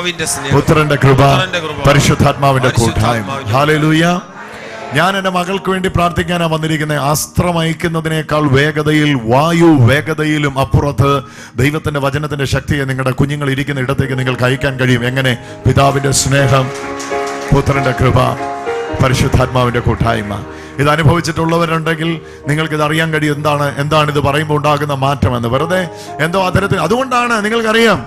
പിതാവിന്റെ സ്നേഹം പുത്രന്റെ കൃപ പുത്രന്റെ കൃപ, പരിശുദ്ധാത്മാവിന്റെ കൂട്ടായ്മ പരിശുദ്ധാത്മാവിന്റെ ഹാലലൂയ ഞാൻ എന്റെ മകൾക്ക് വേണ്ടി പ്രാർത്ഥിക്കാനാണ് വന്നിരിക്കുന്നത് അസ്ത്രം അയക്കുന്നതിനേക്കാൾ വേഗതയിൽ വായു വേഗതയിലും അപ്പുറത്ത് ദൈവത്തിന്റെ വചനത്തിന്റെ ശക്തിയെ നിങ്ങളുടെ കുഞ്ഞുങ്ങൾ ഇരിക്കുന്ന ഇടത്തേക്ക് നിങ്ങൾക്ക് അയക്കാൻ കഴിയും എങ്ങനെ പിതാവിന്റെ സ്നേഹം പുത്രന്റെ കൃപ പരിശുദ്ധാത്മാവിന്റെ കൂട്ടായ്മ ഇത് അനുഭവിച്ചിട്ടുള്ളവരുണ്ടെങ്കിൽ നിങ്ങൾക്ക് ഇത് അറിയാൻ കഴിയും എന്താണ് എന്താണ് ഇത് പറയുമ്പോൾ ഉണ്ടാകുന്ന മാറ്റമെന്ന് വെറുതെ എന്തോ അത്തരത്തിൽ അതുകൊണ്ടാണ് നിങ്ങൾക്കറിയാം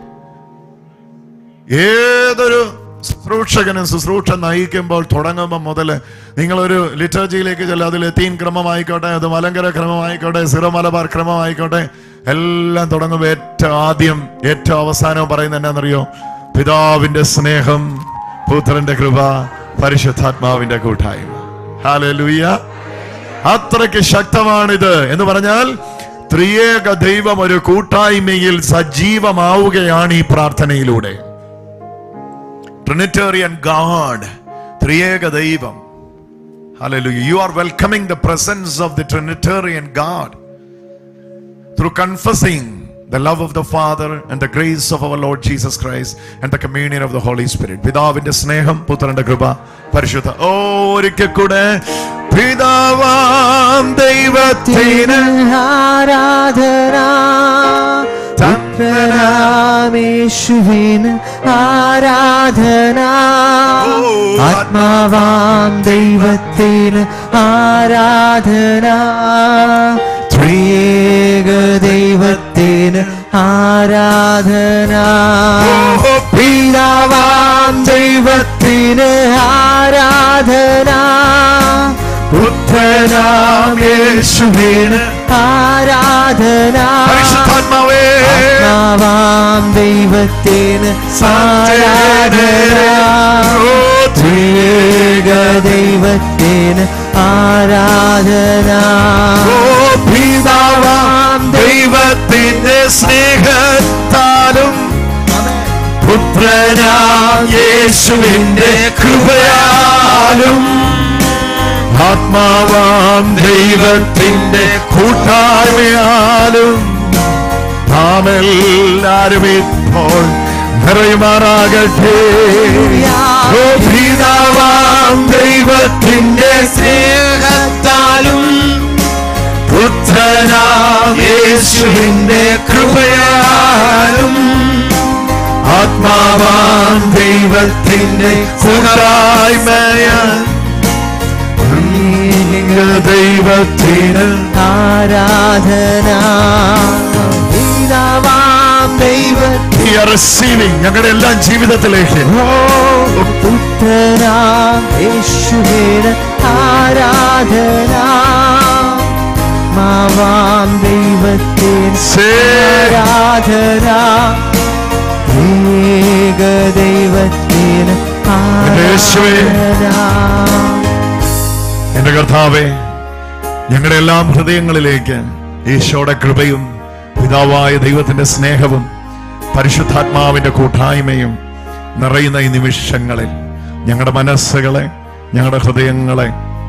ഏതൊരു ശുശ്രൂഷകനും ശുശ്രൂഷ നയിക്കുമ്പോൾ തുടങ്ങുമ്പോൾ മുതൽ നിങ്ങളൊരു ലിറ്റർജിയിലേക്ക് ചെല്ലുക അത് ലത്തീൻ ക്രമമായിക്കോട്ടെ അത് മലങ്കര ക്രമമായിക്കോട്ടെ സിറോ മലബാർ ക്രമമായിക്കോട്ടെ എല്ലാം തുടങ്ങുമ്പോൾ ഏറ്റവും ആദ്യം ഏറ്റവും അവസാനവും പറയുന്നത് എന്നാണെന്നറിയോ പിതാവിന്റെ സ്നേഹം പുത്രന്റെ കൃപ പരിശുദ്ധാത്മാവിന്റെ കൂട്ടായ്മ ഹാലലൂയ അത്രയ്ക്ക് ശക്തമാണിത് എന്ന് പറഞ്ഞാൽ ത്രിയേക ദൈവം ഒരു കൂട്ടായ്മയിൽ സജീവമാവുകയാണ് ഈ പ്രാർത്ഥനയിലൂടെ ട്രിനിറ്റേറിയൻ ഗാഡ് ത്രിയേക ദൈവം Hallelujah. You are welcoming the presence of the Trinitarian God through confessing the love of the Father and the grace of our Lord Jesus Christ and the communion of the Holy Spirit. പിതാവിന്റെ സ്നേഹം പുത്രന്റെ കൃപ പരിശുദ്ധ ഓ ഒരിക്കൽ കൂടെ പിതാവാം ദൈവത്തിന് ആരാധന പുത്രനാമേശുവിന് ആരാധന ആത്മാവാം ദൈവത്തിന് ആരാധന ത്രിയേക ദൈവത്തിന് ആരാധന പിതാവാം ദൈവത്തിന് ആരാധന പുത്രനാം യേശുവിന് ആരാധന പരിശുദ്ധാത്മാവേ ആത്മാവാം ദൈവത്തിന് ആരാധന ത്രിയേക ദൈവത്തിന് ആരാധന ഓ പിതാവാം ദൈവത്തിന്റെ സ്നേഹത്താലും പുത്രനാം യേശുവിന്റെ കൃപയാലും ആത്മാവാം ദൈവത്തിന്റെ കൂട്ടായ്മയാലും നാം എല്ലാരും ഇപ്പോൾ നിറയുമാറാകട്ടെ ഓ പിതാവാം ദൈവത്തിന്റെ സ്നേഹത്താലും പുത്രനാം യേശുവിന്റെ കൃപയാലും ആത്മാവാം ദൈവത്തിന്റെ കൂട്ടായ്മയാൽ ദൈവത്തിന് ആരാധന പിതാവാം ദൈവത്തിന് റിസീവിങ് ഞങ്ങളുടെ എല്ലാം ജീവിതത്തിലേക്ക് പുത്രനാം യേശുവിന് ആരാധന മാവാം ദൈവത്തിന് സേ- ആരാധന ഏക ദൈവത്തിന് യേശുവേ. ആരാധന എന്റെ കർത്താവെ ഞങ്ങളുടെ എല്ലാം ഹൃദയങ്ങളിലേക്ക് ഈശോയുടെ കൃപയും പിതാവായ ദൈവത്തിന്റെ സ്നേഹവും പരിശുദ്ധാത്മാവിന്റെ കൂട്ടായ്മയും നിറയുന്ന ഈ നിമിഷങ്ങളിൽ ഞങ്ങളുടെ മനസ്സുകളെ ഞങ്ങളുടെ ഹൃദയങ്ങളെ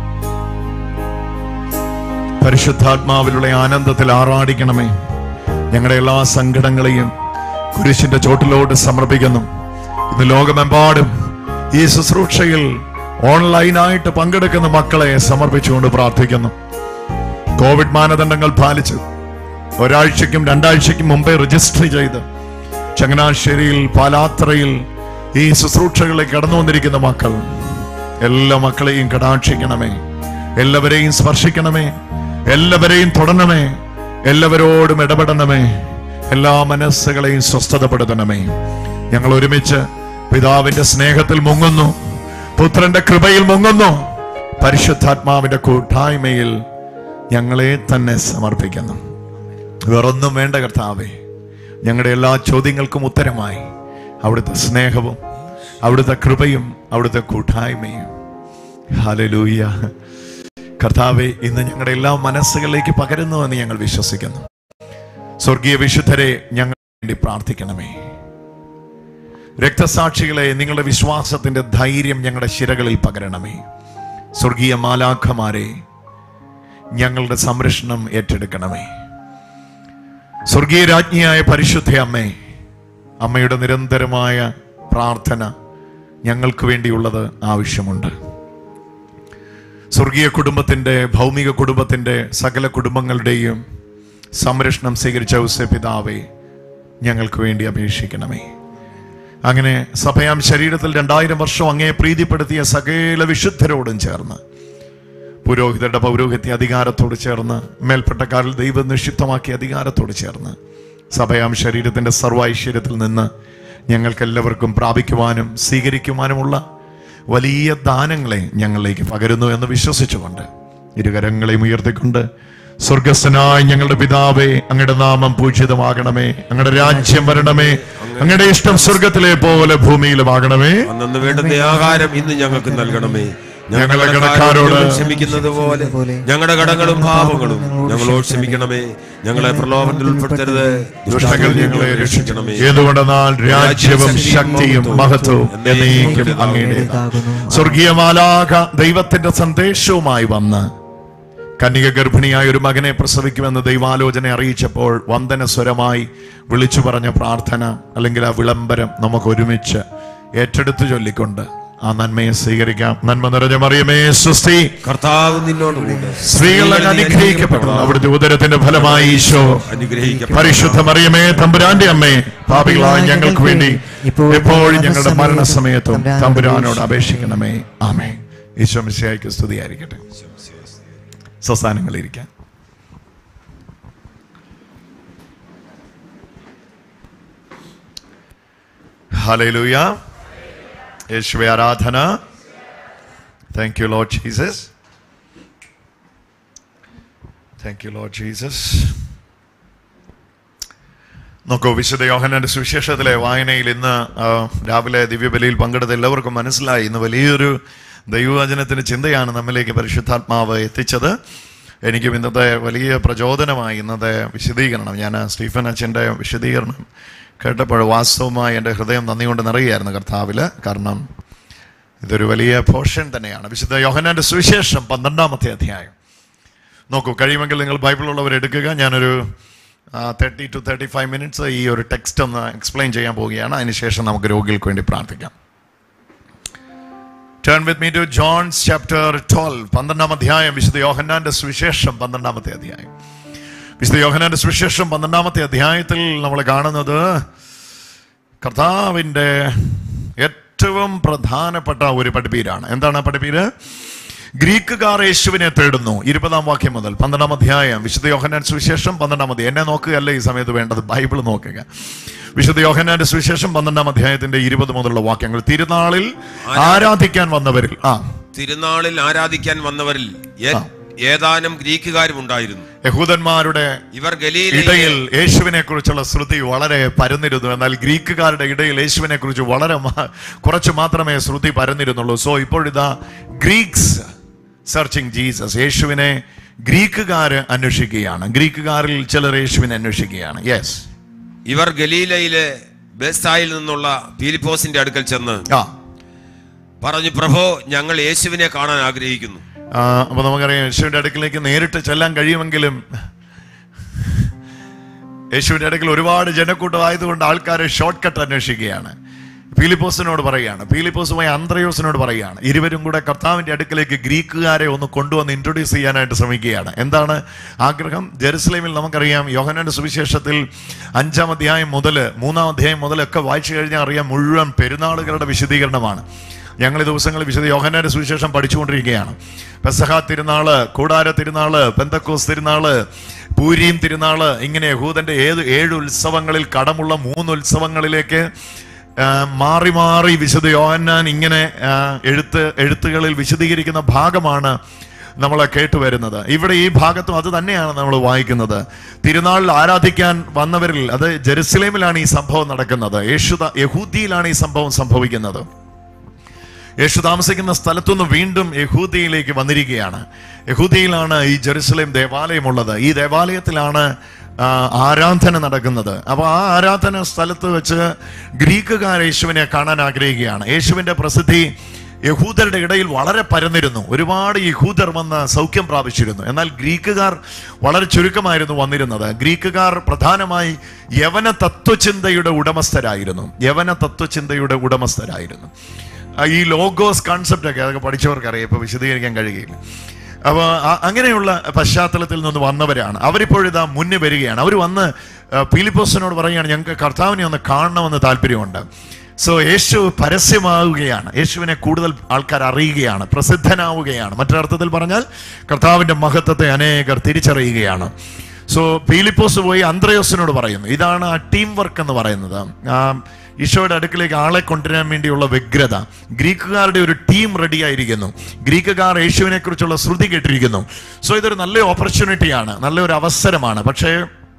പരിശുദ്ധാത്മാവിലുള്ള ആനന്ദത്തിൽ ആറാടിക്കണമേ ഞങ്ങളുടെ എല്ലാ സങ്കടങ്ങളെയും കുരിശിന്റെ ചോട്ടിലോട്ട് സമർപ്പിക്കുന്നു ഇന്ന് ലോകമെമ്പാടും ഈ ശുശ്രൂഷയിൽ ഓൺലൈനായിട്ട് പങ്കെടുക്കുന്ന മക്കളെ സമർപ്പിച്ചുകൊണ്ട് പ്രാർത്ഥിക്കുന്നു കോവിഡ് മാനദണ്ഡങ്ങൾ പാലിച്ച് ഒരാഴ്ചയ്ക്കും രണ്ടാഴ്ചയ്ക്കും മുമ്പേ രജിസ്റ്റർ ചെയ്ത് ചങ്ങനാശ്ശേരിയിൽ പാലാത്രയിൽ ഈ ശുശ്രൂഷകളിൽ കടന്നു വന്നിരിക്കുന്ന മക്കൾ എല്ലാ മക്കളെയും കടാക്ഷിക്കണമേ എല്ലാവരെയും സ്പർശിക്കണമേ എല്ലാവരെയും തൊടണമേ എല്ലാവരോടും ഇടപെടണമേ എല്ലാ മനസ്സുകളെയും സ്വസ്ഥതപ്പെടുത്തണമേ ഞങ്ങൾ ഒരുമിച്ച് പിതാവിന്റെ സ്നേഹത്തിൽ മുങ്ങുന്നു പുത്രന്റെ കൃപയിൽ മുങ്ങുന്നു പരിശുദ്ധാത്മാവിന്റെ കൂട്ടായ്മയിൽ ഞങ്ങളെ തന്നെ സമർപ്പിക്കുന്നു വേറൊന്നും വേണ്ട കർത്താവേ ഞങ്ങളുടെ എല്ലാ ചോദ്യങ്ങൾക്കും ഉത്തരമായി അവിടുത്തെ സ്നേഹവും അവിടുത്തെ കൃപയും അവിടുത്തെ കൂട്ടായ്മയും ഹലലൂയ കർത്താവെ ഇന്ന് ഞങ്ങളുടെ എല്ലാ മനസ്സുകളിലേക്ക് പകരുന്നുവെന്ന് ഞങ്ങൾ വിശ്വസിക്കുന്നു സ്വർഗീയ വിശുദ്ധരെ ഞങ്ങൾ വേണ്ടി പ്രാർത്ഥിക്കണമേ രക്തസാക്ഷികളെ നിങ്ങളുടെ വിശ്വാസത്തിന്റെ ധൈര്യം ഞങ്ങളുടെ ശിരകളിൽ പകരണമേ സ്വർഗീയ മാലാഖമാരെ ഞങ്ങളുടെ സംരക്ഷണം ഏറ്റെടുക്കണമേ സ്വർഗീയ രാജ്ഞിയായ പരിശുദ്ധ അമ്മേ അമ്മയുടെ നിരന്തരമായ പ്രാർത്ഥന ഞങ്ങൾക്ക് വേണ്ടിയുള്ളത് ആവശ്യമുണ്ട് സ്വർഗീയ കുടുംബത്തിൻ്റെ ഭൗമിക കുടുംബത്തിൻ്റെ സകല കുടുംബങ്ങളുടെയും സംരക്ഷണം സ്വീകരിച്ച ഔസേ പിതാവേ ഞങ്ങൾക്ക് വേണ്ടി അപേക്ഷിക്കണമേ അങ്ങനെ സഭയാം ശരീരത്തിൽ രണ്ടായിരം വർഷം അങ്ങേ പ്രീതിപ്പെടുത്തിയ സകല വിശുദ്ധരോടും ചേർന്ന് പുരോഹിതരുടെ പൗരോഹിത്യ അധികാരത്തോട് ചേർന്ന് മേൽപ്പെട്ടക്കാരിൽ ദൈവം നിക്ഷിപ്തമാക്കിയ അധികാരത്തോട് ചേർന്ന് സഭയാം ശരീരത്തിന്റെ സർവൈശ്വര്യത്തിൽ നിന്ന് ഞങ്ങൾക്കെല്ലാവർക്കും പ്രാപിക്കുവാനും സ്വീകരിക്കുവാനുമുള്ള വലിയ ദാനങ്ങളെ ഞങ്ങളിലേക്ക് പകരുന്നു എന്ന് വിശ്വസിച്ചുകൊണ്ട് ഇരുകരങ്ങളെയും ഉയർത്തിക്കൊണ്ട് സ്വർഗസ്ഥനായ ഞങ്ങളുടെ പിതാവേ അങ്ങയുടെ നാമം പൂജിതമാകണമേ അങ്ങയുടെ രാജ്യം വരണമേ അങ്ങയുടെ ഇഷ്ടം സ്വർഗത്തിലെ പോലെ ഭൂമിയിലുമാകണമേ അന്നു വേണ്ടുന്ന ആഹാരം ഇന്ന് ഞങ്ങൾക്ക് നൽകണമേ ഞങ്ങളുടെ ഞങ്ങളുടെ കടക്കാരോട് കടക്കാരോട് ക്ഷമിക്കുന്നത് പോലെ ഞങ്ങളുടെ കടങ്ങളും പാപങ്ങളും ഞങ്ങളോട് ക്ഷമിക്കണമേ ഞങ്ങളെ പ്രലോഭനത്തിൽ ഉൾപ്പെടുത്തരുത് ദുഷ്ടങ്ങൾ ഞങ്ങളെ രക്ഷിക്കണമേ ഏതുകൊണ്ടെന്നാൽ രാജ്യവും ശക്തിയും മഹത്വവും എന്നേക്കും അങ്ങയുടെ സ്വർഗീയ മാലാഖ ദൈവത്തിന്റെ സന്ദേശവുമായി വന്ന് കന്യക ഗർഭിണിയായ ഒരു മകനെ പ്രസവിക്കുമെന്ന് ദൈവാലോചന അറിയിച്ചപ്പോൾ വന്ദന സ്വരമായി വിളിച്ചു പറഞ്ഞ പ്രാർത്ഥന അല്ലെങ്കിൽ ആ വിളംബരം നമുക്ക് ഒരുമിച്ച് ഏറ്റെടുത്ത് ചൊല്ലിക്കൊണ്ട് ആ നന്മയെ സ്വീകരിക്കാം നന്മ നിറഞ്ഞ മറിയമേ സുസ്തി കർത്താവ് നിന്നോടുകൂടെ സ്ത്രീകളെ അനുഗ്രഹിക്കപ്പെടുന്നു അവിടുത്തെ ഉദരത്തിന്റെ ഫലമായി ഈശോ അനുഗ്രഹിക്കപ്പെട്ട പരിശുദ്ധ മറിയമേ തമ്പുരാന്റെ അമ്മേ പാപികളായ ഞങ്ങൾക്ക് വേണ്ടി എപ്പോഴും ഞങ്ങളുടെ മരണസമയത്തും തമ്പുരാനോട് അപേക്ഷിക്കണമേ ആമേ ഈശോ മിശിഹായ്ക്ക് സ്തുതിയായിരിക്കട്ടെ സ്വസ്ഥാനങ്ങളിരിക്കാൻ ഹലയിലൂയ യേശുവെ ആരാധന thank you Lord Jesus thank you Lord Jesus നോക്കൂ വിശുദ്ധ യോഹനന്റെ സുവിശേഷത്തിലെ വായനയിൽ ഇന്ന് ആ, രാവിലെ ദിവ്യബലിയിൽ പങ്കെടുത്ത എല്ലാവർക്കും മനസ്സിലായി ഇന്ന് വലിയൊരു ദൈവവചനത്തിന്റെ ചിന്തയാണ് നമ്മിലേക്ക് പരിശുദ്ധാത്മാവ് എത്തിച്ചത് എനിക്കും ഇന്നത്തെ വലിയ പ്രചോദനമായി ഇന്നത്തെ വിശദീകരണം ഞാൻ സ്റ്റീഫൻ അച്ഛൻ്റെ വിശദീകരണം കേട്ടപ്പോൾ വാസ്തവമായി എൻ്റെ ഹൃദയം നന്ദി കൊണ്ട് നിറയുകയായിരുന്നു കർത്താവിൽ കാരണം ഇതൊരു വലിയ പോർഷൻ തന്നെയാണ് വിശുദ്ധ യോഹനാന്റെ സുവിശേഷം പന്ത്രണ്ടാമത്തെ അധ്യായം നോക്കൂ കഴിയുമെങ്കിൽ നിങ്ങൾ ബൈബിളുള്ളവർ എടുക്കുക ഞാനൊരു thirty two thirty five minutes ഈ ഒരു ടെക്സ്റ്റ് ഒന്ന് എക്സ്പ്ലെയിൻ ചെയ്യാൻ പോവുകയാണ് അതിനുശേഷം നമുക്ക് രോഗികൾക്ക് വേണ്ടി പ്രാർത്ഥിക്കാം turn with me to John's chapter twelve പന്ത്രണ്ടാം അധ്യായം വിശുദ്ധ യോഹന്നാന്റെ സുവിശേഷം പന്ത്രണ്ടാമത്തെ അധ്യായം വിശുദ്ധ യോഹന്നാന്റെ സുവിശേഷം പന്ത്രണ്ടാമത്തെ അധ്യായത്തിൽ നമ്മൾ കാണുന്നത് കർത്താവിൻ്റെ ഏറ്റവും പ്രധാനപ്പെട്ട ഒരു പഠിപ്പീരാണ് എന്താണ് ആ പഠിപ്പീര് ഗ്രീക്കുകാർ യേശുവിനെ തേടുന്നു ഇരുപതാം വാക്യം മുതൽ പന്ത്രണ്ടാം അധ്യായം വിശുദ്ധ യോഹന്നാൻ സുവിശേഷം പന്ത്രണ്ടാം അധ്യായം എന്നെ നോക്കുകയല്ല ഈ സമയത്ത് വേണ്ടത് ബൈബിൾ നോക്കുക വിശുദ്ധ യോഹന്നാന്റെ സുവിശേഷം പന്ത്രണ്ടാം അധ്യായത്തിന്റെ ഇരുപത് മുതലുള്ള വാക്യങ്ങൾ തിരുനാളിൽ ആരാധിക്കാൻ വന്നവരിൽ ആ തിരുനാളിൽ ആരാധിക്കാൻ വന്നവരിൽ ഏ- ഏതാനും ഗ്രീക്കുകാരും ഉണ്ടായിരുന്നു യഹൂദന്മാരുടെ ഇവർ ഗലീലയിൽ ഇടയിൽ യേശുവിനെ കുറിച്ചുള്ള ശ്രുതി വളരെ പരന്നിരുന്നു എന്നാൽ ഗ്രീക്കുകാരുടെ ഇടയിൽ യേശുവിനെ കുറിച്ച് വളരെ മ- കുറച്ച് മാത്രമേ ശ്രുതി പരന്നിരുന്നുള്ളൂ സോ ഇപ്പോഴിതാ ഗ്രീക്സ് സെർച്ചിങ് ജീസസ് യേശുവിനെ ഗ്രീക്കുകാര് അന്വേഷിക്കുകയാണ് ഗ്രീക്കുകാരിൽ ചിലർ യേശുവിനെ അന്വേഷിക്കുകയാണ് യെസ് ഇവർ ഗലീലയിലെ ബെസ്തായിൽ നിന്നുള്ള പീലിപ്പോസിന്റെ അടുക്കൽ ചെന്ന് ആ പറഞ്ഞു പ്രഭോ ഞങ്ങൾ യേശുവിനെ കാണാൻ ആഗ്രഹിക്കുന്നു ആ, അപ്പൊ നമുക്കറിയാം യേശുവിന്റെ അടുക്കിലേക്ക് നേരിട്ട് ചെല്ലാൻ കഴിയുമെങ്കിലും യേശുവിന്റെ അടുക്കൽ ഒരുപാട് ജനക്കൂട്ടമായതുകൊണ്ട് ആൾക്കാരെ ഷോർട്ട് കട്ട് അന്വേഷിക്കുകയാണ് പീലിപ്പോസിനോട് പറയുകയാണ് പീലിപ്പോസുമായി അന്ത്രയോസിനോട് പറയുകയാണ് ഇരുവരും കൂടെ കർത്താവിന്റെ അടുക്കലേക്ക് ഗ്രീക്കുകാരെ ഒന്ന് കൊണ്ടുവന്ന് ഇൻട്രൊഡ്യൂസ് ചെയ്യാനായിട്ട് ശ്രമിക്കുകയാണ് എന്താണ് ആഗ്രഹം ജെറുസലേമിൽ നമുക്കറിയാം യോഹനാന്റെ സുവിശേഷത്തിൽ അഞ്ചാം അധ്യായം മുതൽ മൂന്നാം അധ്യായം മുതലൊക്കെ വായിച്ചു കഴിഞ്ഞാൽ അറിയാം മുഴുവൻ പെരുന്നാളുകളുടെ വിശദീകരണമാണ് ഞങ്ങൾ ഈ ദിവസങ്ങളിൽ വിശുദ്ധ യോഹന്നാന്റെ സുവിശേഷം പഠിച്ചുകൊണ്ടിരിക്കുകയാണ് പെസഹ തിരുനാള് കൂടാര തിരുനാള് പെന്തക്കോസ് തിരുനാള് പൂരിയും തിരുനാള് ഇങ്ങനെ യഹൂദന്റെ ഏത് ഏഴ് ഉത്സവങ്ങളിൽ കടമുള്ള മൂന്ന് ഉത്സവങ്ങളിലേക്ക് ആ, മാറി മാറി വിശുദ്ധ യോഹന്നാൻ ഇങ്ങനെ ആ, എഴുത്ത് എഴുത്തുകളിൽ വിശദീകരിക്കുന്ന ഭാഗമാണ് നമ്മൾ കേട്ടുവരുന്നത് ഇവിടെ ഈ ഭാഗത്തും അത് തന്നെയാണ് നമ്മൾ വായിക്കുന്നത് തിരുനാളിൽ ആരാധിക്കാൻ വന്നവരിൽ അത് ജെറുസലേമിലാണ് ഈ സംഭവം നടക്കുന്നത് യേശു യഹൂദിയിലാണ് ഈ സംഭവം സംഭവിക്കുന്നത് യേശു താമസിക്കുന്ന സ്ഥലത്തുനിന്ന് വീണ്ടും യഹൂദിയിലേക്ക് വന്നിരിക്കുകയാണ് യഹൂദിയിലാണ് ഈ ജെറുസലേം ദേവാലയമുള്ളത് ഈ ദേവാലയത്തിലാണ് ആ, ആരാധന നടക്കുന്നത് അപ്പോൾ ആ ആരാധന സ്ഥലത്ത് വെച്ച് ഗ്രീക്കുകാർ യേശുവിനെ കാണാൻ ആഗ്രഹിക്കുകയാണ് യേശുവിന്റെ പ്രസിദ്ധി യഹൂദരുടെ ഇടയിൽ വളരെ പരന്നിരുന്നു ഒരുപാട് യഹൂദർ വന്ന് സൗഖ്യം പ്രാപിച്ചിരുന്നു എന്നാൽ ഗ്രീക്കുകാർ വളരെ ചുരുക്കമായിരുന്നു വന്നിരുന്നത് ഗ്രീക്കുകാർ പ്രധാനമായി യവന തത്വചിന്തയുടെ ഉടമസ്ഥരായിരുന്നു യവന തത്വചിന്തയുടെ ഉടമസ്ഥരായിരുന്നു ആ, ഈ ലോഗോസ് കോൺസെപ്റ്റ് ഒക്കെ അതൊക്കെ പഠിച്ചവർക്ക് അറിയാം ഇപ്പൊ വിശദീകരിക്കാൻ കഴിയുകയില്ല അപ്പോൾ അങ്ങനെയുള്ള പശ്ചാത്തലത്തിൽ നിന്ന് വന്നവരാണ് അവരിപ്പോഴിതാ മുന്നേ വരികയാണ് അവർ വന്ന് ആ, പീലിപ്പോസിനോട് പറയുകയാണ് ഞങ്ങൾക്ക് കർത്താവിനെ ഒന്ന് കാണണമെന്ന് താല്പര്യമുണ്ട് സോ യേശു പരസ്യമാവുകയാണ് യേശുവിനെ കൂടുതൽ ആൾക്കാർ അറിയുകയാണ് പ്രസിദ്ധനാവുകയാണ് മറ്റൊരർത്ഥത്തിൽ പറഞ്ഞാൽ കർത്താവിന്റെ മഹത്വത്തെ അനേകർ തിരിച്ചറിയുകയാണ് സോ പീലിപ്പോസ് പോയി അന്ത്രയോസിനോട് പറയുന്നു ഇതാണ് ആ ടീം വർക്ക് എന്ന് പറയുന്നത് ആ ഈശോയുടെ അടുക്കിലേക്ക് ആളെ കൊണ്ടുവരാൻ വേണ്ടിയുള്ള വ്യഗ്രത ഗ്രീക്കുകാരുടെ ഒരു ടീം റെഡി ആയിരിക്കുന്നു ഗ്രീക്കുകാർ യേശുവിനെ കുറിച്ചുള്ള ശ്രുതി കേട്ടിരിക്കുന്നു സോ ഇതൊരു നല്ല ഓപ്പർച്യൂണിറ്റിയാണ് നല്ലൊരു അവസരമാണ് പക്ഷേ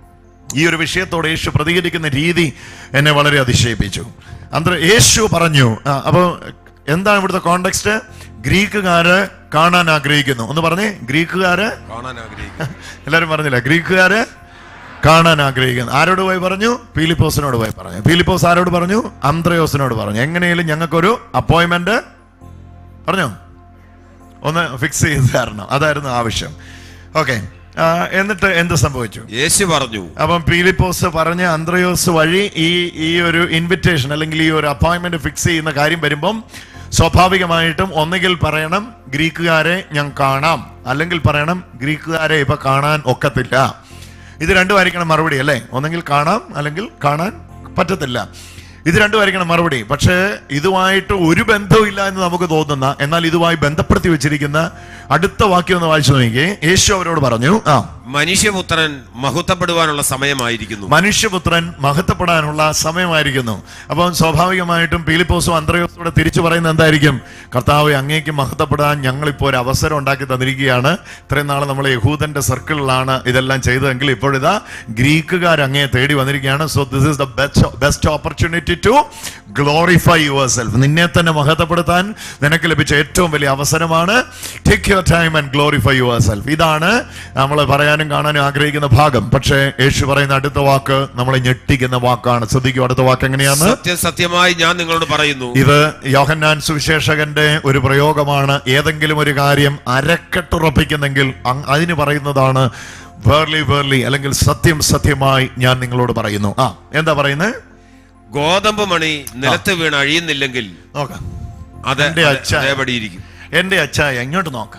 ഈ ഒരു വിഷയത്തോട് യേശു പ്രതികരിക്കുന്ന രീതി എന്നെ വളരെ അതിശയിപ്പിച്ചു അന്തര യേശു പറഞ്ഞു ആ, അപ്പൊ എന്താണ് ഇവിടുത്തെ കോണ്ടെക്സ്റ്റ് ഗ്രീക്കുകാര് കാണാൻ ആഗ്രഹിക്കുന്നു ഒന്ന് പറഞ്ഞേ ഗ്രീക്കുകാര് കാണാൻ ആഗ്രഹിക്കുന്നു എല്ലാരും പറഞ്ഞില്ല ഗ്രീക്കുകാര് കാണാൻ ആഗ്രഹിക്കുന്നു ആരോട് പോയി പറഞ്ഞു പീലിപ്പോസിനോട് പോയി പറഞ്ഞു പീലിപ്പോസ് ആരോട് പറഞ്ഞു അന്ത്രയോസിനോട് പറഞ്ഞു എങ്ങനെയും ഞങ്ങൾക്കൊരു അപ്പോയിന്റ്മെന്റ് പറഞ്ഞോ ഒന്ന് ഫിക്സ് ചെയ്ത് തരണം അതായിരുന്നു ആവശ്യം ഓക്കെ എന്നിട്ട് എന്ത് സംഭവിച്ചു യേശു പറഞ്ഞു അപ്പം പീലിപ്പോസ് പറഞ്ഞ അന്ത്രയോസ് വഴി ഈ ഈ ഒരു ഇൻവിറ്റേഷൻ അല്ലെങ്കിൽ ഈ ഒരു അപ്പോയിന്റ്മെന്റ് ഫിക്സ് ചെയ്യുന്ന കാര്യം വരുമ്പം സ്വാഭാവികമായിട്ടും ഒന്നുകിൽ പറയണം ഗ്രീക്കുകാരെ ഞാൻ കാണാം അല്ലെങ്കിൽ പറയണം ഗ്രീക്കുകാരെ ഇപ്പൊ കാണാൻ ഒക്കത്തില്ല ഇത് രണ്ടുമായിരിക്കണം മറുപടി അല്ലേ ഒന്നെങ്കിൽ കാണാം അല്ലെങ്കിൽ കാണാൻ പറ്റത്തില്ല ഇത് രണ്ടുമായിരിക്കണം മറുപടി പക്ഷേ ഇതുമായിട്ട് ഒരു ബന്ധവും ഇല്ല എന്ന് നമുക്ക് തോന്നുന്ന എന്നാൽ ഇതുമായി ബന്ധപ്പെടുത്തി വെച്ചിരിക്കുന്ന അടുത്ത വാക്യം ഒന്ന് വായിച്ചു നോക്കിയേ യേശു അവരോട് പറഞ്ഞു ആ മനുഷ്യപുത്രൻ മഹത്വപ്പെടുവാനുള്ള സമയമായിരിക്കുന്നു മനുഷ്യപുത്രൻ മഹത്വപ്പെടാനുള്ള സമയമായിരിക്കുന്നു അപ്പം സ്വാഭാവികമായിട്ടും പീലിപ്പോസും അന്ത്രയോസും കൂടെ തിരിച്ചു പറയുന്നത് എന്തായിരിക്കും കർത്താവ് അങ്ങേക്ക് മഹത്വപ്പെടാൻ ഞങ്ങളിപ്പോൾ ഒരു അവസരം ഉണ്ടാക്കി തന്നിരിക്കുകയാണ് ഇത്രയും നാൾ നമ്മൾ യഹൂദന്റെ സർക്കിളിലാണ് ഇതെല്ലാം ചെയ്തതെങ്കിൽ ഇപ്പോഴിതാ ഗ്രീക്കുകാർ അങ്ങേ തേടി വന്നിരിക്കുകയാണ് so this is the best best opportunity to glorify your self നിന്നെ തന്നെ മഹത്വപ്പെടുത്താൻ നിനക്ക് ലഭിച്ച ഏറ്റവും വലിയ അവസരമാണ് take your time and glorify your self ഇതാണ് നമ്മൾ പറയാനും കാണാനും ആഗ്രഹിക്കുന്ന ഭാഗം പക്ഷേ യേശു പറയുന്ന അടുത്ത വാക്ക് നമ്മളെ ഞെട്ടിക്കുന്ന വാക്കാണ് ശ്രദ്ധിക്കും അടുത്ത വാക്ക് എങ്ങനെയാണ് സത്യം സത്യമായി ഞാൻ നിങ്ങളോട് പറയുന്നു ഇത് യോഹന്നാൻ സുവിശേഷകന്റെ ഒരു പ്രയോഗമാണ് ഏതെങ്കിലും ഒരു കാര്യം അരക്കെട്ടുറപ്പിക്കുന്നെങ്കിൽ അങ് അതിന് പറയുന്നതാണ് വേർലി വേർലി അല്ലെങ്കിൽ സത്യം സത്യമായി ഞാൻ നിങ്ങളോട് പറയുന്നു ആ എന്താ പറയുന്നത് ഗോതമ്പ് മണി നിലത്ത് വീണ് അഴിയുന്നില്ലെങ്കിൽ നോക്കാം അത് എന്റെ അത് അച്ഛൻ. അതേപടിയിരിക്കും എന്റെ അച്ചായ എങ്ങോട്ട് നോക്ക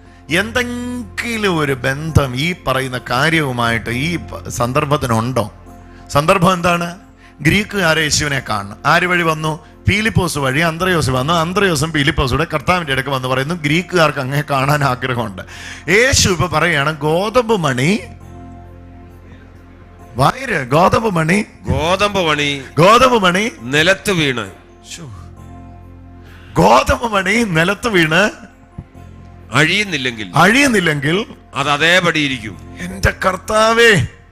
എന്തെങ്കിലും ഒരു ബന്ധം ഈ പറയുന്ന കാര്യവുമായിട്ട് ഈ പ- സന്ദർഭത്തിനുണ്ടോ സന്ദർഭം എന്താണ് ഗ്രീക്കുകാരെ യേശുവിനെ കാണണം ആര് വഴി വന്നു പീലിപ്പോസ് വഴി അന്ത്രയോസ് വന്നു അന്ത്രയോസും പീലിപ്പോസൂടെ കർത്താവിന്റെ അടുക്ക് വന്ന് പറയുന്നു ഗ്രീക്കുകാർക്ക് അങ്ങനെ കാണാൻ ആഗ്രഹമുണ്ട് യേശു ഇപ്പൊ പറയാണ് ഗോതമ്പ് മണി വായര് ഗോതമ്പ് മണി ഗോതമ്പ് മണി ഗോതമ്പ് മണി നിലത്ത് വീണ് ഗോതമ്പ് മണി നിലത്ത് വീണ് അഴിയുന്നില്ലെങ്കിൽ അഴിയുന്നില്ലെങ്കിൽ അത് അതേപടിയിരിക്കും എന്റെ കർത്താവേ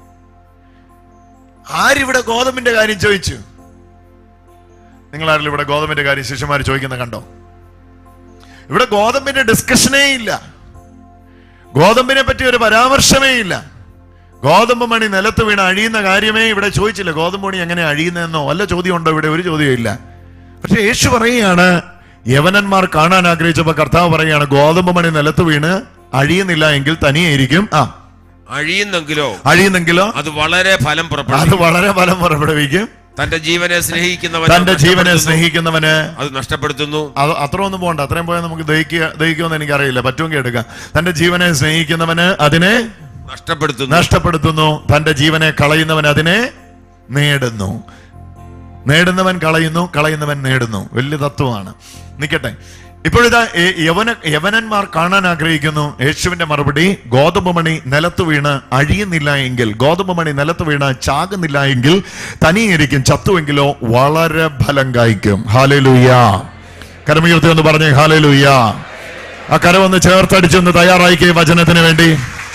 ആരിവിടെ ഗോതമ്പിന്റെ കാര്യം ചോദിച്ചു നിങ്ങൾ ആരെങ്കിലും ഇവിടെ ഗോതമ്പിന്റെ കാര്യം ശിഷ്യന്മാർ ചോദിക്കുന്ന കണ്ടോ ഇവിടെ ഗോതമ്പിന്റെ ഡിസ്കഷനേ ഇല്ല ഗോതമ്പിനെ പറ്റി ഒരു പരാമർശമേ ഇല്ല ഗോതമ്പ് മണി നിലത്ത് വീണ് അഴിയുന്ന കാര്യമേ ഇവിടെ ചോദിച്ചില്ല ഗോതമ്പ് മണി എങ്ങനെ അഴിയുന്നതെന്നോ വല്ല ചോദ്യം ഉണ്ടോ ഇവിടെ ഒരു ചോദ്യവും ഇല്ല പക്ഷെ യേശു പറയുകയാണ് യവനന്മാർ കാണാൻ ആഗ്രഹിച്ചപ്പോ കർത്താവ് പറയുകയാണ് ഗോതമ്പ് മണി നിലത്ത് വീണ് അഴിയുന്നില്ല എങ്കിൽ തനിയായിരിക്കും ആ അഴിയുന്നെങ്കിലോ അഴിയുന്നെങ്കിലോ അത് വളരെ ഫലം അത് പുറപ്പെടും വളരെ ഫലം പുറപ്പെടുവിക്കും തന്റെ ജീവനെ സ്നേഹിക്കുന്നവൻ തന്റെ അത് ജീവനെ നഷ്ടപ്പെടുത്തുന്നു. സ്നേഹിക്കുന്നവന് അത് നഷ്ടപ്പെടുത്തുന്നു അത് അത്ര ഒന്നും പോകണ്ട അത്രയും പോയാൽ നമുക്ക് ദഹിക്കുക ദഹിക്കുമെന്ന് എനിക്കറിയില്ല പറ്റുമെങ്കിൽ എടുക്കാം തന്റെ ജീവനെ സ്നേഹിക്കുന്നവന് അതിനെ നഷ്ടപ്പെടുത്തുന്നു നഷ്ടപ്പെടുത്തുന്നു തന്റെ ജീവനെ കളയുന്നവൻ അതിനെ നേടുന്നു നേടുന്നവൻ കളയുന്നു കളയുന്നവൻ നേടുന്നു വലിയ തത്വമാണ് നിക്കട്ടെ ഇപ്പോഴിതാ ഏ- യവന യവനന്മാർ കാണാൻ ആഗ്രഹിക്കുന്നു യേശുവിന്റെ മറുപടി ഗോതമ്പ് മണി നിലത്ത് വീണ് അഴിയുന്നില്ല എങ്കിൽ ഗോതമ്പ് മണി നിലത്ത് വീണ് ചാകുന്നില്ല എങ്കിൽ തനിയായിരിക്കും ചത്തുവെങ്കിലോ വളരെ ഫലം കായ്ക്കും ഹാലലുയ്യ കരമുയർത്തി എന്ന് പറഞ്ഞേ ഹാലലുയ്യ ആ കരമൊന്ന് ചേർത്തടിച്ചൊന്ന് തയ്യാറായിക്കേ വചനത്തിന് വേണ്ടി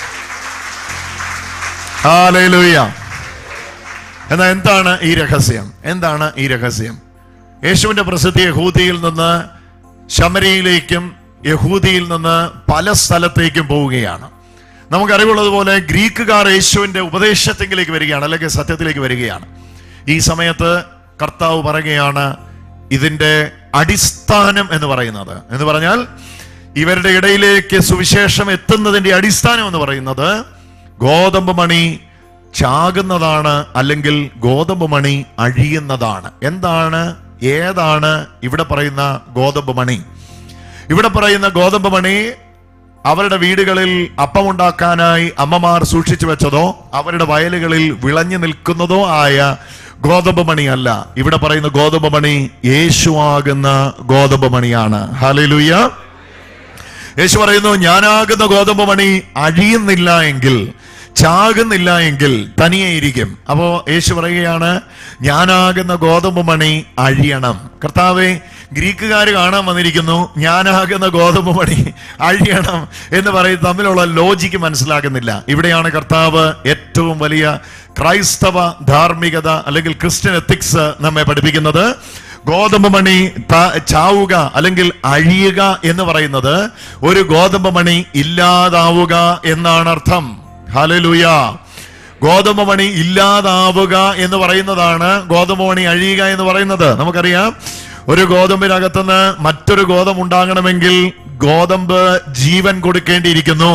ഹാലലുയ്യ എന്നാ എന്താണ് ഈ രഹസ്യം എന്താണ് ഈ രഹസ്യം യേശുവിന്റെ പ്രസിദ്ധി യഹൂദിയിൽ നിന്ന് ശമരിയിലേക്കും യഹൂദിയിൽ നിന്ന് പല സ്ഥലത്തേക്കും പോവുകയാണ് നമുക്കറിവുള്ളതുപോലെ ഗ്രീക്കുകാർ യേശുവിന്റെ ഉപദേശത്തിലേക്ക് വരികയാണ് അല്ലെങ്കിൽ സത്യത്തിലേക്ക് വരികയാണ് ഈ സമയത്ത് കർത്താവ് പറയുകയാണ് ഇതിന്റെ അടിസ്ഥാനം എന്ന് പറയുന്നത് എന്ന് പറഞ്ഞാൽ ഇവരുടെ ഇടയിലേക്ക് സുവിശേഷം എത്തുന്നതിന്റെ അടിസ്ഥാനം എന്ന് പറയുന്നത് ഗോതമ്പ് മണി ചാകുന്നതാണ് അല്ലെങ്കിൽ ഗോതമ്പ് മണി അഴിയുന്നതാണ് എന്താണ് ഏതാണ് ഇവിടെ പറയുന്ന ഗോതമ്പ് മണി ഇവിടെ പറയുന്ന ഗോതമ്പ് മണി അവരുടെ വീടുകളിൽ അപ്പമുണ്ടാക്കാനായി അമ്മമാർ സൂക്ഷിച്ചു വെച്ചതോ അവരുടെ വയലുകളിൽ വിളഞ്ഞു നിൽക്കുന്നതോ ആയ ഗോതമ്പ് മണിയല്ല ഇവിടെ പറയുന്ന ഗോതമ്പ് മണി യേശുവാകുന്ന ഗോതമ്പ് മണിയാണ് ഹാലലുയ്യ യേശു പറയുന്നു ഞാനാകുന്ന ഗോതമ്പ് മണി അഴിയുന്നില്ല എങ്കിൽ ചാകുന്നില്ല എങ്കിൽ തനിയെ ഇരിക്കും അപ്പോ യേശു പറയുകയാണ് ഞാനാകുന്ന ഗോതമ്പ് മണി അഴിയണം കർത്താവെ ഗ്രീക്കുകാർ കാണാൻ വന്നിരിക്കുന്നു ഞാനാകുന്ന ഗോതമ്പ് മണി അഴിയണം എന്ന് പറയുന്നത് തമ്മിലുള്ള ലോജിക്ക് മനസ്സിലാകുന്നില്ല ഇവിടെയാണ് കർത്താവ് ഏറ്റവും വലിയ ക്രൈസ്തവ ധാർമ്മികത അല്ലെങ്കിൽ ക്രിസ്ത്യൻ എത്തിക്സ് നമ്മെ പഠിപ്പിക്കുന്നത് ഗോതമ്പ് മണി ത- ചാവുക അല്ലെങ്കിൽ അഴിയുക എന്ന് പറയുന്നത് ഒരു ഗോതമ്പ് മണി ഇല്ലാതാവുക എന്നാണ് അർത്ഥം ഹലലുയ ഗോതമ്പ് മണി ഇല്ലാതാവുക എന്ന് പറയുന്നതാണ് ഗോതമ്പ് മണി അഴിയുക എന്ന് പറയുന്നത് നമുക്കറിയാം ഒരു ഗോതമ്പിനകത്തുനിന്ന് മറ്റൊരു ഗോതമ്പ് ഉണ്ടാകണമെങ്കിൽ ഗോതമ്പ് ജീവൻ കൊടുക്കേണ്ടിയിരിക്കുന്നു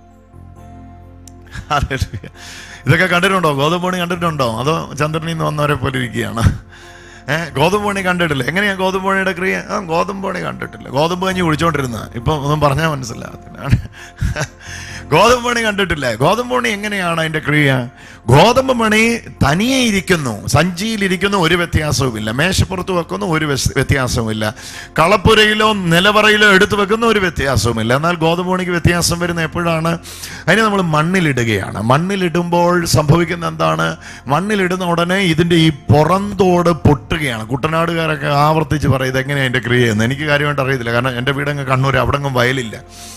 ഹല്ലേലൂയ. ഇതൊക്കെ കണ്ടിട്ടുണ്ടോ ഗോതമ്പ് മണി കണ്ടിട്ടുണ്ടോ അതോ ചന്ദ്രനിൽ നിന്ന് വന്നവരെ പോലെ ഇരിക്കുകയാണ് ഏഹ് ഗോതമ്പ് മണി കണ്ടിട്ടില്ല എങ്ങനെയാ ഗോതമ്പ് മണിയുടെ ക്രിയ ആ ഗോതമ്പ് മണി കണ്ടിട്ടില്ല ഗോതമ്പ് കഞ്ഞി കുടിച്ചോണ്ടിരുന്ന ഇപ്പൊ ഒന്നും പറഞ്ഞാൽ മനസ്സിലാകത്തില്ല ഗോതമ്പ് മണി കണ്ടിട്ടില്ല ഗോതമ്പ് മണി എങ്ങനെയാണ് അതിന്റെ ക്രിയ ഗോതമ്പ് മണി തനിയെ ഇരിക്കുന്നു സഞ്ചിയിലിരിക്കുന്നു ഒരു വ്യത്യാസവുമില്ല മേശപ്പുറത്ത് വെക്കുന്നു ഒരു വ്യസ്- വ്യത്യാസവുമില്ല കളപ്പുരയിലോ നിലവറയിലോ എടുത്തു വെക്കുന്ന ഒരു വ്യത്യാസവുമില്ല എന്നാൽ ഗോതമ്പ് മണിക്ക് വ്യത്യാസം വരുന്ന എപ്പോഴാണ് അതിനെ നമ്മൾ മണ്ണിലിടുകയാണ് മണ്ണിലിടുമ്പോൾ സംഭവിക്കുന്ന എന്താണ് മണ്ണിലിടുന്ന ഉടനെ ഇതിന്റെ ഈ പുറന്തോട് പൊട്ടുകയാണ് കുട്ടനാടുകാരൊക്കെ ആവർത്തിച്ച് പറയും ഇതെങ്ങനെയാണ് അതിന്റെ ക്രിയ എന്ന് എനിക്ക് കാര്യമായിട്ട് അറിയത്തില്ല കാരണം എൻ്റെ വീടങ്ങ് കണ്ണൂർ അവിടെ അങ്ങ് വയലില്ല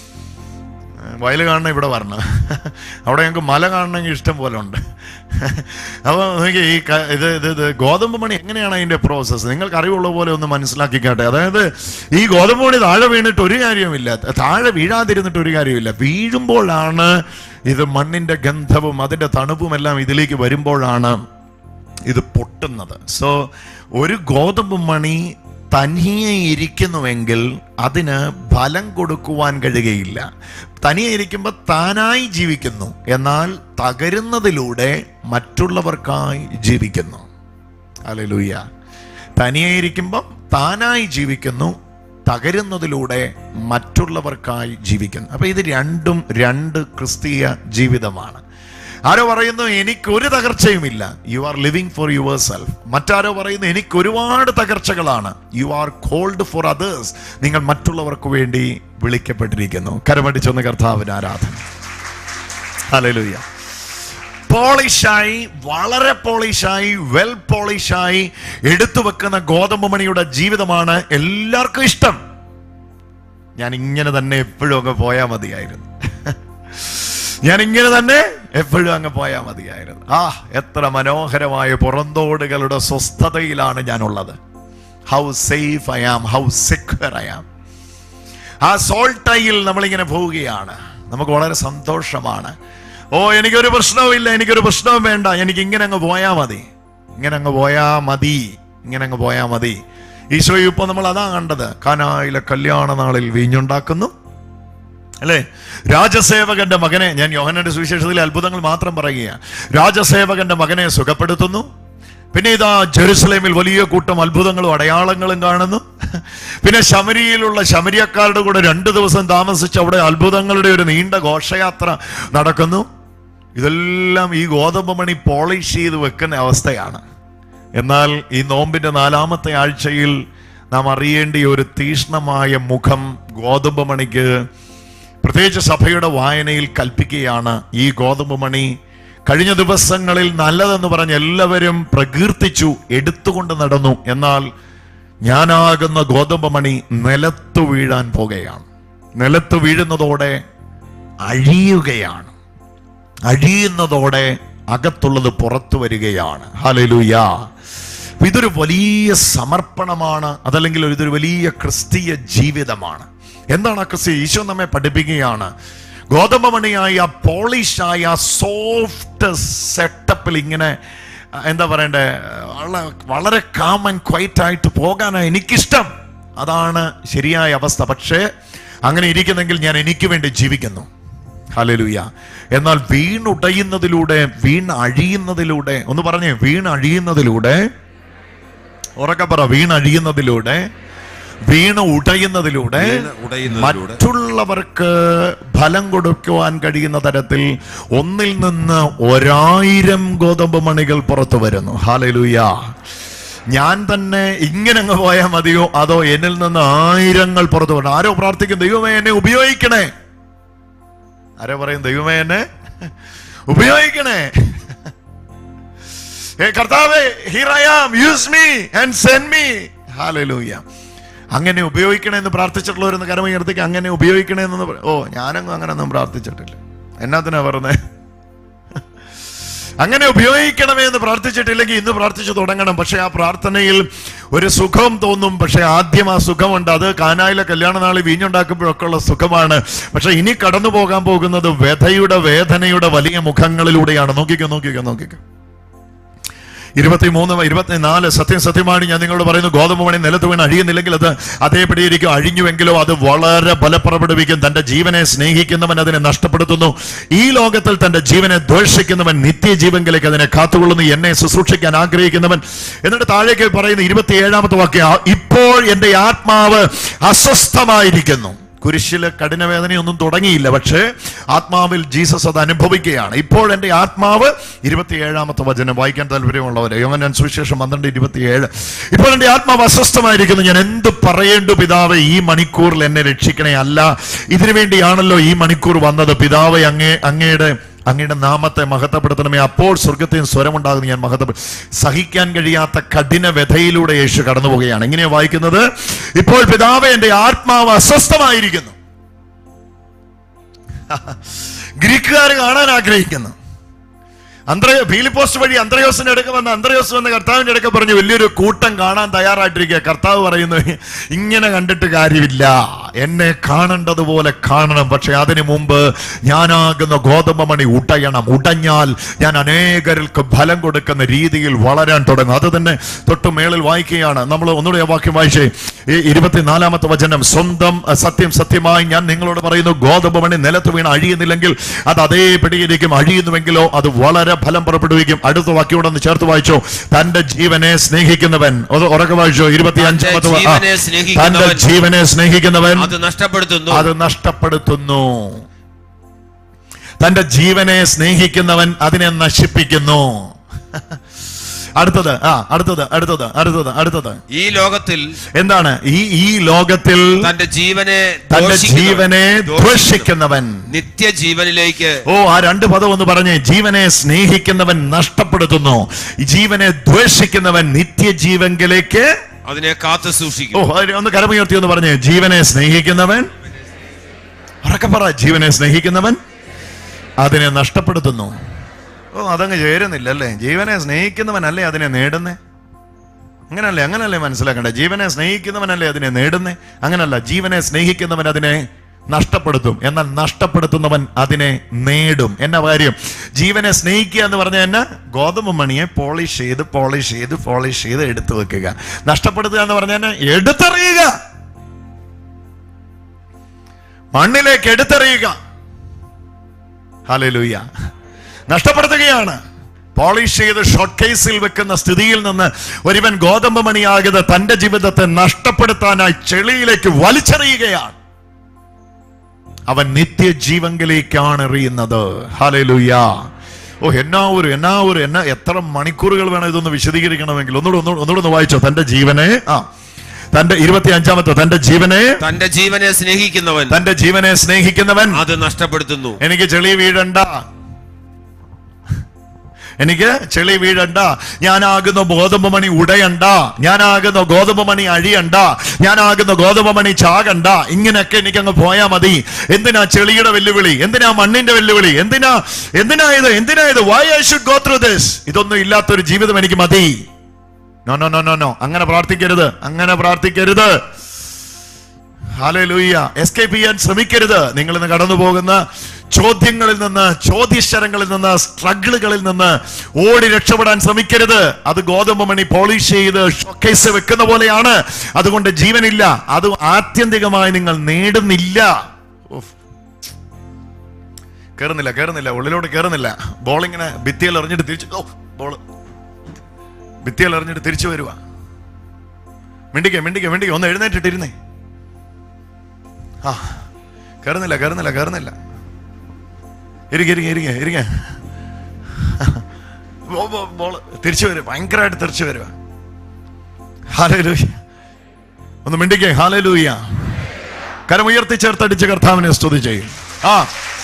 വയൽ കാണണം ഇവിടെ വരണം അവിടെ ഞങ്ങൾക്ക് മല കാണണമെങ്കിൽ ഇഷ്ടം പോലെ ഉണ്ട് അപ്പോൾ നോക്കി ഈ ക- ഇത് ഇത് ഇത് ഗോതമ്പ് മണി എങ്ങനെയാണ് അതിന്റെ പ്രോസസ്സ് നിങ്ങൾക്ക് അറിവുള്ള പോലെ ഒന്ന് മനസ്സിലാക്കിക്കാട്ടെ അതായത് ഈ ഗോതമ്പ് മണി താഴെ വീണിട്ട് ഒരു കാര്യവുമില്ല താഴെ വീഴാതിരുന്നിട്ട് ഒരു കാര്യമില്ല വീഴുമ്പോഴാണ് ഇത് മണ്ണിന്റെ ഗന്ധവും അതിന്റെ തണുപ്പും എല്ലാം ഇതിലേക്ക് വരുമ്പോഴാണ് ഇത് പൊട്ടുന്നത് സോ ഒരു ഗോതമ്പ് മണി തനിയെ ഇരിക്കുന്നുവെങ്കിൽ അതിന് ഫലം കൊടുക്കുവാൻ കഴിയുകയില്ല തനിയെ ഇരിക്കുമ്പോൾ താനായി ജീവിക്കുന്നു എന്നാൽ തകരുന്നതിലൂടെ മറ്റുള്ളവർക്കായി ജീവിക്കുന്നു അലലൂയ തനിയെ ഇരിക്കുമ്പം താനായി ജീവിക്കുന്നു തകരുന്നതിലൂടെ മറ്റുള്ളവർക്കായി ജീവിക്കുന്നു അപ്പൊ ഇത് രണ്ടും രണ്ട് ക്രിസ്തീയ ജീവിതമാണ് ആരോ പറയുന്നു എനിക്ക് ഒരു തകർച്ചയുമില്ല you are living for your self മറ്റാരോ പറയുന്നു എനിക്ക് ഒരുപാട് തകർച്ചകളാണ് you are called for others നിങ്ങൾ മറ്റുള്ളവർക്ക് വേണ്ടി വിളിക്കപ്പെട്ടിരിക്കുന്നു കരമടിച്ചൊന്ന് കർത്താവിന് ആരാധന ഹല്ലേലൂയ പോളിഷായി വളരെ പോളിഷായി വെൽ പോളിഷായി എടുത്തു വെക്കുന്ന ഗോതമ്പ് മണിയുടെ ജീവിതമാണ് എല്ലാവർക്കും ഇഷ്ടം ഞാൻ ഇങ്ങനെ തന്നെ എപ്പോഴും അങ്ങ് പോയാൽ മതിയായിരുന്നു ഞാൻ ഇങ്ങനെ തന്നെ എപ്പോഴും അങ്ങ് പോയാൽ മതിയായിരുന്നു ആ എത്ര മനോഹരമായ പുറന്തോടുകളുടെ സ്വസ്ഥതയിലാണ് ഞാനുള്ളത് how safe I am how secure I am ആ സോൾട്ടയിൽ നമ്മളിങ്ങനെ പോവുകയാണ് നമുക്ക് വളരെ സന്തോഷമാണ് ഓ എനിക്കൊരു പ്രശ്നവുമില്ല എനിക്കൊരു പ്രശ്നവും വേണ്ട എനിക്ക് ഇങ്ങനെ അങ്ങ് പോയാ മതി ഇങ്ങനെ അങ്ങ് പോയാ മതി ഇങ്ങനെ അങ്ങ് പോയാ മതി ഈശോ ഇപ്പൊ നമ്മൾ അതാ കണ്ടത് കാനായിലെ കല്യാണ നാളിൽ വീഞ്ഞുണ്ടാക്കുന്നു അല്ലേ രാജസേവകന്റെ മകനെ ഞാൻ യോഹനന്റെ സുവിശേഷത്തിലെ അത്ഭുതങ്ങൾ മാത്രം പറയുക രാജസേവകന്റെ മകനെ സുഖപ്പെടുത്തുന്നു പിന്നെ ഇതാ ജെറുസലേമിൽ വലിയ കൂട്ടം അത്ഭുതങ്ങളും അടയാളങ്ങളും കാണുന്നു പിന്നെ ശമരിയിലുള്ള ശമരിയക്കാരുടെ കൂടെ രണ്ടു ദിവസം താമസിച്ച് അവിടെ അത്ഭുതങ്ങളുടെ ഒരു നീണ്ട ഘോഷയാത്ര നടക്കുന്നു ഇതെല്ലാം ഈ ഗോതമ്പ് മണി പോളിഷ് ചെയ്ത് വെക്കുന്ന അവസ്ഥയാണ് എന്നാൽ ഈ നോമ്പിന്റെ നാലാമത്തെ ആഴ്ചയിൽ നാം അറിയേണ്ടിയ ഒരു തീഷ്ണമായ മുഖം ഗോതമ്പ് മണിക്ക് പ്രത്യേകിച്ച് സഭയുടെ വായനയിൽ കൽപ്പിക്കുകയാണ് ഈ ഗോതമ്പ് മണി കഴിഞ്ഞ ദിവസങ്ങളിൽ നല്ലതെന്ന് പറഞ്ഞ് എല്ലാവരും പ്രകീർത്തിച്ചു എടുത്തുകൊണ്ട് നടന്നു എന്നാൽ ഞാനാകുന്ന ഗോതമ്പ് മണി നിലത്തു വീഴാൻ പോകുകയാണ് നിലത്ത് വീഴുന്നതോടെ അഴിയുകയാണ് അഴിയുന്നതോടെ അകത്തുള്ളത് പുറത്തു വരികയാണ് ഹലലുയ ഇതൊരു വലിയ സമർപ്പണമാണ് അതല്ലെങ്കിൽ ഇതൊരു വലിയ ക്രിസ്തീയ ജീവിതമാണ് എന്താണ് ആ ക്രിസ്തീയ ഈശോ നമ്മെ പഠിപ്പിക്കുകയാണ് ഗോതമ്പ് മണിയായ പോളിഷായ സോഫ്റ്റ് സെറ്റപ്പിൽ ഇങ്ങനെ അഹ് എന്താ പറയണ്ടേ വളരെ വളരെ കാം ആൻഡ് ക്വൈറ്റ് ആയിട്ട് പോകാനാണ് എനിക്കിഷ്ടം അതാണ് ശരിയായ അവസ്ഥ പക്ഷേ അങ്ങനെ ഇരിക്കുന്നെങ്കിൽ ഞാൻ എനിക്ക് വേണ്ടി ജീവിക്കുന്നു ഹലലുയ എന്നാൽ വീണുടയുന്നതിലൂടെ വീണ് അഴിയുന്നതിലൂടെ ഒന്ന് പറഞ്ഞേ വീണഴിയുന്നതിലൂടെ ഉറക്കെ പറ വീണഴിയുന്നതിലൂടെ വീണ് ഉടയുന്നതിലൂടെ വീണ് ഉടയുന്നതിലൂടെ മറ്റുള്ളവർക്ക് ഫലം കൊടുക്കുവാൻ കഴിയുന്ന തരത്തിൽ ഒന്നിൽ നിന്ന് ഒരായിരം ഗോതമ്പ് മണികൾ പുറത്തു വരുന്നു ഹാലലുയ ഞാൻ തന്നെ ഇങ്ങനെ അങ്ങ് പോയാൽ മതിയോ അതോ എന്നിൽ നിന്ന് ആയിരങ്ങൾ പുറത്തു വരണം ആരോ പ്രാർത്ഥിക്കും ദൈവമേ എന്നെ ഉപയോഗിക്കണേ ആരോ പറയും ദൈവമേ എന്നെ ഉപയോഗിക്കണേ ഏ കർത്താവേ here I am use me and send me hallelujah അങ്ങനെ ഉപയോഗിക്കണേ എന്ന് പ്രാർത്ഥിച്ചിട്ടുള്ളവരെന്ന് കരമ ഉയർത്തിക്ക് അങ്ങനെ ഉപയോഗിക്കണേ എന്ന് പറ- ഓ ഞാനങ്ങ് അങ്ങനെ ഒന്നും പ്രാർത്ഥിച്ചിട്ടില്ല എന്നാത്തിനാ പറഞ്ഞേ അങ്ങനെ ഉപയോഗിക്കണമേ എന്ന് പ്രാർത്ഥിച്ചിട്ടില്ലെങ്കിൽ ഇന്ന് പ്രാർത്ഥിച്ചു തുടങ്ങണം പക്ഷെ ആ പ്രാർത്ഥനയിൽ ഒരു സുഖം തോന്നും പക്ഷെ ആദ്യം ആ സുഖമുണ്ട് അത് കാനായിലെ കല്യാണ നാളിൽ വീഞ്ഞുണ്ടാക്കുമ്പോഴൊക്കെ ഉള്ള സുഖമാണ് പക്ഷെ ഇനി കടന്നു പോകാൻ പോകുന്നത് വ്യഥയുടെ വേദനയുടെ വലിയ മുഖങ്ങളിലൂടെയാണ് നോക്കിക്കോ നോക്കിക്കോ നോക്കിക്കോ ഇരുപത്തിമൂന്ന് ഇരുപത്തിനാല് സത്യം സത്യമാണ് ഞാൻ നിങ്ങളോട് പറയുന്നു ഗോതമ്പ് മണി നിലത്ത് വീണ് അഴിയുന്നില്ലെങ്കിൽ അത് അതേപടിയിരിക്കും അഴിഞ്ഞുവെങ്കിലോ അത് വളരെ ഫലപ്രകടിപ്പിക്കും തന്റെ ജീവനെ സ്നേഹിക്കുന്നവൻ അതിനെ നഷ്ടപ്പെടുത്തുന്നു ഈ ലോകത്തിൽ തന്റെ ജീവനെ ദ്വേഷിക്കുന്നവൻ നിത്യജീവങ്കിലേക്ക് അതിനെ കാത്തുകൊള്ളുന്നു എന്നെ ശുശ്രൂഷിക്കാൻ ആഗ്രഹിക്കുന്നവൻ എന്നിട്ട് താഴേക്ക് പറയുന്ന ഇരുപത്തിയേഴാമത്തെ വാക്യ ഇപ്പോൾ എന്റെ ആത്മാവ് അസ്വസ്ഥമായിരിക്കുന്നു കുരിശില് കഠിനവേദനയൊന്നും തുടങ്ങിയില്ല പക്ഷേ ആത്മാവിൽ ജീസസ് അത് അനുഭവിക്കുകയാണ് ഇപ്പോൾ എൻ്റെ ആത്മാവ് ഇരുപത്തിയേഴാമത്തെ വചനം വായിക്കാൻ താല്പര്യമുള്ളവരെ യോഹന്നാൻ സുവിശേഷം പന്ത്രണ്ട് ഇരുപത്തിയേഴ് ഇപ്പോൾ എൻ്റെ ആത്മാവ് അസ്വസ്ഥമായിരിക്കുന്നു ഞാൻ എന്ത് പറയേണ്ടു പിതാവ് ഈ മണിക്കൂറിൽ എന്നെ രക്ഷിക്കണേ അല്ല ഇതിനു വേണ്ടിയാണല്ലോ ഈ മണിക്കൂർ വന്നത് പിതാവ് അങ്ങേ അങ്ങയുടെ അങ്ങയുടെ നാമത്തെ മഹത്വപ്പെടുത്തണമേ അപ്പോൾ സ്വർഗത്തെയും സ്വരമുണ്ടാകുന്ന ഞാൻ മഹത്വ സഹിക്കാൻ കഴിയാത്ത കഠിന വ്യഥയിലൂടെ യേശു കടന്നു പോവുകയാണ് ഇങ്ങനെ വായിക്കുന്നത് ഇപ്പോൾ പിതാവ് എന്റെ ആത്മാവ് അസ്വസ്ഥമായിരിക്കുന്നു ഗ്രീക്കുകാർ കാണാൻ ആഗ്രഹിക്കുന്നു അന്ത്രയോ ഫീലിപ്പോസ്റ്റ് വഴി അന്ത്രയോസിന്റെ അടുക്ക വന്ന അന്ത്രയോസ് വന്ന കർത്താവിന്റെ അടുക്ക പറഞ്ഞു വലിയൊരു കൂട്ടം കാണാൻ തയ്യാറായിട്ടിരിക്കുക കർത്താവ് പറയുന്നു ഇങ്ങനെ കണ്ടിട്ട് കാര്യമില്ല എന്നെ കാണേണ്ടതുപോലെ കാണണം പക്ഷെ അതിനു മുമ്പ് ഞാനാകുന്ന ഗോതമ്പ് മണി ഉടയണം ഉടഞ്ഞാൽ ഞാൻ അനേകർക്ക് ഫലം കൊടുക്കുന്ന രീതിയിൽ വളരാൻ തുടങ്ങും അത് തന്നെ തൊട്ട് മേളിൽ വായിക്കുകയാണ് നമ്മൾ ഒന്നുകൂടെ ആ വാക്യം വായിച്ചേ ഈ ഇരുപത്തിനാലാമത്തെ വചനം സ്വന്തം അഹ്, സത്യം സത്യമായി ഞാൻ നിങ്ങളോട് പറയുന്നു ഗോതമ്പ് മണി നിലത്ത് വീണ് അഴിയുന്നില്ലെങ്കിൽ അത് അതേപടിയിരിക്കും അഴിയുന്നുവെങ്കിലോ അത് വളരെ ഫലം പുറപ്പെടുവിക്കും അടുത്ത വാക്യോടെ ഒന്ന് ചേർത്ത് വായിച്ചോ തന്റെ ജീവനെ സ്നേഹിക്കുന്നവൻ അത് ഉറക്കെ വായിച്ചോ ഇരുപത്തി അഞ്ചാമത്തെ വാ- ആ. ജീവനെ തന്റെ സ്നേഹിക്കുന്നവൻ ജീവനെ സ്നേഹിക്കുന്നവൻ അത് നഷ്ടപ്പെടുത്തുന്നു അത് നഷ്ടപ്പെടുത്തുന്നു തന്റെ ജീവനെ സ്നേഹിക്കുന്നവൻ അതിനെ നശിപ്പിക്കുന്നു അടുത്തത് ആ അടുത്തത് അടുത്തത് അടുത്തത് അടുത്തത് ഈ ലോകത്തിൽ എന്താണ് ഈ ഈ ലോകത്തിൽ തന്റെ ജീവനെ തന്റെ ദോഷിക്കുന്നവൻ- ജീവനെ ദ്വേഷിക്കുന്നവൻ നിത്യജീവനിലേക്ക് ഓ ആ രണ്ട് പദം ഒന്ന് പറഞ്ഞേ ജീവനെ സ്നേഹിക്കുന്നവൻ നഷ്ടപ്പെടുത്തുന്നു ജീവനെ ദ്വേഷിക്കുന്നവൻ നിത്യജീവങ്കിലേക്ക് അതിനെ കാത്തു ഓ സൂക്ഷിക്കും അത് ഒന്ന് കരമുയർത്തി ഒന്ന് പറഞ്ഞേ ജീവനെ സ്നേഹിക്കുന്നവൻ ഉറക്കെ പറ ജീവനെ സ്നേഹിക്കുന്നവൻ അതിനെ നഷ്ടപ്പെടുത്തുന്നു ഓ അതങ്ങ് ചേരുന്നില്ല അല്ലേ ജീവനെ സ്നേഹിക്കുന്നവനല്ലേ അതിനെ നേടുന്നേ അങ്ങനല്ലേ അങ്ങനല്ലേ മനസ്സിലാക്കണ്ടേ ജീവനെ സ്നേഹിക്കുന്നവനല്ലേ അതിനെ നേടുന്നേ അങ്ങനല്ല ജീവനെ സ്നേഹിക്കുന്നവൻ അതിനെ നഷ്ടപ്പെടുത്തും എന്നാൽ നഷ്ടപ്പെടുത്തുന്നവൻ അതിനെ നേടും എന്ന കാര്യം ജീവനെ സ്നേഹിക്കുക എന്ന് പറഞ്ഞാൽ എന്നാ ഗോതമ്പ് മണിയെ പോളിഷ് ചെയ്ത് പോളിഷ് ചെയ്ത് പോളിഷ് ചെയ്ത് എടുത്തു വെക്കുക നഷ്ടപ്പെടുത്തുക എന്ന് പറഞ്ഞാൽ എടുത്തെറിയുക മണ്ണിലേക്ക് എടുത്തെറിയുക ഹല്ലേലൂയ നഷ്ടപ്പെടുത്തുകയാണ് പോളിഷ് ചെയ്ത് ഷോർട്ട് കേസിൽ വെക്കുന്ന സ്ഥിതിയിൽ നിന്ന് ഒരുവൻ ഗോതമ്പ് മണിയാകത് തന്റെ ജീവിതത്തെ നഷ്ടപ്പെടുത്താനായി ചെളിയിലേക്ക് വലിച്ചെറിയുകയാണ് അവൻ നിത്യജീവങ്കിലേക്കാണ് എറിയുന്നത് ഹല്ലേലൂയ ഓ എന്നാ ഒരു എന്നാ ഒരു എന്നാ എത്ര മണിക്കൂറുകൾ വേണം ഇതൊന്ന് വിശദീകരിക്കണമെങ്കിൽ ഒന്നുകൂടെ ഒന്നുകൂടെ ഒന്നുകൂടെ ഒന്ന് വായിച്ചോ തന്റെ ജീവനെ ആ തന്റെ ഇരുപത്തി അഞ്ചാമത്തെ തന്റെ ജീവനെ തന്റെ ജീവനെ സ്നേഹിക്കുന്നവൻ തന്റെ ജീവനെ സ്നേഹിക്കുന്നവൻ അത് നഷ്ടപ്പെടുത്തുന്നു എനിക്ക് ചെളി വീഴണ്ട എനിക്ക് ചെളി വീഴണ്ട ഞാനാകുന്ന ഗോതമ്പ് മണി ഉടയണ്ട ഞാനാകുന്ന ഗോതമ്പ് മണി അഴിയണ്ട ഞാനാകുന്ന ഗോതമ്പ് മണി ചാകണ്ട ഇങ്ങനെയൊക്കെ എനിക്ക് അങ്ങ് പോയാ മതി എന്തിനാ ചെളിയുടെ വെല്ലുവിളി എന്തിനാ മണ്ണിന്റെ വെല്ലുവിളി എന്തിനാ എന്തിനാ ഇത് എന്തിനാ ഇത് why I should go through this ഇതൊന്നും ഇല്ലാത്തൊരു ജീവിതം എനിക്ക് മതി no no no no no അങ്ങനെ പ്രാർത്ഥിക്കരുത് അങ്ങനെ പ്രാർത്ഥിക്കരുത് ഹാലലൂയ്യ എസ്കേപ്പ് ചെയ്യാൻ ശ്രമിക്കരുത് നിങ്ങൾ ഇന്ന് കടന്നു പോകുന്ന ചോദ്യങ്ങളിൽ നിന്ന് ചോദ്യശരങ്ങളിൽ നിന്ന് സ്ട്രഗിളുകളിൽ നിന്ന് ഓടി രക്ഷപ്പെടാൻ ശ്രമിക്കരുത് അത് ഗോതമ്പ് മണി പോളിഷ് ചെയ്ത് ഷോക്കേസ് വെക്കുന്ന പോലെയാണ് അതുകൊണ്ട് ജീവനില്ല അത് ആത്യന്തികമായി നിങ്ങൾ നേടുന്നില്ല ഉഫ്. കേറുന്നില്ല കേറുന്നില്ല ഉള്ളിലോട്ട് കേറുന്നില്ല ബോൾ ഇങ്ങനെ ഭിത്തിയിൽ എറിഞ്ഞിട്ട് തിരിച്ചു ഓ ബോള് ഭിത്തിയിൽ എറിഞ്ഞിട്ട് തിരിച്ചു വരുക മിണ്ടിക്ക മിണ്ടിക്ക മിണ്ടിക്ക ഒന്ന് എഴുന്നേറ്റിട്ടിരുന്നേ ആ കയറുന്നില്ല കയറുന്നില്ല കയറുന്നില്ല ഇരിക്ക ഇരിക്ക ഇരിക്ക ഇരിക്ക ബോ- ബോ- ബോള് തിരിച്ചു വരും ഭയങ്കരമായിട്ട് തിരിച്ചു വരുക ഹാലലൂയ ഒന്ന് മിണ്ടിക്കേ ഹാലലൂയ കരമുയർത്തി ചേർത്തടിച്ച് കർത്താവിനെ സ്തുതി ചെയ്യും ആ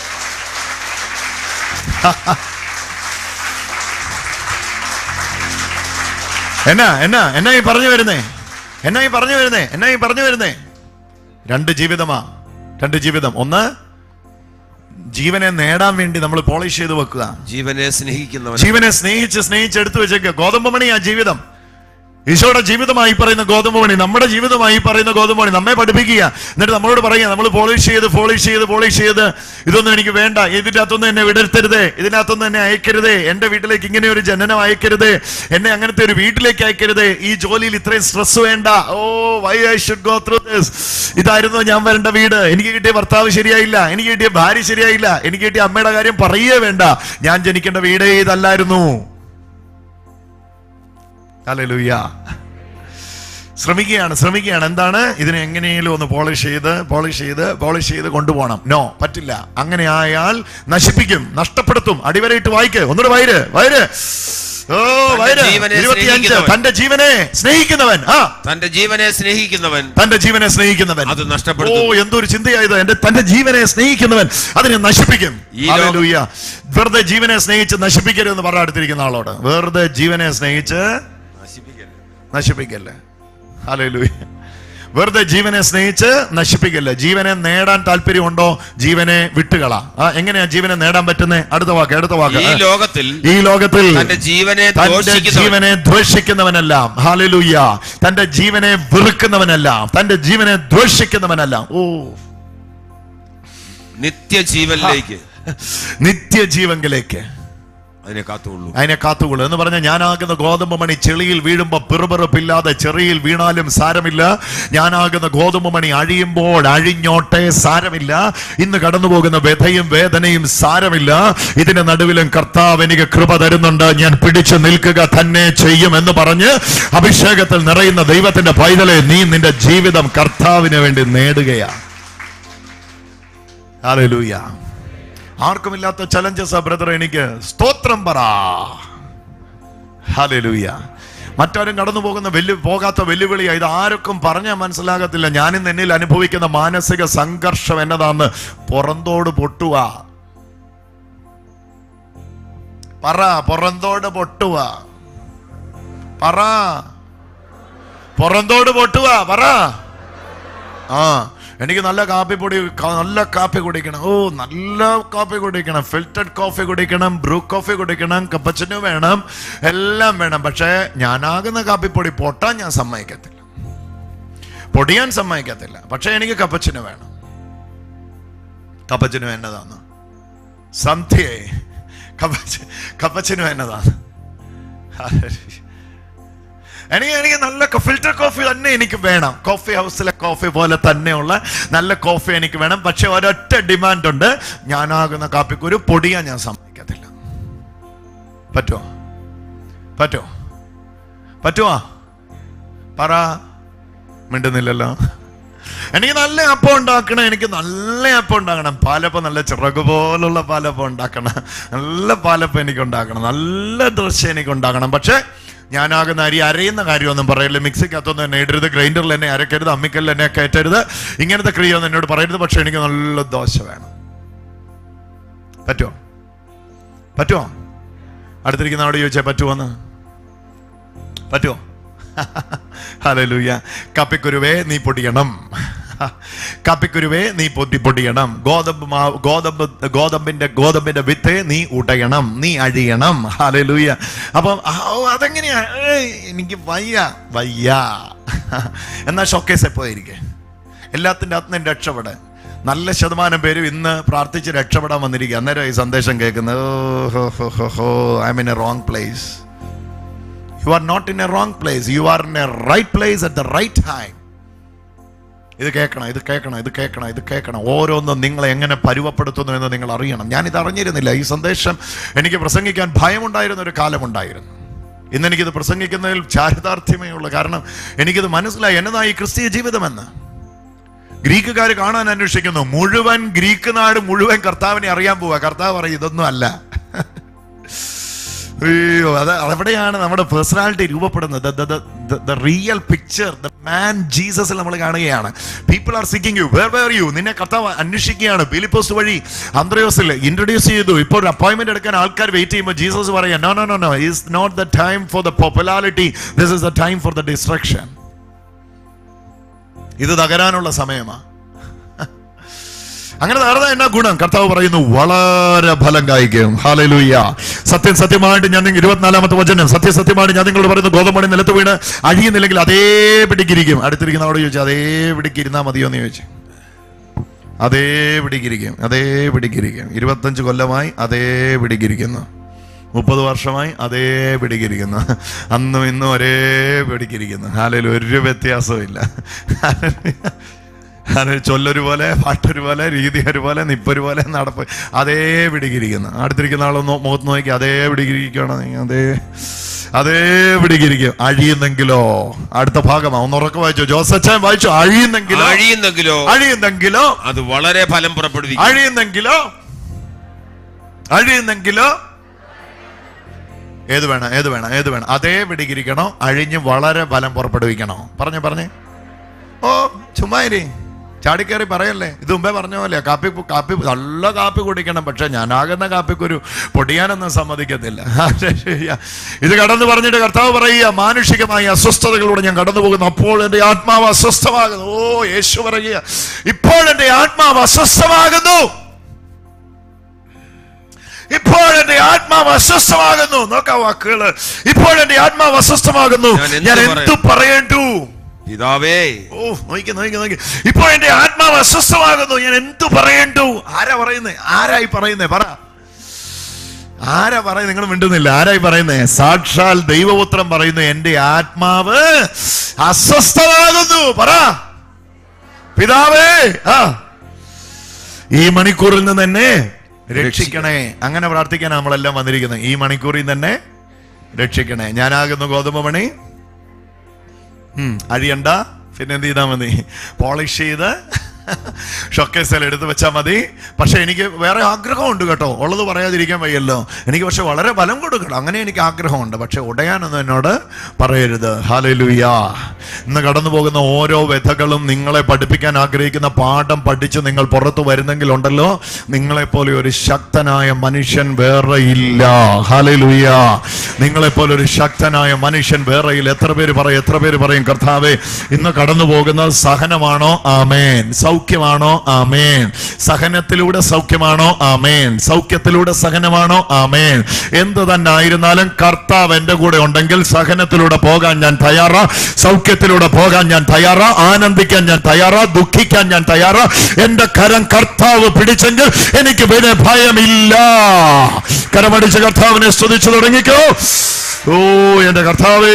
എന്നാ എന്നാ എന്നാ ഈ പറഞ്ഞു വരുന്നേ എന്നാ ഈ പറഞ്ഞു വരുന്നേ എന്നാ ഈ പറഞ്ഞു വരുന്നേ രണ്ട് ജീവിതമാ രണ്ട് ജീവിതം ഒന്ന് ജീവനെ നേടാൻ വേണ്ടി നമ്മൾ പോളിഷ് ചെയ്ത് വെക്കുക ജീവനെ സ്നേഹിക്കുന്നവൻ ജീവനെ സ്നേഹിച്ച് സ്നേഹിച്ച് എടുത്തു വെച്ചേക്കുക ഗോതമ്പ് മണിയാ ജീവിതം ഈശോയുടെ ജീവിതമായി പറയുന്ന ഗോതമ്പ് മണി നമ്മുടെ ജീവിതമായി പറയുന്ന ഗോതമ്പ് മണി നമ്മെ പഠിപ്പിക്കുക എന്നിട്ട് നമ്മളോട് പറയുക നമ്മൾ പോളിഷ് ചെയ്ത് പോളിഷ് ചെയ്ത് പോളിഷ് ചെയ്ത് ഇതൊന്നും എനിക്ക് വേണ്ട ഇതിൻ്റെ അകത്തൊന്നും എന്നെ വിടരുത്തരുതേ ഇതിനകത്തൊന്നും എന്നെ അയക്കരുതേ എന്റെ വീട്ടിലേക്ക് ഇങ്ങനെ ഒരു ജനനം അയക്കരുതേ എന്നെ അങ്ങനത്തെ ഒരു വീട്ടിലേക്ക് അയക്കരുതേ ഈ ജോലിയിൽ ഇത്രയും സ്ട്രെസ് വേണ്ട oh why I should go through this ഇതായിരുന്നു ഞാൻ വരേണ്ട വീട് എനിക്ക് കിട്ടിയ ഭർത്താവ് ശരിയായില്ല എനിക്ക് കിട്ടിയ ഭാര്യ ശരിയായില്ല എനിക്ക് കിട്ടിയ അമ്മയുടെ കാര്യം പറയേ വേണ്ട ഞാൻ ജനിക്കേണ്ട വീടേ ഇതല്ലായിരുന്നു ഹല്ലേലൂയ ശ്രമിക്കുകയാണ് ശ്രമിക്കുകയാണ് എന്താണ് ഇതിനെ എങ്ങനെയും ഒന്ന് പോളിഷ് ചെയ്ത് പോളിഷ് ചെയ്ത് പോളിഷ് ചെയ്ത് കൊണ്ടുപോകണം നോ പറ്റില്ല അങ്ങനെ ആയാൽ നശിപ്പിക്കും നഷ്ടപ്പെടുത്തും അടിവരയിട്ട് വായിക്ക് ഒന്നുകൂടെ വൈര് വൈര് ഓ വൈര് ജീവനെ ഇരുപത്തിയഞ്ച് സ്നേഹിക്കുന്നവൻ. തന്റെ ജീവനെ സ്നേഹിക്കുന്നവൻ ആ തന്റെ ജീവനെ സ്നേഹിക്കുന്നവൻ തന്റെ ജീവനെ സ്നേഹിക്കുന്നവൻ അത് ഓ നഷ്ടപ്പെടുത്തും എന്തൊരു ചിന്തയായത് എന്റെ തന്റെ ജീവനെ സ്നേഹിക്കുന്നവൻ അതിനെ നശിപ്പിക്കും ഈ ലോകം- ഹല്ലേലൂയ. വെറുതെ ജീവനെ സ്നേഹിച്ച് നശിപ്പിക്കരുതെന്ന് പറഞ്ഞ അടുത്തിരിക്കുന്ന ആളോട് വെറുതെ ജീവനെ സ്നേഹിച്ച് നശിപ്പിക്കല്ലേ ഹല്ലേലൂയ വെറുതെ ജീവനെ സ്നേഹിച്ച് നശിപ്പിക്കല്ലേ ജീവനെ നേടാൻ താല്പര്യമുണ്ടോ ജീവനെ വിട്ടുകള ആ എങ്ങനെയാ ജീവനെ നേടാൻ പറ്റുന്നേ അടുത്ത വാക്ക് അടുത്ത വാക്ക് ഈ ലോകത്തിൽ ഈ ലോകത്തിൽ തന്റെ ജീവനെ തന്റെ ദോഷിക്കുന്നവൻ ജീവനെ ദ്വേഷിക്കുന്നവനെല്ലാം ഹാലലൂയ തന്റെ ജീവനെ വെറുക്കുന്നവനെല്ലാം തന്റെ ജീവനെ ദ്വേഷിക്കുന്നവനെല്ലാം ഓ നിത്യജീവനിലേക്ക് നിത്യജീവങ്കിലേക്ക് അതിനെ കാത്തുള്ളൂ അതിനെ കാത്തുകൊള്ളു എന്ന് പറഞ്ഞ ഞാനാകുന്ന ഗോതമ്പ് മണി ചെളിയിൽ വീഴുമ്പോ പിറുപിറുപ്പില്ലാതെ ചെറിയിൽ വീണാലും സാരമില്ല ഞാനാകുന്ന ഗോതമ്പ് മണി അഴിയുമ്പോൾ അഴിഞ്ഞോട്ടെ സാരമില്ല ഇന്ന് കടന്നു പോകുന്ന വ്യഥയും വേദനയും സാരമില്ല ഇതിന്റെ നടുവിലും കർത്താവ് എനിക്ക് കൃപ തരുന്നുണ്ട് ഞാൻ പിടിച്ചു നിൽക്കുക തന്നെ ചെയ്യും എന്ന് പറഞ്ഞ് അഭിഷേകത്തിൽ നിറയുന്ന ദൈവത്തിന്റെ പൈതലെ നീ നിന്റെ ജീവിതം കർത്താവിന് വേണ്ടി നേടുകയാണ് ഹല്ലേലൂയ ആർക്കുമില്ലാത്ത ചലഞ്ചസ് ബ്രദർ എനിക്ക് സ്തോത്രം പറ ഹല്ലേലൂയ മറ്റാരും കടന്നു പോകുന്ന വെല്ലു പോകാത്ത വെല്ലുവിളിയാ ഇത് ആർക്കും പറഞ്ഞാൽ മനസ്സിലാകത്തില്ല ഞാനിന്ന് എന്നിൽ അനുഭവിക്കുന്ന മാനസിക സംഘർഷം എന്നതാന്ന് പുറന്തോട് പൊട്ടുക പറ പുറന്തോട് പൊട്ടുക പറ പുറന്തോട് പൊട്ടുക പറ ആ എനിക്ക് നല്ല കാപ്പിപ്പൊടി ക- നല്ല കാപ്പി കുടിക്കണം ഓ നല്ല കാപ്പി കുടിക്കണം ഫിൽറ്റഡ് കോഫി കുടിക്കണം ബ്രൂ കോഫി കുടിക്കണം കപ്പച്ചന് വേണം എല്ലാം വേണം പക്ഷേ ഞാനാകുന്ന കാപ്പിപ്പൊടി പൊട്ടാൻ ഞാൻ സമ്മതിക്കത്തില്ല പൊടിയാൻ സമ്മതിക്കത്തില്ല പക്ഷേ എനിക്ക് കപ്പച്ചിന് വേണം കപ്പച്ചിന് വേണ്ടതാണ് സന്ധ്യയെ കപ്പച്ച കപ്പച്ചിന് വേണ്ടതാണ് എനിക്ക് എനിക്ക് നല്ല ഫിൽറ്റർ കോഫി തന്നെ എനിക്ക് വേണം കോഫി ഹൗസിലെ കോഫി പോലെ തന്നെയുള്ള നല്ല കോഫി എനിക്ക് വേണം പക്ഷെ ഒരൊറ്റ ഡിമാൻഡ് ഉണ്ട് ഞാനാകുന്ന കാപ്പിക്ക് ഒരു പൊടിയാ ഞാൻ സമ്മതിക്കത്തില്ല പറ്റുമോ പറ്റുമോ പറ്റുമോ പറ മിണ്ടുന്നില്ലല്ലോ എനിക്ക് നല്ല അപ്പം ഉണ്ടാക്കണം എനിക്ക് നല്ല അപ്പം ഉണ്ടാക്കണം പാലപ്പം നല്ല ചിറക് പോലുള്ള പാലപ്പം ഉണ്ടാക്കണം നല്ല പാലപ്പം എനിക്ക് ഉണ്ടാക്കണം നല്ല ദൃശ്യം എനിക്ക് ഉണ്ടാക്കണം പക്ഷെ ഞാനാകുന്ന അരി അരയുന്ന കാര്യമൊന്നും പറയില്ല മിക്സിക്കകത്തൊന്നും എന്നെ ഇടരുത് ഗ്രൈൻഡറിൽ എന്നെ അരക്കരുത് അമ്മിക്കല്ലിൽ എന്നെ കയറ്റരുത് ഇങ്ങനത്തെ ക്രിയൊന്നും എന്നോട് പറയരുത് പക്ഷെ എനിക്ക് നല്ല ദോശ വേണം പറ്റുമോ പറ്റുമോ അടുത്തിരിക്കുന്ന അവിടെ ചോദിച്ചാൽ പറ്റുമോന്ന് പറ്റുമോ ഹല്ലേലൂയ കപ്പിക്കുരുവേ നീ പൊടിയണം കപ്പിക്കുരുവേ നീ പൊട്ടി പൊടിയണം ഗോതമ്പ് മാവ് ഗോതമ്പ് ഗോതമ്പിന്റെ ഗോതമ്പിന്റെ വിത്ത് നീ ഉടയണം നീ അഴിയണം ഹല്ലേലൂയ അപ്പം ആ, ഓ, അതെങ്ങനെയാ ഏയ്, എനിക്ക് വയ്യ വയ്യ എന്നാ ഷോക്കേസ് പോയിരിക്കെ എല്ലാത്തിൻ്റെ അകത്ത് നിന്ന് രക്ഷപ്പെടാൻ നല്ല ശതമാനം പേരും ഇന്ന് പ്രാർത്ഥിച്ച് രക്ഷപ്പെടാൻ വന്നിരിക്കുക അന്നേരം ഈ സന്ദേശം കേൾക്കുന്നത് ഓ ho ho ho I am in a wrong place you are not in a wrong place you are in a right place at the right time ഇത് കേൾക്കണം ഇത് കേൾക്കണം ഇത് കേൾക്കണം ഇത് കേൾക്കണം ഓരോന്നും നിങ്ങളെ എങ്ങനെ പരുവപ്പെടുത്തുന്നു എന്ന് നിങ്ങൾ അറിയണം ഞാനിത് അറിഞ്ഞിരുന്നില്ല ഈ സന്ദേശം എനിക്ക് പ്രസംഗിക്കാൻ ഭയമുണ്ടായിരുന്ന ഒരു കാലമുണ്ടായിരുന്നു ഇന്ന് എനിക്കിത് പ്രസംഗിക്കുന്നതിൽ ചാരിതാർത്ഥ്യമേ ഉള്ളൂ കാരണം എനിക്കിത് മനസ്സിലായി എന്നതാ ഈ ക്രിസ്തീയ ജീവിതമെന്ന് ഗ്രീക്കുകാർ കാണാൻ അന്വേഷിക്കുന്നു മുഴുവൻ ഗ്രീക്ക് നാട് മുഴുവൻ കർത്താവിനെ അറിയാൻ പോവുക കർത്താവ് പറയും ഇതൊന്നും അല്ല അയ്യോ അത് അതെവിടെയാണ് നമ്മുടെ പേഴ്സണാലിറ്റി രൂപപ്പെടുന്നത് the real picture the man ജീസസിൽ നമ്മൾ കാണുകയാണ് people are seeking you where where you നിന്നെ കർത്താവ് അന്വേഷിക്കുകയാണ് ഫിലിപ്പോസ് വഴി അന്ത്രയോസിൽ ഇൻട്രൊഡ്യൂസ് ചെയ്തു ഇപ്പോൾ ഒരു അപ്പോയിന്റ്മെന്റ് എടുക്കാൻ ആൾക്കാർ വെയിറ്റ് ചെയ്യുമ്പോൾ ജീസസ് പറയാം no no no no is not the time for the popularity this is the time for the destruction ഇത് തകരാനുള്ള സമയമാണ് അങ്ങനെ തകർന്ന എന്നാ ഗുണം കർത്താവ് പറയുന്നു വളരെ ഫലം കായ്ക്കും ഹാലലൂയ്യ സത്യം സത്യമായിട്ട് ഞാൻ നിങ്ങൾ ഇരുപത്തിനാലാമത്തെ വചനം സത്യം സത്യമായിട്ട് ഞാൻ നിങ്ങളോട് പറയുന്നു ഗോതമ്പണി നിലത്ത് വീണ് അഴിയുന്നില്ലെങ്കിൽ അതേ പിടിക്കിരിക്കും അടുത്തിരിക്കുന്നവരോട് ചോദിച്ചു അതേ പിടിക്കിരുന്നാ മതിയോ എന്ന് ചോദിച്ചു അതേ പിടിക്കിരിക്കും അതേ പിടിക്കിരിക്കും ഇരുപത്തഞ്ച് കൊല്ലമായി അതേ പിടിക്കിരിക്കുന്നു മുപ്പത് വർഷമായി അതേ പിടിക്കിരിക്കുന്നു അന്നും ഇന്നും ഒരേ പിടിക്കിരിക്കുന്നു ഹാലയിൽ ഒരു വ്യത്യാസവും ഇല്ല അത് ചൊല്ലൊരു പോലെ പാട്ടൊരു പോലെ രീതി ഒരു പോലെ നിപ്പൊരു പോലെ നടപ്പ് അതേ പിടിക്കിരിക്കുന്നു അടുത്തിരിക്കുന്ന ആളൊന്ന് മുഖത്ത് നോക്കി അതേ പിടിക്കിരിക്കുകയാണ് അതേ അതേ പിടിക്കിരിക്കും അഴിയുന്നെങ്കിലോ അടുത്ത ഭാഗമാ ഒന്ന് ഉറക്കെ വായിച്ചോ ജോസച്ചൻ വായിച്ചോ അഴിയുന്നെങ്കിലോ അഴിയുന്നെങ്കിലോ അഴിയുന്നെങ്കിലോ അത് വളരെ ഫലം പുറപ്പെടുവിക്കും അഴിയുന്നെങ്കിലോ അഴിയുന്നെങ്കിലോ ഏത് വേണം ഏത് വേണം ഏത് വേണം അതേ പിടിക്കിരിക്കണോ അഴിഞ്ഞ് വളരെ ഫലം പുറപ്പെടുവിക്കണോ പറഞ്ഞു പറഞ്ഞേ ഓ ചുമ്മാ ഇരി ചാടിക്കയറി പറയല്ലേ ഇത് മുമ്പേ പറഞ്ഞ പോലെ കാപ്പി കാപ്പി നല്ല കാപ്പി കുടിക്കണം പക്ഷെ ഞാനാകുന്ന കാപ്പിക്കൊരു പൊടിയാനൊന്നും സമ്മതിക്കത്തില്ല ഇത് കടന്നു പറഞ്ഞിട്ട് കർത്താവ് പറയുക മാനുഷികമായ അസ്വസ്ഥതകളിലൂടെ ഞാൻ കടന്നു പോകുന്നു അപ്പോൾ എൻ്റെ ആത്മാവ് അസ്വസ്ഥമാകുന്നു ഓ യേശു പറയുക ഇപ്പോൾ എൻ്റെ ആത്മാവ് അസ്വസ്ഥമാകുന്നു ഇപ്പോൾ എന്റെ ആത്മാവ് അസ്വസ്ഥമാകുന്നു നോക്കാം വാക്കുകള് ഇപ്പോൾ എന്റെ ആത്മാവ് അസ്വസ്ഥമാകുന്നു ഞാൻ എന്ത് ഞാൻ എന്തു പറയേണ്ടു പിതാവേ ഓ നോക്കി നോക്കി നോക്കി ഇപ്പോൾ എന്റെ ആത്മാവ് അസ്വസ്ഥമാകുന്നു ഞാൻ എന്തു പറയേണ്ടു ആരാ പറയുന്നേ ആരായി പറയുന്നേ പറ ആരാ പറയുന്നത് നിങ്ങൾ മിണ്ടുന്നില്ല ആരായി പറയുന്നേ സാക്ഷാൽ ദൈവപുത്രം പറയുന്നു എന്റെ ആത്മാവ് അസ്വസ്ഥമാകുന്നു പറ പിതാവേ ആ ഈ മണിക്കൂറിൽ നിന്ന് എന്നെ രക്ഷിക്കണേ അങ്ങനെ പ്രാർത്ഥിക്കാൻ നമ്മളെല്ലാം വന്നിരിക്കുന്നത് ഈ മണിക്കൂറിൽ തന്നെ രക്ഷിക്കണേ ഞാനാകുന്നു ഗോതമ്പ് മണി ഉം, അഴിയണ്ട പിന്നെ എന്ത് ചെയ്താൽ മതി പോളിഷ് ചെയ്ത് ഷൊക്കേസിൽ എടുത്ത് വെച്ചാൽ മതി പക്ഷെ എനിക്ക് വേറെ ആഗ്രഹമുണ്ട് കേട്ടോ ഉള്ളത് പറയാതിരിക്കാൻ വയ്യല്ലോ എനിക്ക് പക്ഷെ വളരെ ബലം കൊടുക്കണം അങ്ങനെ എനിക്ക് ആഗ്രഹമുണ്ട് പക്ഷെ ഉടയാനൊന്നും എന്നോട് പറയരുത് ഹാലലുയാ ഇന്ന് കടന്നു പോകുന്ന ഓരോ വ്യഥകളും നിങ്ങളെ പഠിപ്പിക്കാൻ ആഗ്രഹിക്കുന്ന പാഠം പഠിച്ച് നിങ്ങൾ പുറത്തു വരുന്നെങ്കിൽ ഉണ്ടല്ലോ നിങ്ങളെപ്പോലെ ഒരു ശക്തനായ മനുഷ്യൻ വേറെ ഇല്ല ഹാലലുയാ നിങ്ങളെപ്പോലെ ഒരു ശക്തനായ മനുഷ്യൻ വേറെ ഇല്ല എത്ര പേര് പറയും എത്ര പേര് പറയും കർത്താവേ ഇന്ന് കടന്നു പോകുന്നത് സഹനമാണോ ആമേൻ സൗഖ്യമാണോ ആമേൻ സഹനത്തിലൂടെ സൗഖ്യമാണോ ആമേൻ സൗഖ്യത്തിലൂടെ സഹനമാണോ ആമേൻ എന്ത് തന്നെ ആയിരുന്നാലും കർത്താവ് എന്റെ കൂടെ ഉണ്ടെങ്കിൽ സഹനത്തിലൂടെ പോകാൻ ഞാൻ തയ്യാറാ സൗഖ്യത്തിലൂടെ പോകാൻ ഞാൻ തയ്യാറാ ആനന്ദിക്കാൻ ഞാൻ തയ്യാറാ ദുഃഖിക്കാൻ ഞാൻ തയ്യാറാ എന്റെ കരം കർത്താവ് പിടിച്ചെങ്കിൽ എനിക്ക് പിന്നെ ഭയമില്ല കരമടിച്ച് കർത്താവിനെ സ്തുതിച്ചു തുടങ്ങിക്കോ ഓ എന്റെ കർത്താവേ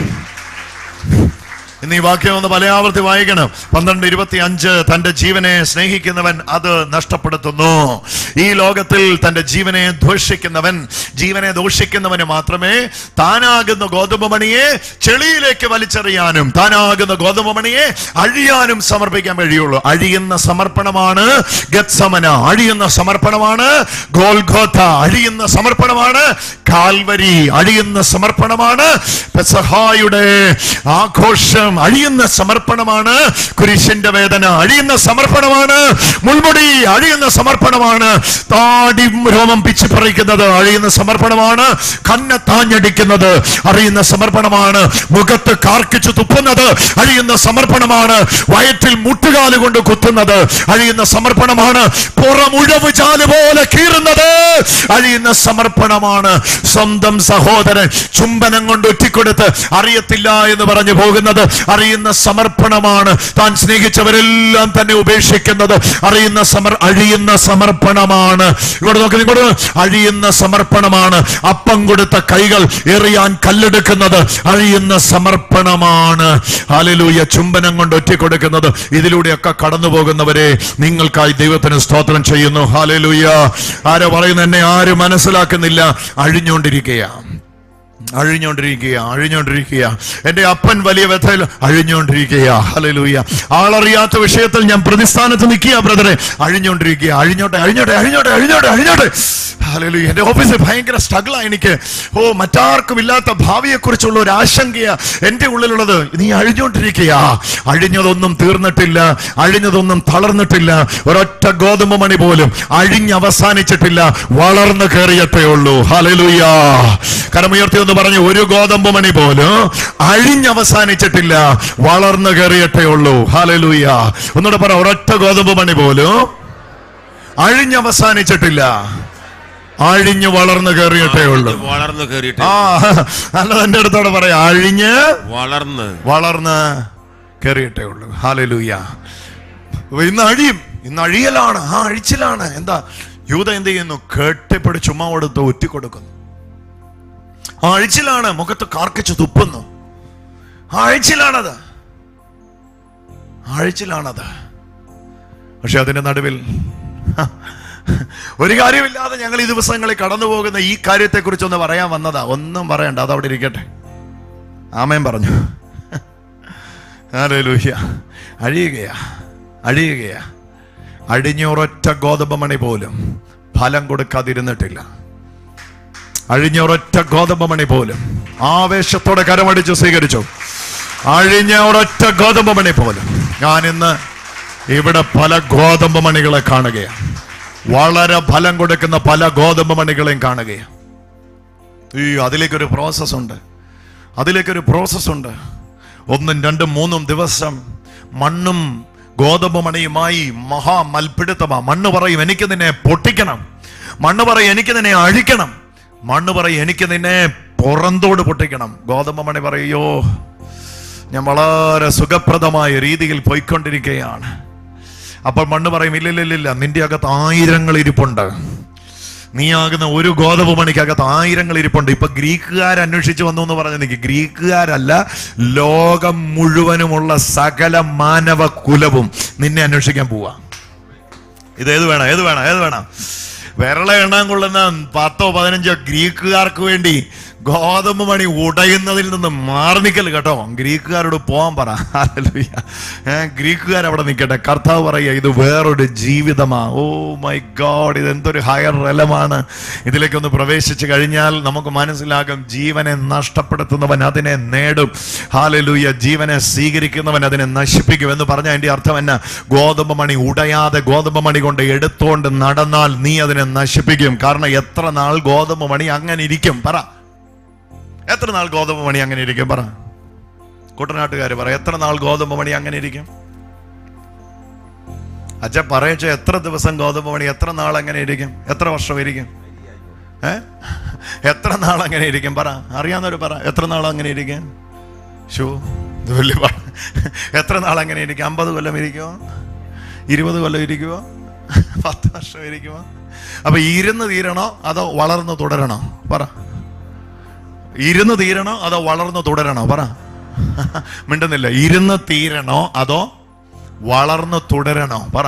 ഇന്ന് ഈ വാക്യം ഒന്ന് പല ആവർത്തി വായിക്കണം പന്ത്രണ്ട് ഇരുപത്തി അഞ്ച് തന്റെ ജീവനെ സ്നേഹിക്കുന്നവൻ അത് നഷ്ടപ്പെടുത്തുന്നു ഈ ലോകത്തിൽ തന്റെ ജീവനെ ദ്വേഷിക്കുന്നവൻ ജീവനെ ദോഷിക്കുന്നവന് മാത്രമേ താനാകുന്ന ഗോതമ്പ് മണിയെ ചെളിയിലേക്ക് വലിച്ചെറിയാനും താനാകുന്ന ഗോതമ്പ് മണിയെ അഴിയാനും സമർപ്പിക്കാൻ കഴിയുള്ളൂ അഴിയുന്ന സമർപ്പണമാണ് ഗത്സമന അഴിയുന്ന സമർപ്പണമാണ് ഗോൽഗോഥ അഴിയുന്ന സമർപ്പണമാണ് കാൽവരി അഴിയുന്ന സമർപ്പണമാണ് പെസഹായുടെ ആഘോഷം അഴിയുന്ന സമർപ്പണമാണ് കുരിശിന്റെ വേദന അഴിയുന്ന സമർപ്പണമാണ് മുൾമുടി അഴിയുന്ന സമർപ്പണമാണ് താടി രോമം പിച്ചു പറിക്കുന്നത് അഴിയുന്ന സമർപ്പണമാണ് കണ്ണ താഞ്ഞടിക്കുന്നത് അറിയുന്ന സമർപ്പണമാണ് മുഖത്ത് കാർക്കിച്ചു തുപ്പുന്നത് അഴിയുന്ന സമർപ്പണമാണ് വയറ്റിൽ മുട്ടുകാല് കൊണ്ട് കുത്തുന്നത് അഴിയുന്ന സമർപ്പണമാണ് പുറമുഴവ് ചാല് പോലെ കീറുന്നത് അഴിയുന്ന സമർപ്പണമാണ് സ്വന്തം സഹോദരൻ ചുംബനം കൊണ്ട് ഒറ്റിക്കൊടുത്ത് അറിയത്തില്ല എന്ന് പറഞ്ഞു പോകുന്നത് അറിയുന്ന സമർപ്പണമാണ് താൻ സ്നേഹിച്ചവരെല്ലാം തന്നെ ഉപേക്ഷിക്കുന്നത് അറിയുന്ന സമർ അഴിയുന്ന സമർപ്പണമാണ് ഇങ്ങോട്ട് നോക്കി ഇങ്ങോട്ട് അഴിയുന്ന സമർപ്പണമാണ് അപ്പം കൊടുത്ത കൈകൾ എറിയാൻ കല്ലെടുക്കുന്നത് അഴിയുന്ന സമർപ്പണമാണ് ഹാലലൂയ ചുംബനം കൊണ്ട് ഒറ്റ കൊടുക്കുന്നത് ഇതിലൂടെയൊക്കെ കടന്നു പോകുന്നവരെ നിങ്ങൾക്കായി ദൈവത്തിന് സ്തോത്രം ചെയ്യുന്നു ഹാലലൂയ ആരോ പറയുന്ന എന്നെ ആരും മനസ്സിലാക്കുന്നില്ല അഴിഞ്ഞുകൊണ്ടിരിക്കുകയാണ് അഴിഞ്ഞോണ്ടിരിക്കുക അഴിഞ്ഞോണ്ടിരിക്കുക എന്റെ അപ്പൻ വലിയ വ്യഥയിൽ അഴിഞ്ഞോണ്ടിരിക്കുക ഹലലൂയ ആളറിയാത്ത വിഷയത്തിൽ ഞാൻ പ്രതിസ്ഥാനത്ത് നിൽക്കുക ബ്രദറെ അഴിഞ്ഞോണ്ടിരിക്കുക അഴിഞ്ഞോട്ടെ അഴിഞ്ഞോട്ടെ അഴിഞ്ഞോട്ടെ അഴിഞ്ഞോട്ടെ അഴിഞ്ഞോട്ടെ ഹലലൂയ എന്റെ ഓഫീസിൽ ഭയങ്കര സ്ട്രഗിളാ എനിക്ക് ഓ മറ്റാർക്കും ഇല്ലാത്ത ഭാവിയെ കുറിച്ചുള്ള ഒരു ആശങ്കയാ എന്റെ ഉള്ളിലുള്ളത് നീ അഴിഞ്ഞോണ്ടിരിക്കുക അഴിഞ്ഞതൊന്നും തീർന്നിട്ടില്ല അഴിഞ്ഞതൊന്നും തളർന്നിട്ടില്ല ഒരൊറ്റ ഗോതമ്പ് മണി പോലും അഴിഞ്ഞ് അവസാനിച്ചിട്ടില്ല വളർന്നു കയറിയട്ടേ ഉള്ളൂ ഹലലൂയ കരമുയർത്തി എന്ന് പറഞ്ഞു ഒരു ഗോതമ്പ് മണി പോലും അഴിഞ്ഞവസാനിച്ചിട്ടില്ല വളർന്നു കയറിയട്ടേ ഉള്ളൂ ഹാലലൂയ ഒന്നുകൂടെ പറ ഒരൊറ്റ ഗോതമ്പ് മണി പോലും അഴിഞ്ഞവസാനിച്ചിട്ടില്ല അഴിഞ്ഞ് വളർന്നു കയറിയട്ടേ ഉള്ളൂ വളർന്നു കയറിയിട്ട് ആ നല്ലത് എന്റെ അടുത്തോടെ പറയാം അഴിഞ്ഞ് വളർന്ന് വളർന്ന് കയറിയിട്ടേ ഉള്ളൂ ഹാലലൂയ ഇന്ന് അഴിയും ഇന്ന് അഴിയലാണ് ആ അഴിച്ചിലാണ് എന്താ യൂത എന്ത് ചെയ്യുന്നു കെട്ടിപ്പിടി ചുമ്മാ കൊടുത്ത് ഒറ്റിക്കൊടുക്കുന്നു ആ അഴിച്ചിലാണ് മുഖത്ത് കാർക്കിച്ച് തുപ്പുന്നു ആ അഴിച്ചിലാണത് ആ അഴിച്ചിലാണത് പക്ഷെ അതിന്റെ നടുവിൽ ഹ, ഒരു കാര്യമില്ലാതെ ഞങ്ങൾ ഈ ദിവസങ്ങളിൽ കടന്നു പോകുന്ന ഈ കാര്യത്തെക്കുറിച്ച് ഒന്ന് പറയാൻ വന്നതാ ഒന്നും പറയണ്ട അത് അവിടെ ഇരിക്കട്ടെ ആമേൻ പറഞ്ഞു ഹല്ലേലൂയ അഴിയുകയാ അഴിയുകയാ അഴിഞ്ഞൊരൊറ്റ ഗോതമ്പ് മണി പോലും ഫലം കൊടുക്കാതിരുന്നിട്ടില്ല അഴിഞ്ഞൊരൊറ്റ ഗോതമ്പ് മണി പോലും ആവേശത്തോടെ കരമടിച്ച് സ്വീകരിച്ചു അഴിഞ്ഞ ഒരൊറ്റ ഗോതമ്പ് മണി പോലും ഞാൻ ഇന്ന് ഇവിടെ പല ഗോതമ്പ് മണികളെ കാണുകയാണ് വളരെ ഫലം കൊടുക്കുന്ന പല ഗോതമ്പ് മണികളെയും കാണുകയാണ് ഈ അതിലേക്കൊരു പ്രോസസ് ഉണ്ട് അതിലേക്കൊരു പ്രോസസ് ഉണ്ട് ഒന്നും രണ്ടും മൂന്നും ദിവസം മണ്ണും ഗോതമ്പ് മണിയുമായി മഹാ മൽപിടുത്തമാ മണ്ണ് പറയും എനിക്ക് നിന്നെ പൊട്ടിക്കണം മണ്ണ് പറയും എനിക്ക് നിന്നെ അഴിക്കണം മണ്ണ് പറയും എനിക്ക് നിന്നെ പുറന്തോട് പൊട്ടിക്കണം ഗോതമ്പ് മണി പറയോ ഞാൻ വളരെ സുഖപ്രദമായ രീതിയിൽ പോയിക്കൊണ്ടിരിക്കുകയാണ് അപ്പോൾ മണ്ണ് പറയും ഇല്ലില്ലില്ല നിന്റെ അകത്ത് ആയിരങ്ങൾ ഇരിപ്പുണ്ട് നീയാകുന്ന ഒരു ഗോതമ്പ് മണിക്കകത്ത് ആയിരങ്ങൾ ഇരിപ്പുണ്ട് ഇപ്പൊ ഗ്രീക്കുകാർ അന്വേഷിച്ചു വന്നു എന്ന് പറഞ്ഞു നിൽക്കി ഗ്രീക്കുകാരല്ല ലോകം മുഴുവനുമുള്ള സകല മാനവ കുലവും നിന്നെ അന്വേഷിക്കാൻ പോവാ ഇത് ഏത് വേണം ഏത് വേണം ഏത് വേണം വിരള എണ്ണാൻ കൊള്ളുന്ന പത്തോ പതിനഞ്ചോ ഗ്രീക്കുകാർക്ക് വേണ്ടി ഗോതമ്പ് മണി ഉടയുന്നതിൽ നിന്ന് മാറി നിൽക്കൽ കേട്ടോ ഗ്രീക്കുകാരോട് പോകാൻ പറ ഹല്ലേലൂയ. ഏ, ഗ്രീക്കുകാർ അവിടെ നിൽക്കട്ടെ കർത്താവ് പറയുക ഇത് വേറൊരു ജീവിതമാ ഓ മൈ ഗോഡ് ഇത് എന്തൊരു ഹയർ റലമാണ് ഇതിലേക്കൊന്ന് പ്രവേശിച്ചു കഴിഞ്ഞാൽ നമുക്ക് മനസ്സിലാകും ജീവനെ നഷ്ടപ്പെടുത്തുന്നവൻ അതിനെ നേടും ഹാലലൂയ ജീവനെ സ്വീകരിക്കുന്നവൻ അതിനെ നശിപ്പിക്കും എന്ന് പറഞ്ഞ അതിന്റെ അർത്ഥം എന്നാ ഗോതമ്പ് മണി ഉടയാതെ ഗോതമ്പ് മണി കൊണ്ട് എടുത്തുകൊണ്ട് നടന്നാൽ നീ അതിനെ നശിപ്പിക്കും കാരണം എത്ര നാൾ ഗോതമ്പ് മണി അങ്ങനെ ഇരിക്കും പറ എത്ര നാൾ ഗോതമ്പ് മണി അങ്ങനെ ഇരിക്കും പറ കുട്ടനാട്ടുകാർ പറ എത്ര നാൾ ഗോതമ്പ് മണി അങ്ങനെ ഇരിക്കും അച്ഛ പറയച്ച എത്ര ദിവസം ഗോതമ്പ് മണി എത്ര നാൾ അങ്ങനെ ഇരിക്കും എത്ര വർഷം ഇരിക്കും ഏ എത്ര നാൾ അങ്ങനെ ഇരിക്കും പറ അറിയാവുന്നവര് പറ എത്ര നാൾ അങ്ങനെ ഇരിക്കും ഷോ ഇത് വലിയ പാ- എത്ര നാൾ അങ്ങനെ ഇരിക്കും അമ്പത് കൊല്ലം ഇരിക്കുമോ ഇരുപത് കൊല്ലം ഇരിക്കുമോ പത്ത് വർഷം ഇരിക്കുമോ അപ്പൊ ഇരുന്ന് തീരണോ അതോ വളർന്ന് തുടരണോ പറ ഇരുന്ന് തീരണോ അതോ വളർന്ന് തുടരണോ പറ മിണ്ടുന്നില്ല ഇരുന്ന് തീരണോ അതോ വളർന്ന് തുടരണോ പറ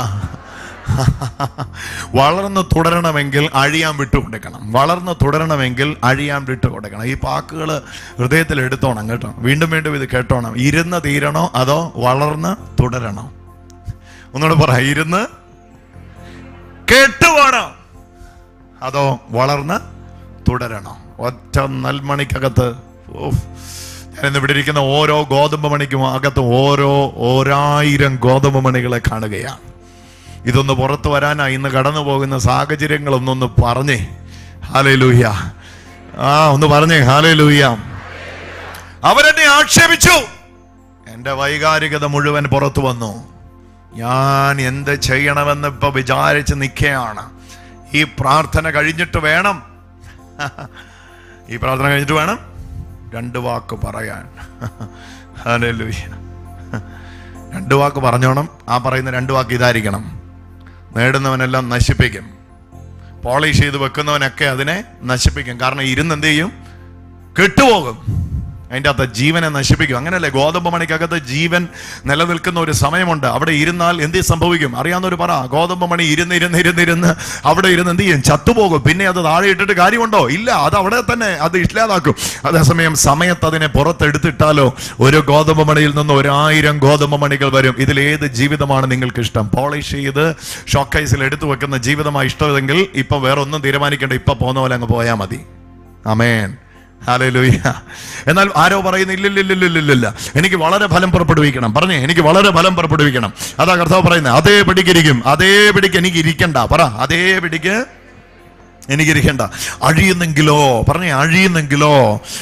വളർന്ന് തുടരണമെങ്കിൽ അഴിയാൻ വിട്ടുകൊടുക്കണം വളർന്ന് തുടരണമെങ്കിൽ അഴിയാൻ വിട്ടുകൊടുക്കണം ഈ പാക്കുകൾ ഹൃദയത്തിൽ എടുത്തോണം കേട്ടോ വീണ്ടും വീണ്ടും ഇത് കേട്ടോണം ഇരുന്ന് തീരണോ അതോ വളർന്ന് തുടരണോ ഒന്നുകൂടെ പറ ഇരുന്ന് കേട്ടുപോണോ അതോ വളർന്ന് തുടരണോ ഒറ്റ നെൽമണിക്കകത്ത് ഓഫ് ഞാനിന്ന് ഇവിടെ ഇരിക്കുന്ന ഓരോ ഗോതമ്പ് മണിക്കും അകത്ത് ഓരോ ഓരായിരം ഗോതമ്പ് മണികളെ കാണുകയാണ് ഇതൊന്ന് പുറത്തു വരാനാ ഇന്ന് കടന്നു പോകുന്ന സാഹചര്യങ്ങൾ ഒന്നൊന്ന് പറഞ്ഞേ ഹാലേ ലൂഹ്യ ആ ഒന്ന് പറഞ്ഞേ ഹാലേ ലൂഹ്യ അവരെന്നെ ആക്ഷേപിച്ചു എന്റെ വൈകാരികത മുഴുവൻ പുറത്തു വന്നു ഞാൻ എന്ത് ചെയ്യണമെന്ന് ഇപ്പൊ വിചാരിച്ച് നിൽക്കുകയാണ് ഈ പ്രാർത്ഥന കഴിഞ്ഞിട്ട് വേണം ഈ പ്രാർത്ഥന കഴിഞ്ഞിട്ട് വേണം രണ്ട് വാക്ക് പറയാൻ ഹല്ലേലൂയ രണ്ട് വാക്ക് പറഞ്ഞോണം ആ പറയുന്ന രണ്ട് വാക്ക് ഇതായിരിക്കണം നേടുന്നവനെല്ലാം നശിപ്പിക്കും പോളിഷ് ചെയ്ത് വെക്കുന്നവനൊക്കെ അതിനെ നശിപ്പിക്കും കാരണം ഇരുന്ന് എന്ത് ചെയ്യും കെട്ടുപോകും അതിൻ്റെ അകത്ത് ജീവനെ നശിപ്പിക്കും അങ്ങനല്ലേ ഗോതമ്പ് മണിക്കകത്ത് ജീവൻ നിലനിൽക്കുന്ന ഒരു സമയമുണ്ട് അവിടെ ഇരുന്നാൽ എന്ത് സംഭവിക്കും അറിയാവുന്നവർ പറ ഗോതമ്പ് മണി ഇരുന്ന് ഇരുന്ന് ഇരുന്ന് ഇരുന്ന് അവിടെ ഇരുന്ന് എന്ത് ചെയ്യും ചത്തുപോകും പിന്നെ അത് താഴെ ഇട്ടിട്ട് കാര്യമുണ്ടോ ഇല്ല അത് അവിടെ തന്നെ അത് ഇല്ലാതാക്കും അതേസമയം സമയത്ത് അതിനെ പുറത്തെടുത്തിട്ടാലോ ഒരു ഗോതമ്പ് മണിയിൽ നിന്ന് ഒരായിരം ഗോതമ്പ് മണികൾ വരും ഇതിൽ ഏത് ജീവിതമാണ് നിങ്ങൾക്ക് ഇഷ്ടം പോളിഷ് ചെയ്ത് ഷോക്കൈസിൽ എടുത്തു വെക്കുന്ന ജീവിതമായി ഇഷ്ടമെങ്കിൽ ഇപ്പൊ വേറെ ഒന്നും തീരുമാനിക്കേണ്ട ഇപ്പൊ പോകുന്ന പോലെ അങ്ങ് പോയാൽ മതി അമേൻ ഹല്ലേലൂയ എന്നാൽ ആരോ പറയുന്നു ഇല്ലില്ലില്ലില്ലില്ല എനിക്ക് വളരെ ഫലം പുറപ്പെടുവിക്കണം പറഞ്ഞേ എനിക്ക് വളരെ ഫലം പുറപ്പെടുവിക്കണം അതാ കർത്താവ് പറയുന്നത് അതേ പിടിക്കിരിക്കും അതേ പിടിക്ക് എനിക്ക് ഇരിക്കണ്ട പറ അതേ പിടിക്ക് എനിക്കിരിക്കണ്ട അഴിയുന്നെങ്കിലോ പറഞ്ഞേ അഴിയുന്നെങ്കിലോ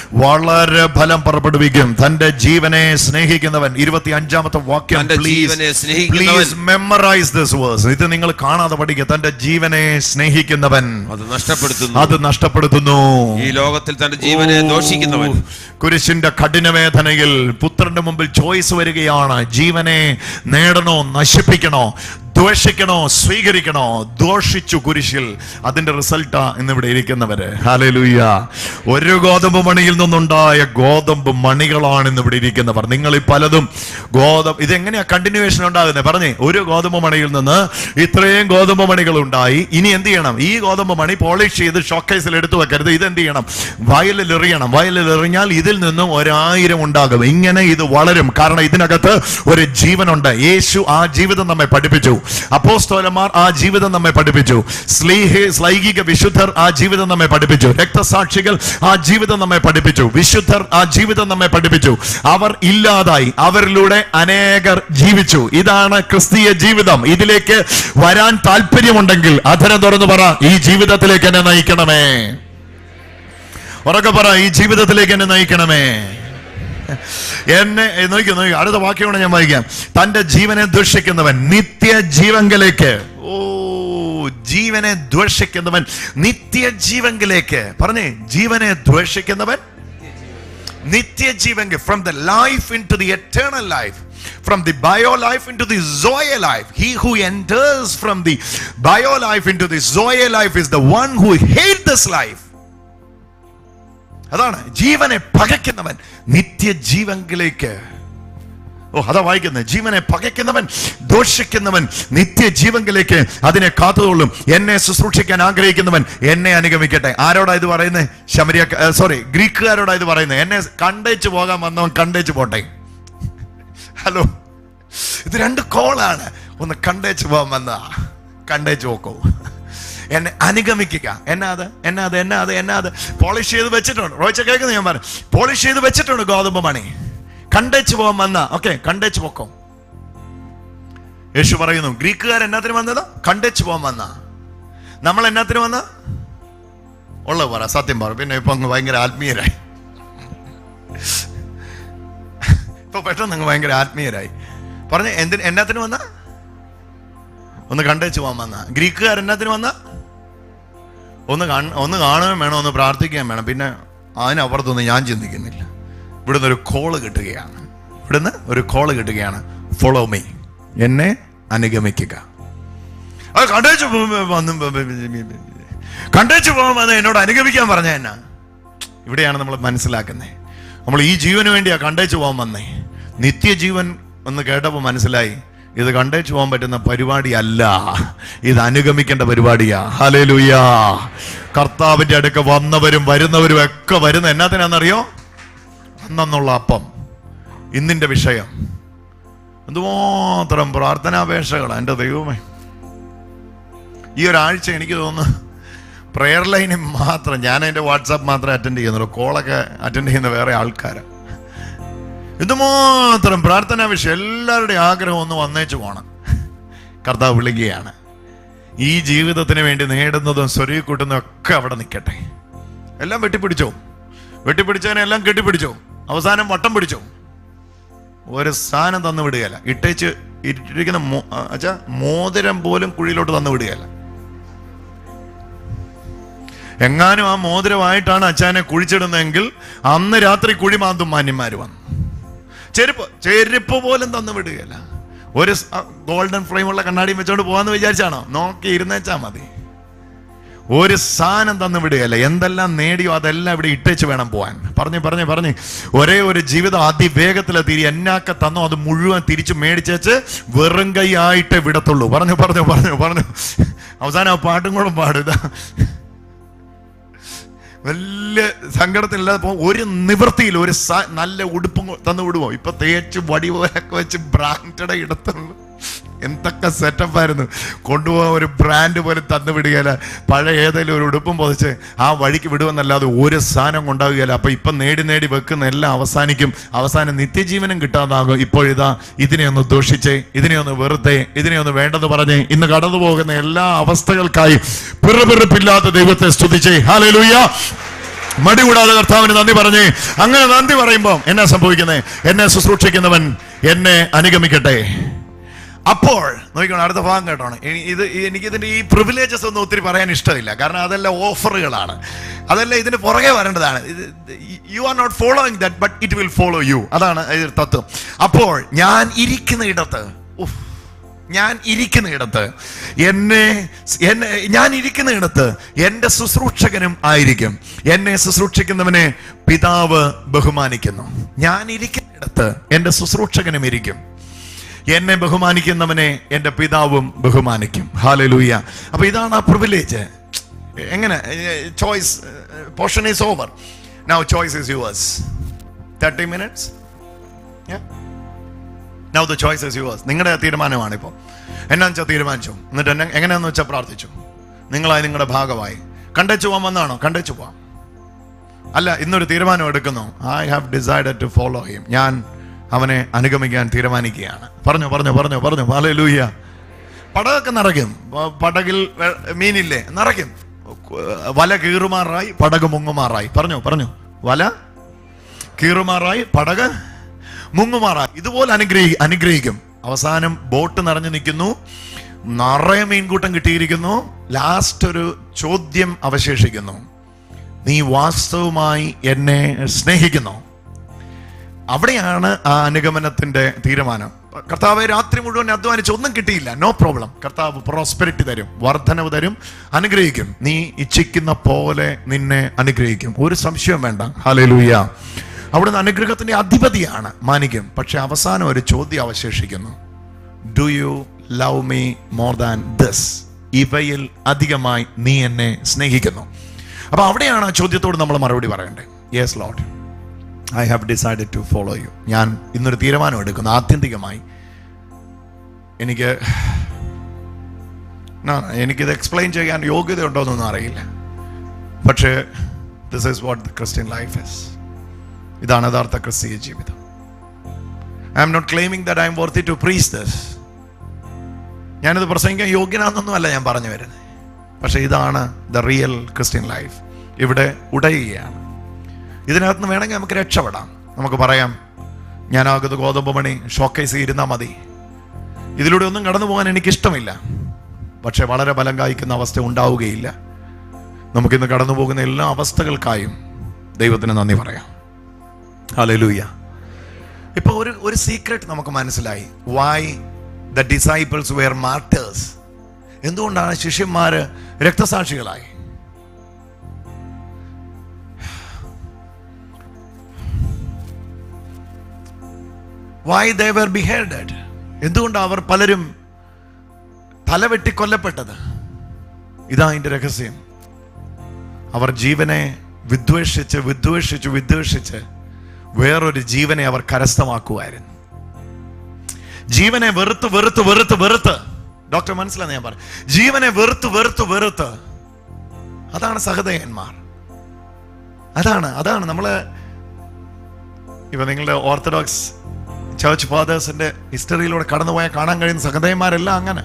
വളരെ ഫലം പുറപ്പെടുവിക്കും തന്റെ ജീവനെ സ്നേഹിക്കുന്നവൻ ഇരുപത്തി അഞ്ചാമത്തെ വാക്യം തന്റെ ജീവനെ സ്നേഹിക്കുന്നവൻ. പ്ലീസ് മെമ്മറൈസ് ദിസ് വേഴ്സ് ഇത് നിങ്ങൾ കാണാതെ പഠിക്കുക തന്റെ ജീവനെ സ്നേഹിക്കുന്നവൻ അത് നഷ്ടപ്പെടുത്തുന്നു അത് നഷ്ടപ്പെടുത്തുന്നു ഈ ലോകത്തിൽ തന്റെ ജീവനെ ദോഷിക്കുന്നവൻ ഓ, കുരിശിന്റെ കഠിനവേദനയിൽ പുത്രന്റെ മുമ്പിൽ ചോയ്സ് വരികയാണ് ജീവനെ നേടണോ നശിപ്പിക്കണോ ദ്വേഷിക്കണോ സ്വീകരിക്കണോ ദോഷിച്ചു കുരിശിൽ അതിന്റെ റിസൾട്ടാ ഇന്നിവിടെ ഇരിക്കുന്നവര് ഹാലലൂയ ഒരു ഗോതമ്പ് മണിയിൽ നിന്നുണ്ടായ ഗോതമ്പ് മണികളാണ് ഇന്നിവിടെ ഇരിക്കുന്നവർ നിങ്ങൾ ഈ പലതും ഗോതമ്പ് ഇതെങ്ങനെയാ കണ്ടിന്യൂവേഷൻ ഉണ്ടാകുന്നത് പറഞ്ഞേ ഒരു ഗോതമ്പ് മണിയിൽ നിന്ന് ഇത്രയും ഗോതമ്പ് മണികൾ ഉണ്ടായി ഇനി എന്ത് ചെയ്യണം ഈ ഗോതമ്പ് മണി പോളിഷ് ചെയ്ത് ഷോക്കേസിൽ എടുത്തു വെക്കരുത് ഇത് എന്ത് ചെയ്യണം വയലിൽ എറിയണം വയലിൽ എറിഞ്ഞാൽ ഇതിൽ നിന്നും ഒരായിരം ഉണ്ടാകും ഇങ്ങനെ ഇത് വളരും കാരണം ഇതിനകത്ത് ഒരു ജീവനുണ്ട് യേശു ആ ജീവിതം നമ്മെ പഠിപ്പിച്ചു അപ്പോസ്തോലന്മാർ ആ ജീവിതം നമ്മെ പഠിപ്പിച്ചു സ്ലീഹി സ്ലൈംഗിക വിശുദ്ധർ ആ ജീവിതം നമ്മെ പഠിപ്പിച്ചു രക്തസാക്ഷികൾ ആ ജീവിതം നമ്മെ പഠിപ്പിച്ചു വിശുദ്ധർ ആ ജീവിതം നമ്മെ പഠിപ്പിച്ചു അവർ ഇല്ലാതായി അവരിലൂടെ അനേകർ ജീവിച്ചു ഇതാണ് ക്രിസ്തീയ ജീവിതം ഇതിലേക്ക് വരാൻ താല്പര്യമുണ്ടെങ്കിൽ അധരം തുറന്നു പറ ഈ ജീവിതത്തിലേക്ക് എന്നെ നയിക്കണമേ ഉറക്കെ പറ ഈ ജീവിതത്തിലേക്ക് എന്നെ നയിക്കണമേ എന്നെ ഏ, നോക്കിക്കോ നോക്കി അടുത്ത വാക്യമാണ് ഞാൻ വായിക്കാം തന്റെ ജീവനെ ദുഷിക്കുന്നവൻ നിത്യ ജീവങ്കിലേക്ക് ഓ ജീവനെ ദ്വേഷിക്കുന്നവൻ നിത്യ ജീവങ്കിലേക്ക് പറഞ്ഞേ ജീവനെ ദ്വേഷിക്കുന്നവൻ നിത്യജീവൻ from the life into the eternal life from the bio life into the zoe life he who enters from the bio life into the zoe life is the one who hate this life അതാണ് ജീവനെ പകയ്ക്കുന്നവൻ നിത്യജീവങ്കിലേക്ക് ഓ അതാ വായിക്കുന്നത് ജീവനെ പകയ്ക്കുന്നവൻ ദോഷിക്കുന്നവൻ നിത്യജീവങ്കിലേക്ക് അതിനെ കാത്തുകൊള്ളും എന്നെ ശുശ്രൂഷിക്കാൻ ആഗ്രഹിക്കുന്നവൻ എന്നെ അനുഗമിക്കട്ടെ ആരോടാ ഇത് പറയുന്നത് ശമരിയ സോറി ഗ്രീക്കുകാരോടാ ഇത് പറയുന്നത് എന്നെ കണ്ടേച്ച് പോകാൻ വന്നവൻ കണ്ടേച്ച് പോട്ടെ ഹലോ ഇത് രണ്ട് കോളാണ് ഒന്ന് കണ്ടേച്ച് പോകാൻ വന്ന കണ്ടേച്ച് പോക്കോ എന്നെ അനുഗമിക്കുക എന്നാ അത് എന്നാ അത് എന്നാ അത് എന്നാ അത് പോളിഷ് ചെയ്ത് വെച്ചിട്ടുണ്ട് റോയിച്ച കേൾക്കുന്നത് ഞാൻ പറഞ്ഞു പോളിഷ് ചെയ്ത് വെച്ചിട്ടുണ്ട് ഗോതമ്പ് മണി കണ്ടേച്ച് പോകാൻ വന്ന ഓക്കെ കണ്ടേച്ച് പോക്കോ യേശു പറയുന്നു ഗ്രീക്കുകാർ എന്നാത്തിന് വന്നത് കണ്ടേച്ച് പോകാൻ വന്ന നമ്മൾ എന്നാത്തിന് വന്ന ഉള്ളത് പറ സത്യം പറ പിന്നെ ഇപ്പൊ അങ്ങ് ഭയങ്കര ആത്മീയരായി ഇപ്പൊ പെട്ടെന്ന് അങ്ങ് ഭയങ്കര ആത്മീയരായി പറഞ്ഞ എന്തിന് എന്നാത്തിന് വന്ന ഒന്ന് കണ്ടേച്ച് പോകാൻ വന്ന ഗ്രീക്കുകാർ എന്നാത്തിന് വന്ന ഒന്ന് കൺ- ഒന്ന് കാണുകയും വേണം ഒന്ന് പ്രാർത്ഥിക്കുകയും വേണം പിന്നെ അതിനപ്പുറത്തൊന്നും ഞാൻ ചിന്തിക്കുന്നില്ല ഇവിടുന്ന് ഒരു കോള് കിട്ടുകയാണ് ഇവിടുന്ന് ഒരു കോള് കിട്ടുകയാണ് ഫോളോ മീ എന്നെ അനുഗമിക്കുക അത് കണ്ടേച്ച് പോ- വന്ന് കണ്ടേച്ച് പോകാൻ വന്ന് എന്നോട് അനുഗമിക്കാൻ പറഞ്ഞ എന്നാ ഇവിടെയാണ് നമ്മൾ മനസ്സിലാക്കുന്നത് നമ്മൾ ഈ ജീവന് വേണ്ടിയാ കണ്ടേച്ച് പോകാൻ വന്നേ നിത്യജീവൻ എന്ന് കേട്ടപ്പോൾ മനസ്സിലായി ഇത് കണ്ടേച്ച് പോകാൻ പറ്റുന്ന പരിപാടിയല്ല ഇത് അനുഗമിക്കേണ്ട പരിപാടിയാ ഹലേലുയാ കർത്താവിന്റെ അടുക്ക വന്നവരും വരുന്നവരും ഒക്കെ വരുന്ന എന്നാത്തിനാണെന്നറിയോ അന്നുള്ള അപ്പം ഇന്നിന്റെ വിഷയം എന്തുമാത്രം പ്രാർത്ഥനാപേക്ഷകൾ എൻ്റെ ദൈവമേ ഈ ഒരാഴ്ച എനിക്ക് തോന്നുന്നു പ്രെയർ ലൈനിൽ മാത്രം ഞാൻ എൻ്റെ വാട്സാപ്പ് മാത്രമേ അറ്റൻഡ് ചെയ്യുന്നുള്ളൂ കോളൊക്കെ അറ്റൻഡ് ചെയ്യുന്ന വേറെ ആൾക്കാരാണ് ഇതുമാത്രം പ്രാർത്ഥനാ വിഷയം എല്ലാവരുടെയും ആഗ്രഹം ഒന്ന് വന്നേച്ചു പോകണം കർത്താവ് വിളിക്കുകയാണ് ഈ ജീവിതത്തിന് വേണ്ടി നേടുന്നതും സ്വരുകി കൂട്ടുന്നതും ഒക്കെ അവിടെ നിൽക്കട്ടെ എല്ലാം വെട്ടിപ്പിടിച്ചോ വെട്ടിപ്പിടിച്ചതിനെ എല്ലാം കെട്ടിപ്പിടിച്ചോ അവസാനം വട്ടം പിടിച്ചോ ഒരു സാധനം തന്നു വിടുകയല്ല ഇട്ടേച്ച് ഇട്ടിരിക്കുന്ന മോ- ആ, അച്ഛാ മോതിരം പോലും കുഴിയിലോട്ട് തന്നു വിടുകയല്ല എങ്ങാനും ആ മോതിരമായിട്ടാണ് അച്ഛനെ കുഴിച്ചിടുന്നതെങ്കിൽ അന്ന് രാത്രി കുഴി മാന്തും മാന്യന്മാർ വന്നു ചെരുപ്പ് ചെരുപ്പ് പോലും തന്നു വിടുകയല്ല ഒരു ഗോൾഡൻ ഫ്രെയിമുള്ള കണ്ണാടിയും വെച്ചോണ്ട് പോകാന്ന് വിചാരിച്ചാണോ നോക്കി ഇരുന്നേച്ചാ മതി ഒരു സാധനം തന്നു വിടുകയല്ല എന്തെല്ലാം നേടിയോ അതെല്ലാം ഇവിടെ ഇട്ടേച്ച് വേണം പോവാൻ പറഞ്ഞു പറഞ്ഞു പറഞ്ഞു ഒരേ ഒരു ജീവിതം അതിവേഗത്തിലെ തിരി എന്നാക്ക തന്നോ അത് മുഴുവൻ തിരിച്ചു മേടിച്ചേച്ച് വെറും കൈ ആയിട്ടേ വിടത്തുള്ളൂ പറഞ്ഞു പറഞ്ഞു പറഞ്ഞു പറഞ്ഞു അവസാനം ആ പാട്ടും കൂടെ പാടുക വലിയ സങ്കടത്തിലില്ലാതെ പോകും ഒരു നിവൃത്തിയിൽ ഒരു സ- നല്ല ഉടുപ്പും കൊ- തന്നു വിടുവോ ഇപ്പൊ തേച്ച് വടി പോലൊക്കെ വെച്ച് ബ്രാൻഡഡ് ഇടത്തുള്ളൂ എന്തൊക്കെ സെറ്റപ്പ് ആയിരുന്നു കൊണ്ടുപോകാൻ ഒരു ബ്രാൻഡ് പോലും തന്നു വിടുകയില്ല പഴയ ഏതെങ്കിലും ഒരു ഉടുപ്പും പൊതിച്ച് ആ വഴിക്ക് വിടുമെന്നല്ലാതെ ഒരു സാധനം കൊണ്ടാവുകയില്ല അപ്പൊ ഇപ്പൊ നേടി നേടി വെക്കുന്ന എല്ലാം അവസാനിക്കും അവസാനം നിത്യജീവനം കിട്ടാതാകും ഇപ്പോഴിതാ ഇതിനെ ഒന്ന് ദോഷിച്ചേ ഇതിനെ ഒന്ന് വെറുതെ ഇതിനെ ഒന്ന് വേണ്ടെന്ന് പറഞ്ഞ് ഇന്ന് കടന്നു പോകുന്ന എല്ലാ അവസ്ഥകൾക്കായി പിറുപിറുപ്പില്ലാത്ത ദൈവത്തെ സ്തുതിച്ചേ ഹാലൂയ്യ മടി കൂടാതെ കർത്താവിന് നന്ദി പറഞ്ഞേ അങ്ങനെ നന്ദി പറയുമ്പോൾ എന്നാ സംഭവിക്കുന്നത് എന്നെ ശുശ്രൂഷിക്കുന്നവൻ എന്നെ അനുഗമിക്കട്ടെ അപ്പോൾ നോക്കിക്കോണം അടുത്ത ഭാഗം കേട്ടോണം ഇനി ഇത് ഈ- എനിക്ക് ഇതിന്റെ ഈ പ്രിവിലേജസ് ഒന്നും ഒത്തിരി പറയാൻ ഇഷ്ടമില്ല കാരണം അതെല്ലാം ഓഫറുകളാണ് അതെല്ലാം ഇതിന് പുറകെ വരേണ്ടതാണ് you are not following that but it will follow you അതാണ് ഇതിൽ തത്വം അപ്പോൾ ഞാൻ ഇരിക്കുന്ന ഇടത്ത് ഉഫ്, ഞാൻ ഇരിക്കുന്ന ഇടത്ത് എന്നെ എന്നെ ഞാൻ ഇരിക്കുന്ന ഇടത്ത് എൻ്റെ ശുശ്രൂഷകനും ആയിരിക്കും എന്നെ ശുശ്രൂഷിക്കുന്നവനെ പിതാവ് ബഹുമാനിക്കുന്നു ഞാൻ ഇരിക്കുന്ന ഇടത്ത് എൻ്റെ ശുശ്രൂഷകനും ഇരിക്കും എന്നെ ബഹുമാനിക്കുന്നവനെ എൻ്റെ പിതാവും ബഹുമാനിക്കും ഹാലലൂയ അപ്പൊ ഇതാണ് ആ പ്രിവിലേജ് എങ്ങനെ choice portion is over now choice is yours thirty minutes now the choice is yours നിങ്ങളുടെ തീരുമാനമാണ് ഇപ്പോൾ എന്നാന്ന് വെച്ചാൽ തീരുമാനിച്ചു എന്നിട്ട് എന്നെ എങ്ങനെയാന്ന് വെച്ചാൽ പ്രാർത്ഥിച്ചു നിങ്ങളായി നിങ്ങളുടെ ഭാഗമായി കണ്ടേച്ചു പോകാൻ വന്നാണോ കണ്ടേച്ചു പോവാം അല്ല ഇന്നൊരു തീരുമാനം എടുക്കുന്നു I have decided to follow him ഞാൻ അവനെ അനുഗമിക്കാൻ തീരുമാനിക്കുകയാണ് പറഞ്ഞു പറഞ്ഞു പറഞ്ഞു പറഞ്ഞു ഹാലേ ലൂയ്യ പടകൊക്കെ നിറയ്ക്കും പ- പടകിൽ വെ- മീനില്ലേ നിറയ്ക്കും വല കീറുമാറായി പടക് മുങ്ങുമാറായി പറഞ്ഞു പറഞ്ഞു വല കീറുമാറായി പടക് മുങ്ങുമാറായി ഇതുപോലെ അനുഗ്രഹി അനുഗ്രഹിക്കും അവസാനം ബോട്ട് നിറഞ്ഞു നിൽക്കുന്നു നിറയെ മീൻകൂട്ടം കിട്ടിയിരിക്കുന്നു ലാസ്റ്റ് ഒരു ചോദ്യം അവശേഷിക്കുന്നു നീ വാസ്തവമായി എന്നെ സ്നേഹിക്കുന്നു അവിടെയാണ് ആ അനുഗമനത്തിന്റെ തീരുമാനം കർത്താവ് രാത്രി മുഴുവൻ അധ്വാനിച്ച് ഒന്നും കിട്ടിയില്ല നോ പ്രോബ്ലം കർത്താവ് പ്രോസ്പെരിറ്റി തരും വർധനവ് തരും അനുഗ്രഹിക്കും നീ ഇച്ഛിക്കുന്ന പോലെ നിന്നെ അനുഗ്രഹിക്കും ഒരു സംശയവും വേണ്ട ഹാലലൂയ അവിടുന്ന് അനുഗ്രഹത്തിന്റെ അധിപതിയാണ് മാനിക്കും പക്ഷെ അവസാനം ഒരു ചോദ്യം അവശേഷിക്കുന്നു do you love me more than this ഇവയിൽ അധികമായി നീ എന്നെ സ്നേഹിക്കുന്നു അപ്പൊ അവിടെയാണ് ആ ചോദ്യത്തോട് നമ്മൾ മറുപടി പറയേണ്ടത് yes Lord I have decided to follow you ഞാൻ ഇന്നൊരു തീരുമാനം എടുക്കുന്നു ആത്യന്തികമായി എനിക്ക് ന- എനിക്കിത് എക്സ്പ്ലെയിൻ ചെയ്യാൻ യോഗ്യത എന്നൊന്നും അറിയില്ല പക്ഷേ this is what the Christian life is ഇതാണ് യഥാർത്ഥ ക്രിസ്തീയ ജീവിതം I am not claiming that I am worthy to preach this ഞാനിത് പ്രസംഗിക്കാൻ യോഗ്യനാണെന്നൊന്നുമല്ല ഞാൻ പറഞ്ഞു വരുന്നത് പക്ഷേ ഇതാണ് ദ റിയൽ ക്രിസ്ത്യൻ ലൈഫ് ഇവിടെ ഉടയുകയാണ് ഇതിനകത്ത് നിന്ന് വേണമെങ്കിൽ നമുക്ക് രക്ഷപ്പെടാം നമുക്ക് പറയാം ഞാനാകത്ത് ഗോതമ്പ് മണി ഷോക്കേസ് ഇരുന്നാൽ മതി ഇതിലൂടെ ഒന്നും കടന്നു പോകാൻ എനിക്കിഷ്ടമില്ല പക്ഷെ വളരെ ബലം കായ്ക്കുന്ന അവസ്ഥ ഉണ്ടാവുകയില്ല നമുക്കിന്ന് കടന്നു പോകുന്ന എല്ലാ അവസ്ഥകൾക്കായും ദൈവത്തിന് നന്ദി പറയാം ഹല്ലേലൂയ ഇപ്പൊ ഒരു ഒരു സീക്രട്ട് നമുക്ക് മനസ്സിലായി why the disciples were martyrs എന്തുകൊണ്ടാണ് ശിഷ്യന്മാര് രക്തസാക്ഷികളായി വൈ ദേ വെർ ബിഹേർഡഡ് എന്തുകൊണ്ടാണ് അവർ പലരും തലവെട്ടി കൊല്ലപ്പെട്ടത് ഇതാ അതിന്റെ രഹസ്യം അവർ ജീവനെ വിദ്വേഷിച്ച് വിദ്വേഷിച്ച് വിദ്വേഷിച്ച് വേറൊരു ജീവനെ അവർ കരസ്ഥമാക്കുമായിരുന്നു ജീവനെ വെറുത്ത് വെറുത്ത് വെറുത്ത് വെറുത്ത് ഡോക്ടർ മനസ്സിലാന്ന് ഞാൻ പറഞ്ഞു ജീവനെ വെറുത്ത് വെറുത്ത് വെറുത്ത് അതാണ് സഹതയന്മാർ അതാണ് അതാണ് നമ്മള് ഇപ്പൊ നിങ്ങളുടെ ഓർത്തഡോക്സ് ചർച്ച് ഫാദേഴ്സിന്റെ ഹിസ്റ്ററിയിലൂടെ കടന്നുപോയാൽ കാണാൻ കഴിയുന്ന സഹതയന്മാരെല്ലാം അങ്ങനെ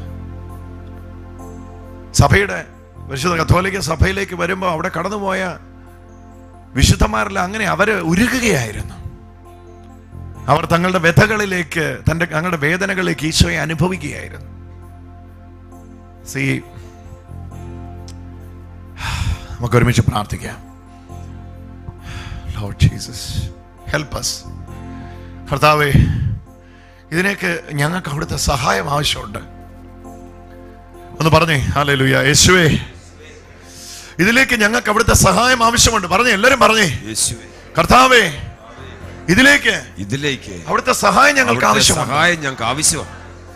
സഭയുടെ വിശുദ്ധ കത്തോലിക്ക സഭയിലേക്ക് വരുമ്പോൾ അവിടെ കടന്നുപോയ വിശുദ്ധന്മാരെല്ലാം അങ്ങനെ അവര് ഉരുകുകയായിരുന്നു അവർ തങ്ങളുടെ വ്യഥകളിലേക്ക് തന്റെ തങ്ങളുടെ വേദനകളിലേക്ക് ഈശോയെ അനുഭവിക്കുകയായിരുന്നു സി നമുക്ക് ഒരുമിച്ച് പ്രാർത്ഥിക്കാം ലോർഡ് ജീസസ് ഹെൽപ്പ് us കർത്താവേ ഇതിനേക്ക് ഞങ്ങൾക്ക് അവിടുത്തെ സഹായം ആവശ്യമുണ്ട് ഒന്ന് പറഞ്ഞേ ഹാലലുയ യേശുവേ ഇതിലേക്ക് ഞങ്ങൾക്ക് അവിടുത്തെ സഹായം ആവശ്യമുണ്ട് പറഞ്ഞേ എല്ലാരും പറഞ്ഞേ യേശുവേ കർത്താവേ ഇതിലേക്ക് ഇതിലേക്ക് അവിടുത്തെ സഹായം ഞങ്ങൾക്ക് അവിടുത്തെ ആവശ്യമാണ് സഹായം ഞങ്ങൾക്ക് ആവശ്യമാണ്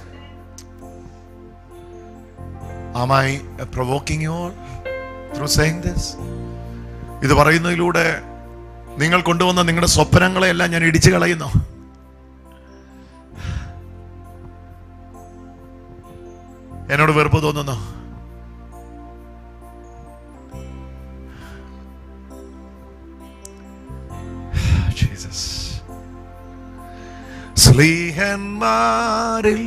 Am I uh, provoking you all through saying this? ഇത് പറയുന്നതിലൂടെ നിങ്ങൾ കൊണ്ടുവന്ന നിങ്ങളുടെ സ്വപ്നങ്ങളെല്ലാം ഞാൻ ഇടിച്ചു കളയുന്നു എന്നോട് വെറുപ്പ് തോന്നുന്നു Jesus. സ്ലീഹന്മാരിൽ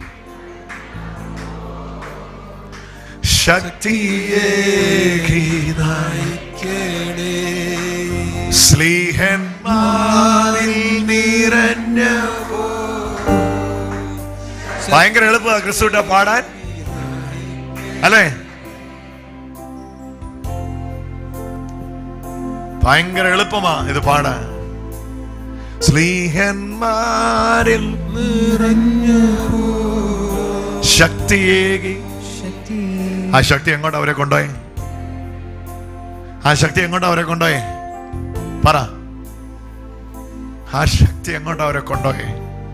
ശക്തിയേകിനായി സ്ലീഹന്മാരിൽ നിറഞ്ഞ ഭയങ്കര എളുപ്പമാണ് ക്രിസ്തുവിന്റെ പാടാൻ അല്ലേ ഭയങ്കര എളുപ്പമാ ഇത് പാടാൻ സ്ലീഹന്മാരിൽ ശക്തിയേകി ആ ശക്തി എങ്ങോട്ട് അവരെ കൊണ്ടുപോയി ആ ശക്തി എങ്ങോട്ട് അവരെ കൊണ്ടുപോയി പറ ആ ശക്തി എങ്ങോട്ട് അവരെ കൊണ്ടുപോയി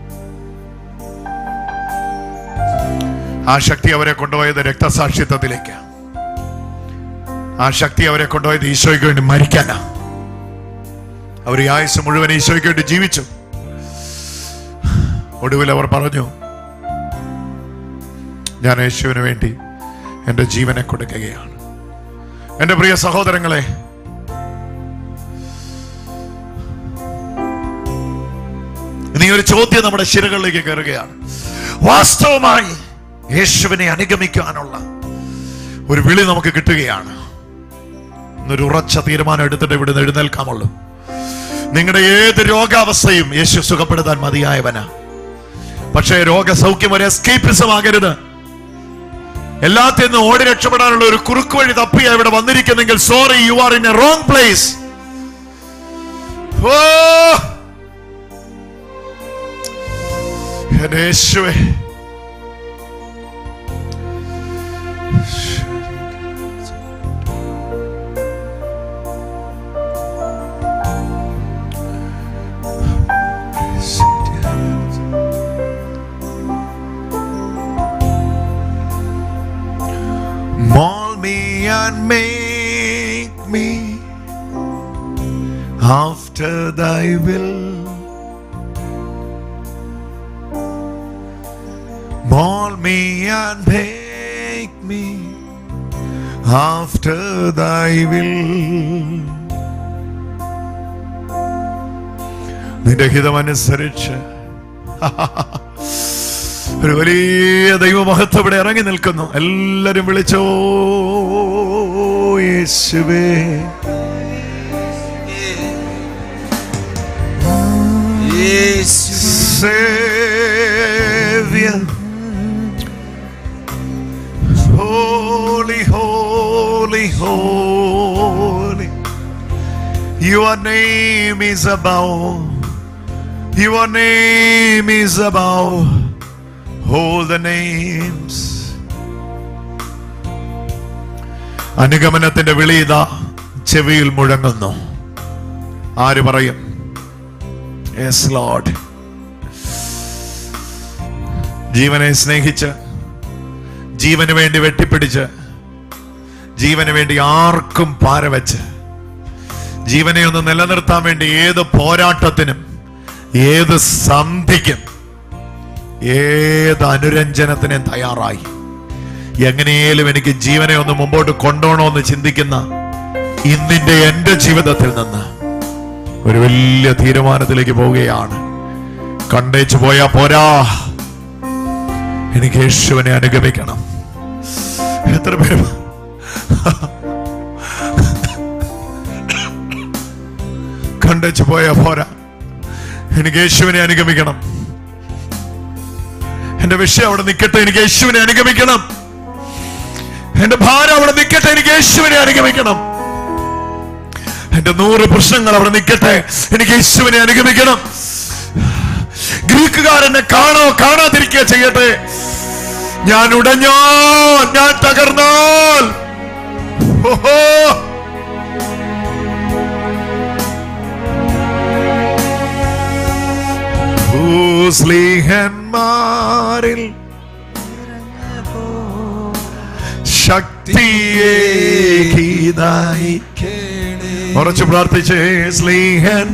ആ ശക്തി അവരെ കൊണ്ടുപോയത് രക്തസാക്ഷിത്വത്തിലേക്ക് ആ ശക്തി അവരെ കൊണ്ടുപോയത് ഈശോയ്ക്ക് വേണ്ടി മരിക്കാനാ അവർ ഈ ആയുസ് മുഴുവൻ ഈശോയ്ക്ക് വേണ്ടി ജീവിച്ചു ഒടുവിൽ അവർ പറഞ്ഞു ഞാൻ യേശുവിന് വേണ്ടി എൻ്റെ ജീവനെ കൊടുക്കുകയാണ് എൻ്റെ പ്രിയ സഹോദരങ്ങളെ ഇനി ഒരു ചോദ്യം നമ്മുടെ ശിരകളിലേക്ക് കയറുകയാണ് വാസ്തവമായി യേശുവിനെ അനുഗമിക്കാനുള്ള ഒരു വിളി നമുക്ക് കിട്ടുകയാണ് എന്നൊരു ഉറച്ച തീരുമാനം എടുത്തിട്ട് ഇവിടുന്ന് എഴുന്നേൽക്കാമുള്ളൂ നിങ്ങളുടെ ഏത് രോഗാവസ്ഥയും യേശു സുഖപ്പെടുത്താൻ മതിയായവനാ പക്ഷേ രോഗസൗഖ്യം ഒരു എസ്കേപ്പിസം ആകരുത് എല്ലാത്തിൽ നിന്നും ഓടി രക്ഷപ്പെടാനുള്ള ഒരു കുറുക്ക് വഴി തപ്പിയാ ഇവിടെ വന്നിരിക്കുന്നെങ്കിൽ sorry you are in a wrong place ഓ എന്റെ യേശുവേ Mold me and make me after thy will. Mold me and make me after thy will. നിന്റെ ഹിതമനുസരിച്ച് ഒരു വലിയ ദൈവമഹത്വം ഇവിടെ ഇറങ്ങി നിൽക്കുന്നു എല്ലാരും വിളിച്ചോ യേശുവേ Savior. Holy, holy, holy. Your name is above. Your name is above all the names. അനുഗമനത്തിന്റെ വിളി ഇതാ ചെവിയിൽ മുഴങ്ങുന്നു ആര് പറയും യെസ് ലോഡ് ജീവനെ സ്നേഹിച്ച് ജീവന് വേണ്ടി വെട്ടിപ്പിടിച്ച് ജീവന് വേണ്ടി ആർക്കും പാരവെച്ച് ജീവനെ ഒന്ന് നിലനിർത്താൻ വേണ്ടി ഏത് പോരാട്ടത്തിനും ഏത് സന്ധിക്കും ഏത് അനുരഞ്ജനത്തിനും തയ്യാറായി എങ്ങനെയും എനിക്ക് ജീവനെ ഒന്ന് മുമ്പോട്ട് കൊണ്ടുപോകണമെന്ന് ചിന്തിക്കുന്ന ഇന്നിന്റെ എന്റെ ജീവിതത്തിൽ നിന്ന് ഒരു വലിയ തീരുമാനത്തിലേക്ക് പോവുകയാണ് കണ്ടേച്ചു പോയാ പോരാ എനിക്ക് യേശുവിനെ അനുഗമിക്കണം എത്ര പേര് കണ്ടേച്ചു പോയാ പോരാ എനിക്ക് യേശുവിനെ അനുഗമിക്കണം എന്റെ വിഷയം അവിടെ നിൽക്കട്ടെ എനിക്ക് യേശുവിനെ അനുഗമിക്കണം എന്റെ ഭാരം അവിടെ നിൽക്കട്ടെ എനിക്ക് യേശുവിനെ അനുഗമിക്കണം എന്റെ നൂറ് പ്രശ്നങ്ങൾ അവിടെ നിൽക്കട്ടെ എനിക്ക് യേശുവിനെ അനുഗമിക്കണം ഗ്രീക്കുകാരനെ കാണോ കാണാതിരിക്കുക ചെയ്യട്ടെ ഞാൻ ഉടഞ്ഞോ ഞാൻ തകർന്നാൽ ഓഹോ ഭൂസ്ലീഹന്മാരിൽ ശക്തിയേകീതായി ഉറച്ചു പ്രാർത്ഥിച്ചേ സ്ലീഹൻ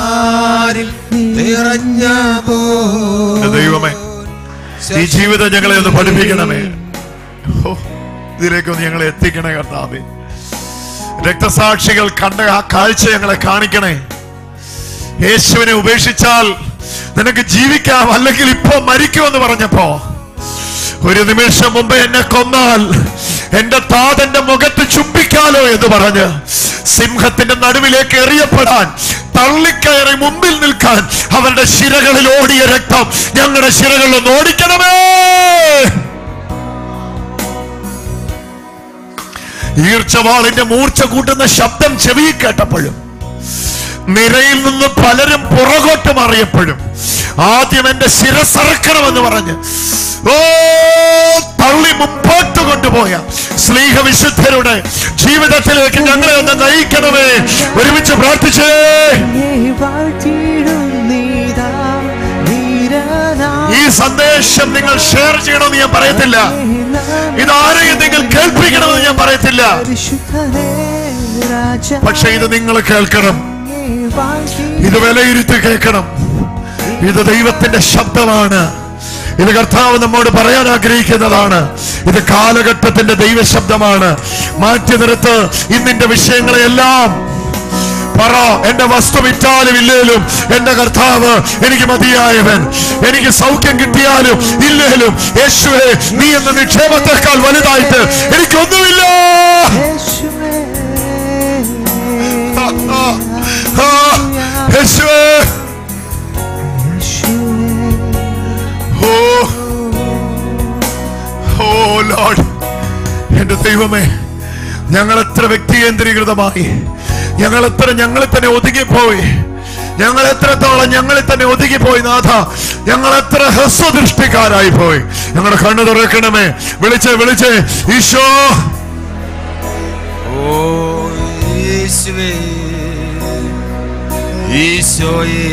നിറഞ്ഞ ദൈവമേ ഈ ജീവിതം ഞങ്ങളെ ഒന്ന് പഠിപ്പിക്കണമേ ഓ, ഇതിലേക്കൊന്ന് ഞങ്ങളെ എത്തിക്കണേ കർത്താവേ രക്തസാക്ഷികൾ കണ്ട ആ കാഴ്ച ഞങ്ങളെ കാണിക്കണേ യേശുവിനെ ഉപേക്ഷിച്ചാൽ നിനക്ക് ജീവിക്കാം അല്ലെങ്കിൽ ഇപ്പൊ മരിക്കുമെന്ന് പറഞ്ഞപ്പോ ഒരു നിമിഷം മുമ്പ് എന്നെ കൊന്നാൽ എന്റെ താതന്റെ മുഖത്ത് ചുംബിക്കാലോ എന്ന് പറഞ്ഞ് സിംഹത്തിന്റെ നടുവിലേക്ക് എറിയപ്പെടാൻ തള്ളിക്കയറി മുമ്പിൽ നിൽക്കാൻ അവരുടെ ശിരകളിൽ ഓടിയ രക്തം ഞങ്ങളുടെ ശിരകളിൽ ഒന്ന് ഓടിക്കണമേ ഈർച്ചവാളിന്റെ മൂർച്ച കൂട്ടുന്ന ശബ്ദം ചെവി കേട്ടപ്പോഴും നിരയിൽ നിന്ന് പലരും പുറകോട്ട് മാറിയപ്പോഴും ആദ്യം എന്റെ ശിരസറക്കണമെന്ന് പറഞ്ഞ് ഓ തള്ളി മുമ്പോട്ട് കൊണ്ടുപോയ സ്ലീഹ വിശുദ്ധരുടെ ജീവിതത്തിലേക്ക് ഞങ്ങളെ ഒന്ന് നയിക്കണമേ ഒരുമിച്ച് പ്രാർത്ഥിച്ചേ വാഴ്ത്തിയിടുന്നീതാ ഈ സന്ദേശം നിങ്ങൾ ഷെയർ ചെയ്യണമെന്ന് ഞാൻ പറയത്തില്ല ഇതാരെയും നിങ്ങൾ കേൾപ്പിക്കണമെന്ന് ഞാൻ പറയത്തില്ല പരിശുദ്ധനേ രാജ പക്ഷെ ഇത് നിങ്ങൾ കേൾക്കണം ഇത് വിലയിരുത്തി കേൾക്കണം ഇത് ദൈവത്തിന്റെ ശബ്ദമാണ് ഇത് കർത്താവ് നമ്മോട് പറയാൻ ആഗ്രഹിക്കുന്നതാണ് ഇത് കാലഘട്ടത്തിന്റെ ദൈവശബ്ദമാണ് മാറ്റി നിർത്ത് ഇന്നിന്റെ വിഷയങ്ങളെല്ലാം പറ എന്റെ വസ്തു വിറ്റാലും ഇല്ലേലും എന്റെ കർത്താവ് എനിക്ക് മതിയായവൻ എനിക്ക് സൗഖ്യം കിട്ടിയാലും ഇല്ലേലും യേശുവെ നീ എന്ന നിക്ഷേപത്തെക്കാൾ വലുതായിട്ട് എനിക്കൊന്നുമില്ല യേശുവേ ആ, ആ, യേശുവേ ഓ ഓ ലോഡ് എന്റെ ദൈവമേ ഞങ്ങൾ എത്ര വ്യക്തി കേന്ദ്രീകൃതമായി ഞങ്ങൾ എത്ര ഞങ്ങളിൽ തന്നെ ഒതുങ്ങിപ്പോയി ഞങ്ങൾ എത്രത്തോളം ഞങ്ങളിൽ തന്നെ ഒതുങ്ങിപ്പോയി നാഥ ഞങ്ങൾ എത്ര ഹ്രസ്വദൃഷ്ടിക്കാരായി പോയി ഞങ്ങളുടെ കണ്ണു തുറക്കണമേ വിളിച്ചേ വിളിച്ചേ ഈശോ ഓ യേശുവേ ഈശോയേ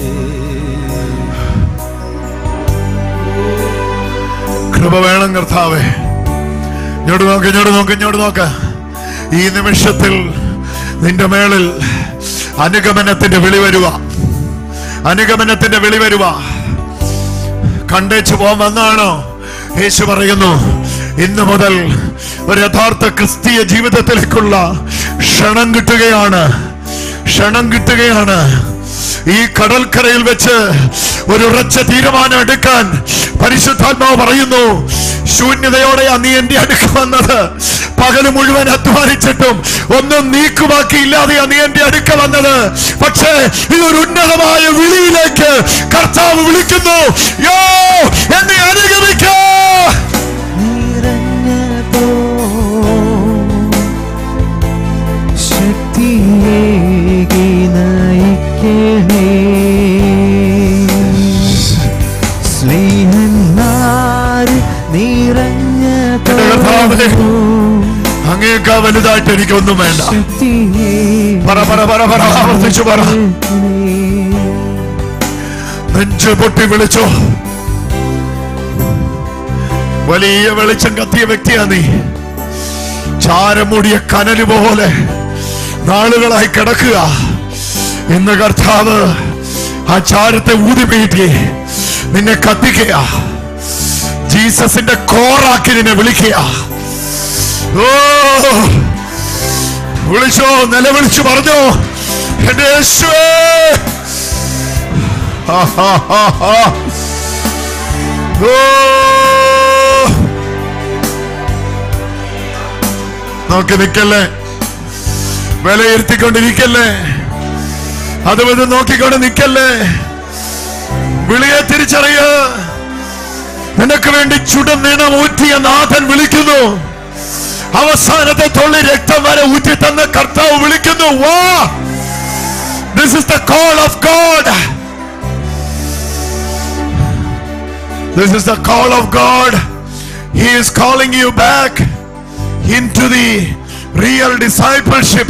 കൃപ വേണം കർത്താവേ ഇങ്ങോട്ട് നോക്ക് ഇങ്ങോട്ട് നോക്ക് ഇങ്ങോട്ട് നോക്ക് ഈ നിമിഷത്തിൽ നിന്റെ മേളിൽ അനുഗമനത്തിന്റെ വിളി വരുക അനുഗമനത്തിന്റെ വിളി വരുക കണ്ടേച്ചു പോകാൻ വന്നാണോ യേശു പറയുന്നു ഇന്ന് മുതൽ ഒരു യഥാർത്ഥ ക്രിസ്തീയ ജീവിതത്തിലേക്കുള്ള ക്ഷണം കിട്ടുകയാണ് ക്ഷണം കിട്ടുകയാണ് ഈ കടൽക്കരയിൽ വെച്ച് ഒരു ഉറച്ച തീരുമാനം എടുക്കാൻ പരിശുദ്ധാത്മാവ് പറയുന്നു ശൂന്യതയോടെയാ നീ എന്റെ അടുക്ക് വന്നത് പകല് മുഴുവൻ അധ്വാനിച്ചിട്ടും ഒന്നും നീക്കുമാക്കി ഇല്ലാതെയാ നീ എന്റെ അടുക്ക വന്നത് പക്ഷേ ഇതൊരു ഉന്നതമായ വിളിയിലേക്ക് കർത്താവ് വിളിക്കുന്നു യോ എന്നെ അനുഗമിക്കോ നിറഞ്ഞപ്പോ ശക്തിയേകി നയിക്കണേ സ്നേഹന്മാര് നിറഞ്ഞപ്പോ എന്റെ കർത്താവേ. അങ്ങേക്കാ വലുതായിട്ട് എനിക്കൊന്നും വേണ്ട ശക്തിയേ പറ പറ പറ പറ ആവർത്തിച്ചു പറ നെഞ്ചു പൊട്ടി വിളിച്ചോ വലിയ വെളിച്ചം കത്തിയ വ്യക്തിയാ നീ ചാരം മൂടിയ കനല് പോലെ നാളുകളായി കിടക്കുക ഇന്ന് കർത്താവ് ആ ചാരത്തെ ഊതിപ്പീറ്റി നിന്നെ കത്തിക്കുക ജീസസിന്റെ കോറാക്കി നിന്നെ വിളിക്കുക ഓ വിളിച്ചോ നിലവിളിച്ചു പറഞ്ഞോ എന്റെ യേശുവേ ആ, ആ, ആ, ആ. ഓ നോക്കി നിക്കല്ലേ വിലയിരുത്തിക്കൊണ്ടിരിക്കല്ലേ അത് ഇത് നോക്കിക്കൊണ്ട് നിക്കല്ലേ വിളിയെ തിരിച്ചറിയ നിനക്ക് വേണ്ടി ചുടനിണം ഊറ്റിയ നാഥൻ വിളിക്കുന്നു അവസാനത്തെ തൊള്ളി രക്തം വരെ ഊറ്റി തന്ന കർത്താവ് വിളിക്കുന്നു വാ this is the call of God This is the call of God. He is calling you back into the real discipleship.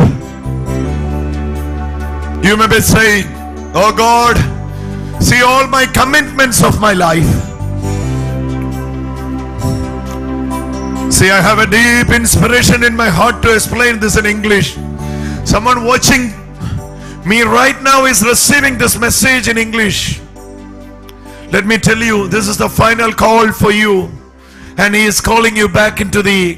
You may be saying, Oh God, see all my commitments of my life. See, I have a deep inspiration in my heart to explain this in English. Someone watching me right now is receiving this message in English. Let me tell you, this is the final call for you. And He is calling you back into the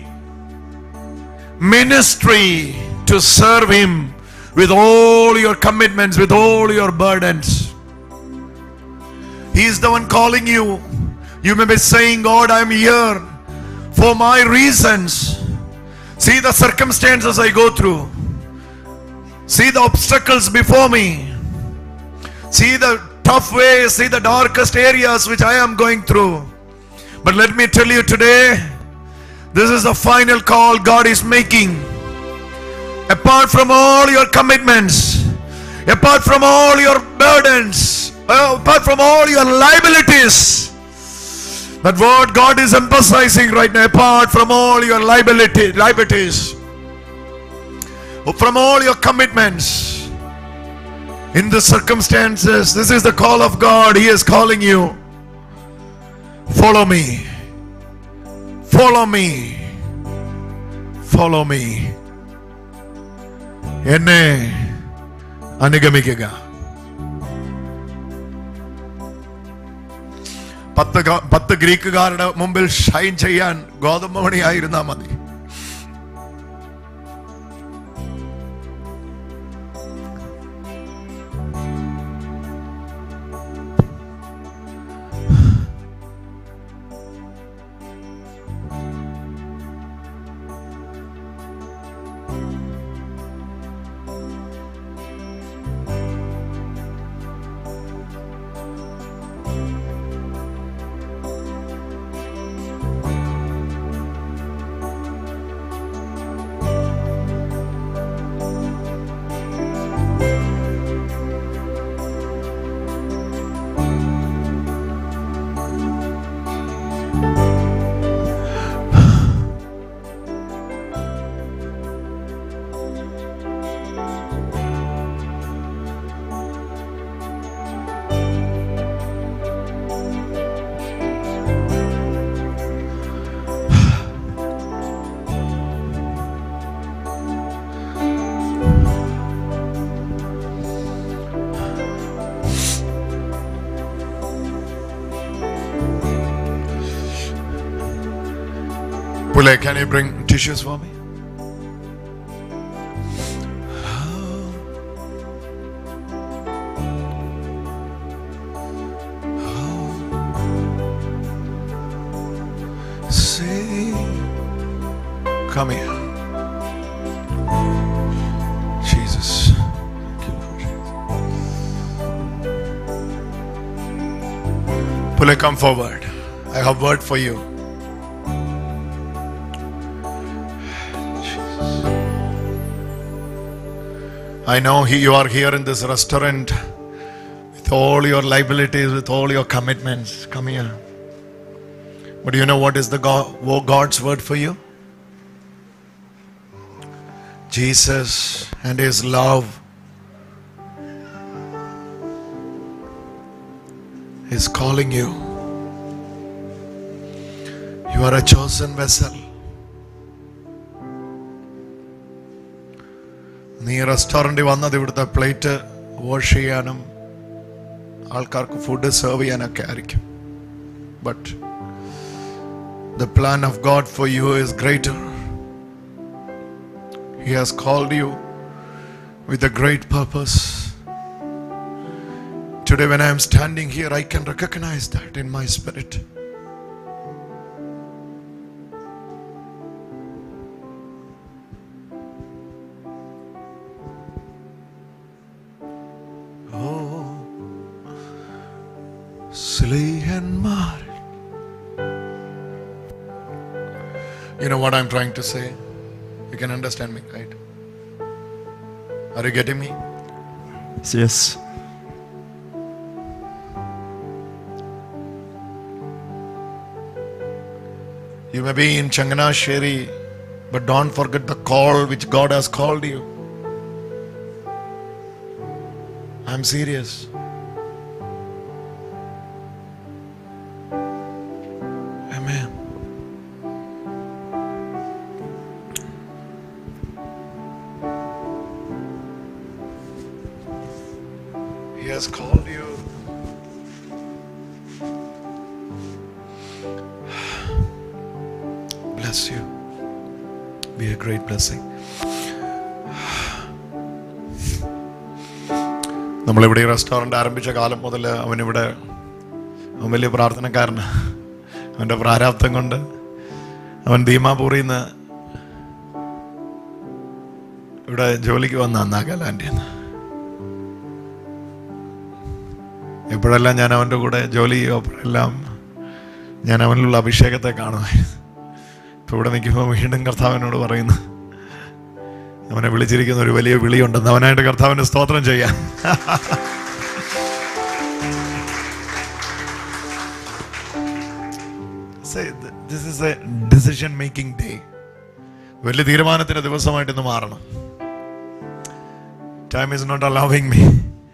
ministry to serve Him with all your commitments, with all your burdens. He is the one calling you. You may be saying, God, I'm here for my reasons. See the circumstances I go through. See the obstacles before me. See the tough ways, see the darkest areas which I am going through. But let me tell you today, this is the final call God is making. Apart from all your commitments, apart from all your burdens, uh, apart from all your liabilities, that what God is emphasizing right now, apart from all your liability, liabilities, from all your commitments, in the circumstances, this is the call of God. He is calling you. Follow me. Follow me. Follow me. എന്നെ അനുഗമിക്കുക പത്ത് ഗ- പത്ത് ഗ്രീക്കുകാരുടെ മുമ്പിൽ ഷൈൻ ചെയ്യാൻ ഗോതമ്പ് മണിയായിരുന്നാ മതി Pule, can you bring tissues for me? See, come here. Jesus. Thank you, Lord Jesus. Pule, come forward. I have word for you. I know he, you are here in this restaurant with all your liabilities, with all your commitments. Come here. But do you know what is the God, what God's word for you? Jesus and his love is calling you. You are a chosen vessel. നീ റെസ്റ്റോറൻറ്റിൽ വന്നത് ഇവിടുത്തെ plate wash ചെയ്യാനും ആൾക്കാർക്ക് food serve ചെയ്യാനൊക്കെ ആയിരിക്കും but the plan of God for you is greater he has called you with a great purpose today when I am standing here I can recognize that in my spirit സ്ലേഹന്മാർ You know what I'm trying to say? You can understand me, right? Are you getting me? Yes. You may be in Changanasheri, but don't forget the call which God has called you. I'm serious. Amen. He has called you. Bless you. Be a great blessing. നമ്മളിവിടെ ഈ restaurant ആരംഭിച്ച കാലം മുതൽ അവനിവിടെ അവൻ വലിയ പ്രാർത്ഥനക്കാരന് അവൻ്റെ പ്രാരാബ്ദം കൊണ്ട് അവൻ ദീമാപൂറിൽ നിന്ന് ഇവിടെ ജോലിക്ക് വന്ന നാഗാലാൻഡിൽ നിന്ന് എപ്പോഴെല്ലാം ഞാൻ അവൻ്റെ കൂടെ ജോലി ചെയ്യോ അപ്പോഴെല്ലാം ഞാൻ അവനിലുള്ള അഭിഷേകത്തെ കാണുമായിരുന്നു ഇപ്പൊ ഇവിടെ നിൽക്കുമ്പോൾ വീണ്ടും കർത്താവിനോട് പറയുന്നു അവനെ വിളിച്ചിരിക്കുന്ന ഒരു വലിയ വിളിയുണ്ടെന്ന് അവനായിട്ട് കർത്താവിന് സ്തോത്രം ചെയ്യാം this is a decision making day വലിയ തീരുമാനത്തിന്റെ ദിവസമായിട്ട് ഇന്ന് മാറണം time is not allowing me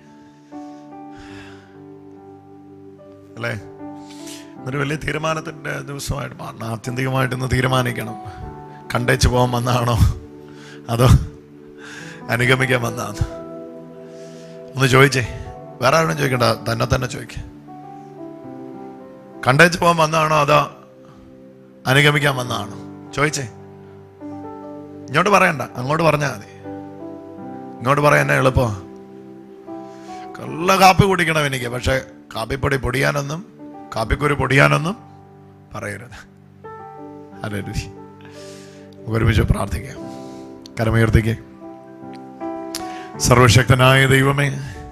അല്ലേ ഒരു വലിയ തീരുമാനത്തിന്റെ ദിവസമായിട്ട് മാറണം ആത്യന്തികമായിട്ട് ഇന്ന് തീരുമാനിക്കണം കണ്ടേച്ച് പോകാൻ വന്നാണോ അതോ അനുഗമിക്കാൻ വന്നാന്ന് ഒന്ന് ചോദിച്ചേ വേറെ ആരും ചോദിക്കണ്ട തന്നെ തന്നെ ചോദിക്ക കണ്ടേച്ച് പോകാൻ വന്നാണോ അതോ അനുഗമിക്കാൻ വന്നാണോ ചോദിച്ചേ ഇങ്ങോട്ട് പറയണ്ട അങ്ങോട്ട് പറഞ്ഞാൽ മതി ഇങ്ങോട്ട് പറയാൻ എന്നെ എളുപ്പോ കള്ള കാപ്പി കുടിക്കണം എനിക്ക് പക്ഷെ കാപ്പിപ്പൊടി പൊടിയാനൊന്നും കാപ്പിക്കുരു പൊടിയാനൊന്നും പറയരുത് അല്ലേ രുചി നമുക്ക് ഒരുമിച്ച് പ്രാർത്ഥിക്കാം കരമുയർത്തിക്കേ സർവശക്തനായ ദൈവമേ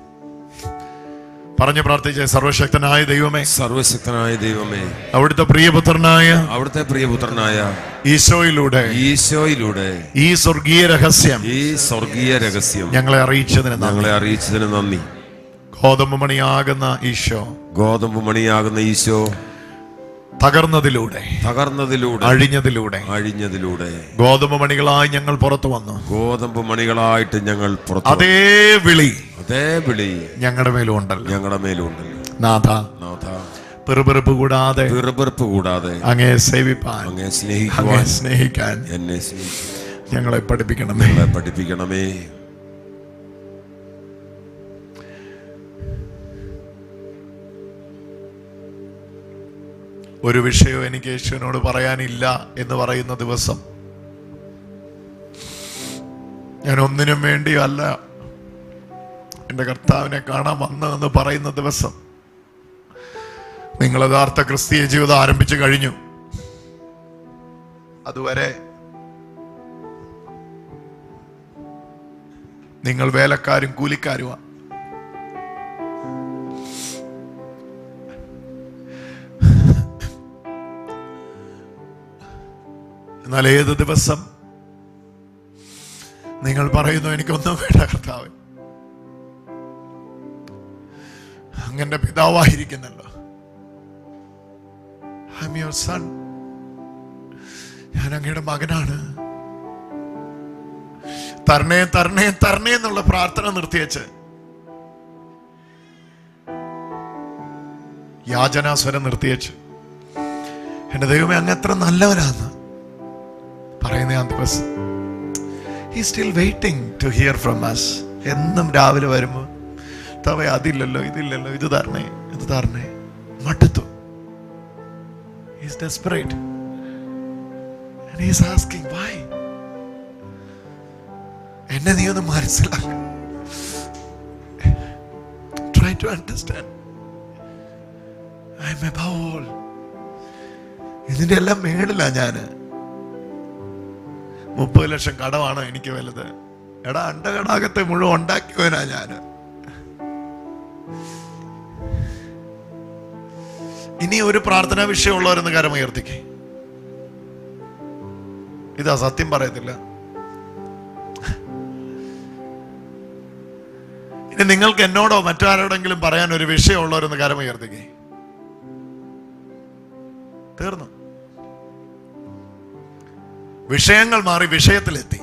പറഞ്ഞു പ്രാർത്ഥിച്ചേ സർവശക്തനായ ദൈവമേ സർവശക്തനായ ദൈവമേ അവിടുത്തെ പ്രിയപുത്രനായ അവിടുത്തെ പ്രിയപുത്രനായ ഈശോയിലൂടെ ഈശോയിലൂടെ ഈ സ്വർഗീയ രഹസ്യം ഈ സ്വർഗീയ രഹസ്യം ഞങ്ങളെ അറിയിച്ചതിന് നന്ദി ഞങ്ങളെ അറിയിച്ചതിന് നന്ദി ഗോതമ്പ് മണിയാകുന്ന ഈശോ ഗോതമ്പ് മണിയാകുന്ന ഈശോ തകർന്നതിലൂടെ തകർന്നതിലൂടെ അഴിഞ്ഞതിലൂടെ അഴിഞ്ഞതിലൂടെ ഗോതമ്പ് മണികളായി ഞങ്ങൾ പുറത്തു വന്നു ഗോതമ്പ് മണികളായിട്ട് ഞങ്ങൾ പുറത്തു അതേ വിളി അതേ വിളി ഞങ്ങളുടെ മേലും ഉണ്ടല്ലോ ഞങ്ങളുടെ മേലുണ്ടല്ലോ നാഥ നാഥ പെറുപെറുപ്പ് കൂടാതെ പിറുപിറുപ്പ് കൂടാതെ അങ്ങേ സേവിപ്പാൻ അങ്ങേ അങ്ങേ സ്നേഹിക്കുവാൻ സ്നേഹിക്കാൻ എന്നെ സ്നേഹിച്ച് ഞങ്ങളെ പഠിപ്പിക്കണമേ ഞങ്ങളെ പഠിപ്പിക്കണമേ ഒരു വിഷയവും എനിക്ക് യേശുവിനോട് പറയാനില്ല എന്ന് പറയുന്ന ദിവസം ഞാൻ ഒന്നിനും വേണ്ടിയല്ല എൻ്റെ കർത്താവിനെ കാണാൻ വന്നതെന്ന് പറയുന്ന ദിവസം നിങ്ങൾ യഥാർത്ഥ ക്രിസ്തീയ ജീവിതം ആരംഭിച്ചു കഴിഞ്ഞു അതുവരെ നിങ്ങൾ വേലക്കാരും കൂലിക്കാരുമാണ് എന്നാൽ ഏത് ദിവസം നിങ്ങൾ പറയുന്നു എനിക്കൊന്നും വേണ്ട കർത്താവ് അങ്ങന്റെ പിതാവായിരിക്കുന്നല്ലോ ഐ എം യുവർ സൺ ഞാൻ അങ്ങയുടെ മകനാണ് തരണേ തരണേ തരണേ എന്നുള്ള പ്രാർത്ഥന നിർത്തിവെച്ച് യാചനാസ്വരം നിർത്തിവെച്ച് എന്റെ ദൈവമേ അങ്ങ് എത്ര നല്ലവനാന്ന് പറയുന്ന ആ ദിവസം ഈ still waiting to hear from us എന്നും രാവിലെ വരുമ്പോൾ തവ അതില്ലല്ലോ ഇതില്ലല്ലോ ഇത് തരണേ ഇത് തരണേ മടുത്തു is desperate And he's asking why എന്നെ നീ ഒന്ന് മനസ്സിലാക്ക try to understand I am above all ഇതിന്റെ എല്ലാം മേളിലാ ഞാന് മുപ്പത് ലക്ഷം കടമാണ് എനിക്ക് വലുത് എടാ അണ്ടകടാകത്തെ മുഴുവൻ ഉണ്ടാക്കിയവനാ ഞാന് ഇനി ഒരു പ്രാർത്ഥനാ വിഷയമുള്ളവരെന്ന് കരം ഉയർത്തിക്കേ ഇതാ സത്യം പറയത്തില്ല ഇനി നിങ്ങൾക്ക് എന്നോടോ മറ്റാരോടെങ്കിലും പറയാൻ ഒരു വിഷയമുള്ളവരെന്ന് കരം ഉയർത്തിക്കേ തീർന്നു വിഷയങ്ങൾ മാറി വിഷയത്തിലെത്തി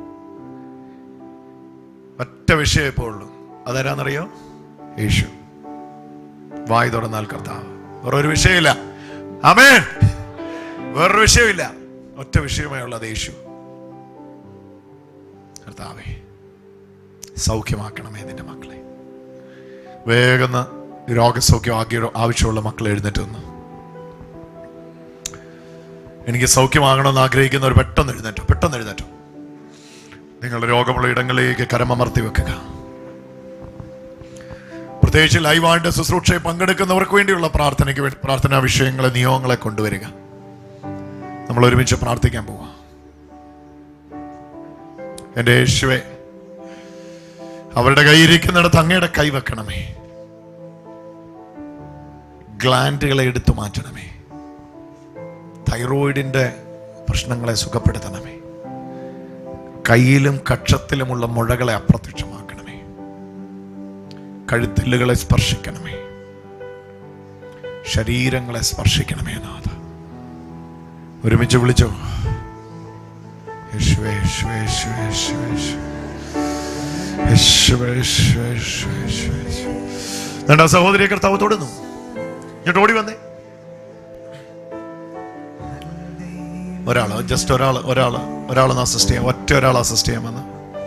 ഒറ്റ വിഷയം ഇപ്പോൾ ഉള്ളൂ അതാരാന്നറിയോ യേശു വായി തുറന്നാൽ കർത്താവ് വേറൊരു വിഷയമില്ല അമേൻ വേറൊരു വിഷയമില്ല ഒറ്റ വിഷയമേ ഉള്ളത് യേശു കർത്താവേ സൗഖ്യമാക്കണമേ നിന്റെ മക്കളെ വേഗം രോഗസൗഖ്യം ആകിയ ആവശ്യമുള്ള മക്കൾ എഴുന്നേറ്റ് വന്നു എനിക്ക് സൗഖ്യമാകണമെന്ന് ആഗ്രഹിക്കുന്നവർ പെട്ടെന്ന് എഴുന്നേറ്റു പെട്ടെന്ന് എഴുന്നേറ്റു നിങ്ങളുടെ രോഗമുള്ള ഇടങ്ങളിലേക്ക് കരമമർത്തി വെക്കുക പ്രത്യേകിച്ച് ലൈവായിട്ട് ശുശ്രൂഷയെ പങ്കെടുക്കുന്നവർക്ക് വേണ്ടിയുള്ള പ്രാർത്ഥനയ്ക്ക് വേണ്ടി പ്രാർത്ഥനാ വിഷയങ്ങളെ നിയമങ്ങളെ കൊണ്ടുവരിക നമ്മൾ ഒരുമിച്ച് പ്രാർത്ഥിക്കാൻ പോവാം എൻ്റെ യേശുവെ അവരുടെ കൈയിരിക്കുന്നിടത്ത് അങ്ങയുടെ കൈ വെക്കണമേ ഗ്ലാൻഡുകളെ എടുത്തു മാറ്റണമേ തൈറോയിഡിന്റെ പ്രശ്നങ്ങളെ സുഖപ്പെടുത്തണമേ കയ്യിലും കക്ഷത്തിലുമുള്ള മുഴകളെ അപ്രത്യക്ഷമാക്കണമേ കഴുത്തില്ലുകളെ സ്പർശിക്കണമേ ശരീരങ്ങളെ സ്പർശിക്കണമേ നാഥ ഒരുമിച്ച് വിളിച്ചോ യേശുവേ, യേശുവേ, യേശുവേ, യേശുവേ, യേശുവേ. യേശുവേ, യേശുവേ, യേശുവേ, യേശുവേ, യേശുവേ. എന്നിട്ട് ആ സഹോദരിയെ കർത്താവ് തൊടുന്നു ഇങ്ങോട്ട് ഓടി വന്നേ ഒരാള് ജസ്റ്റ് ഒരാള് ഒരാള് ഒരാളൊന്ന് അസിസ്റ്റ് ചെയ്യാം ഒറ്റ ഒരാൾ അസിസ്റ്റ് ചെയ്യാൻ വന്ന്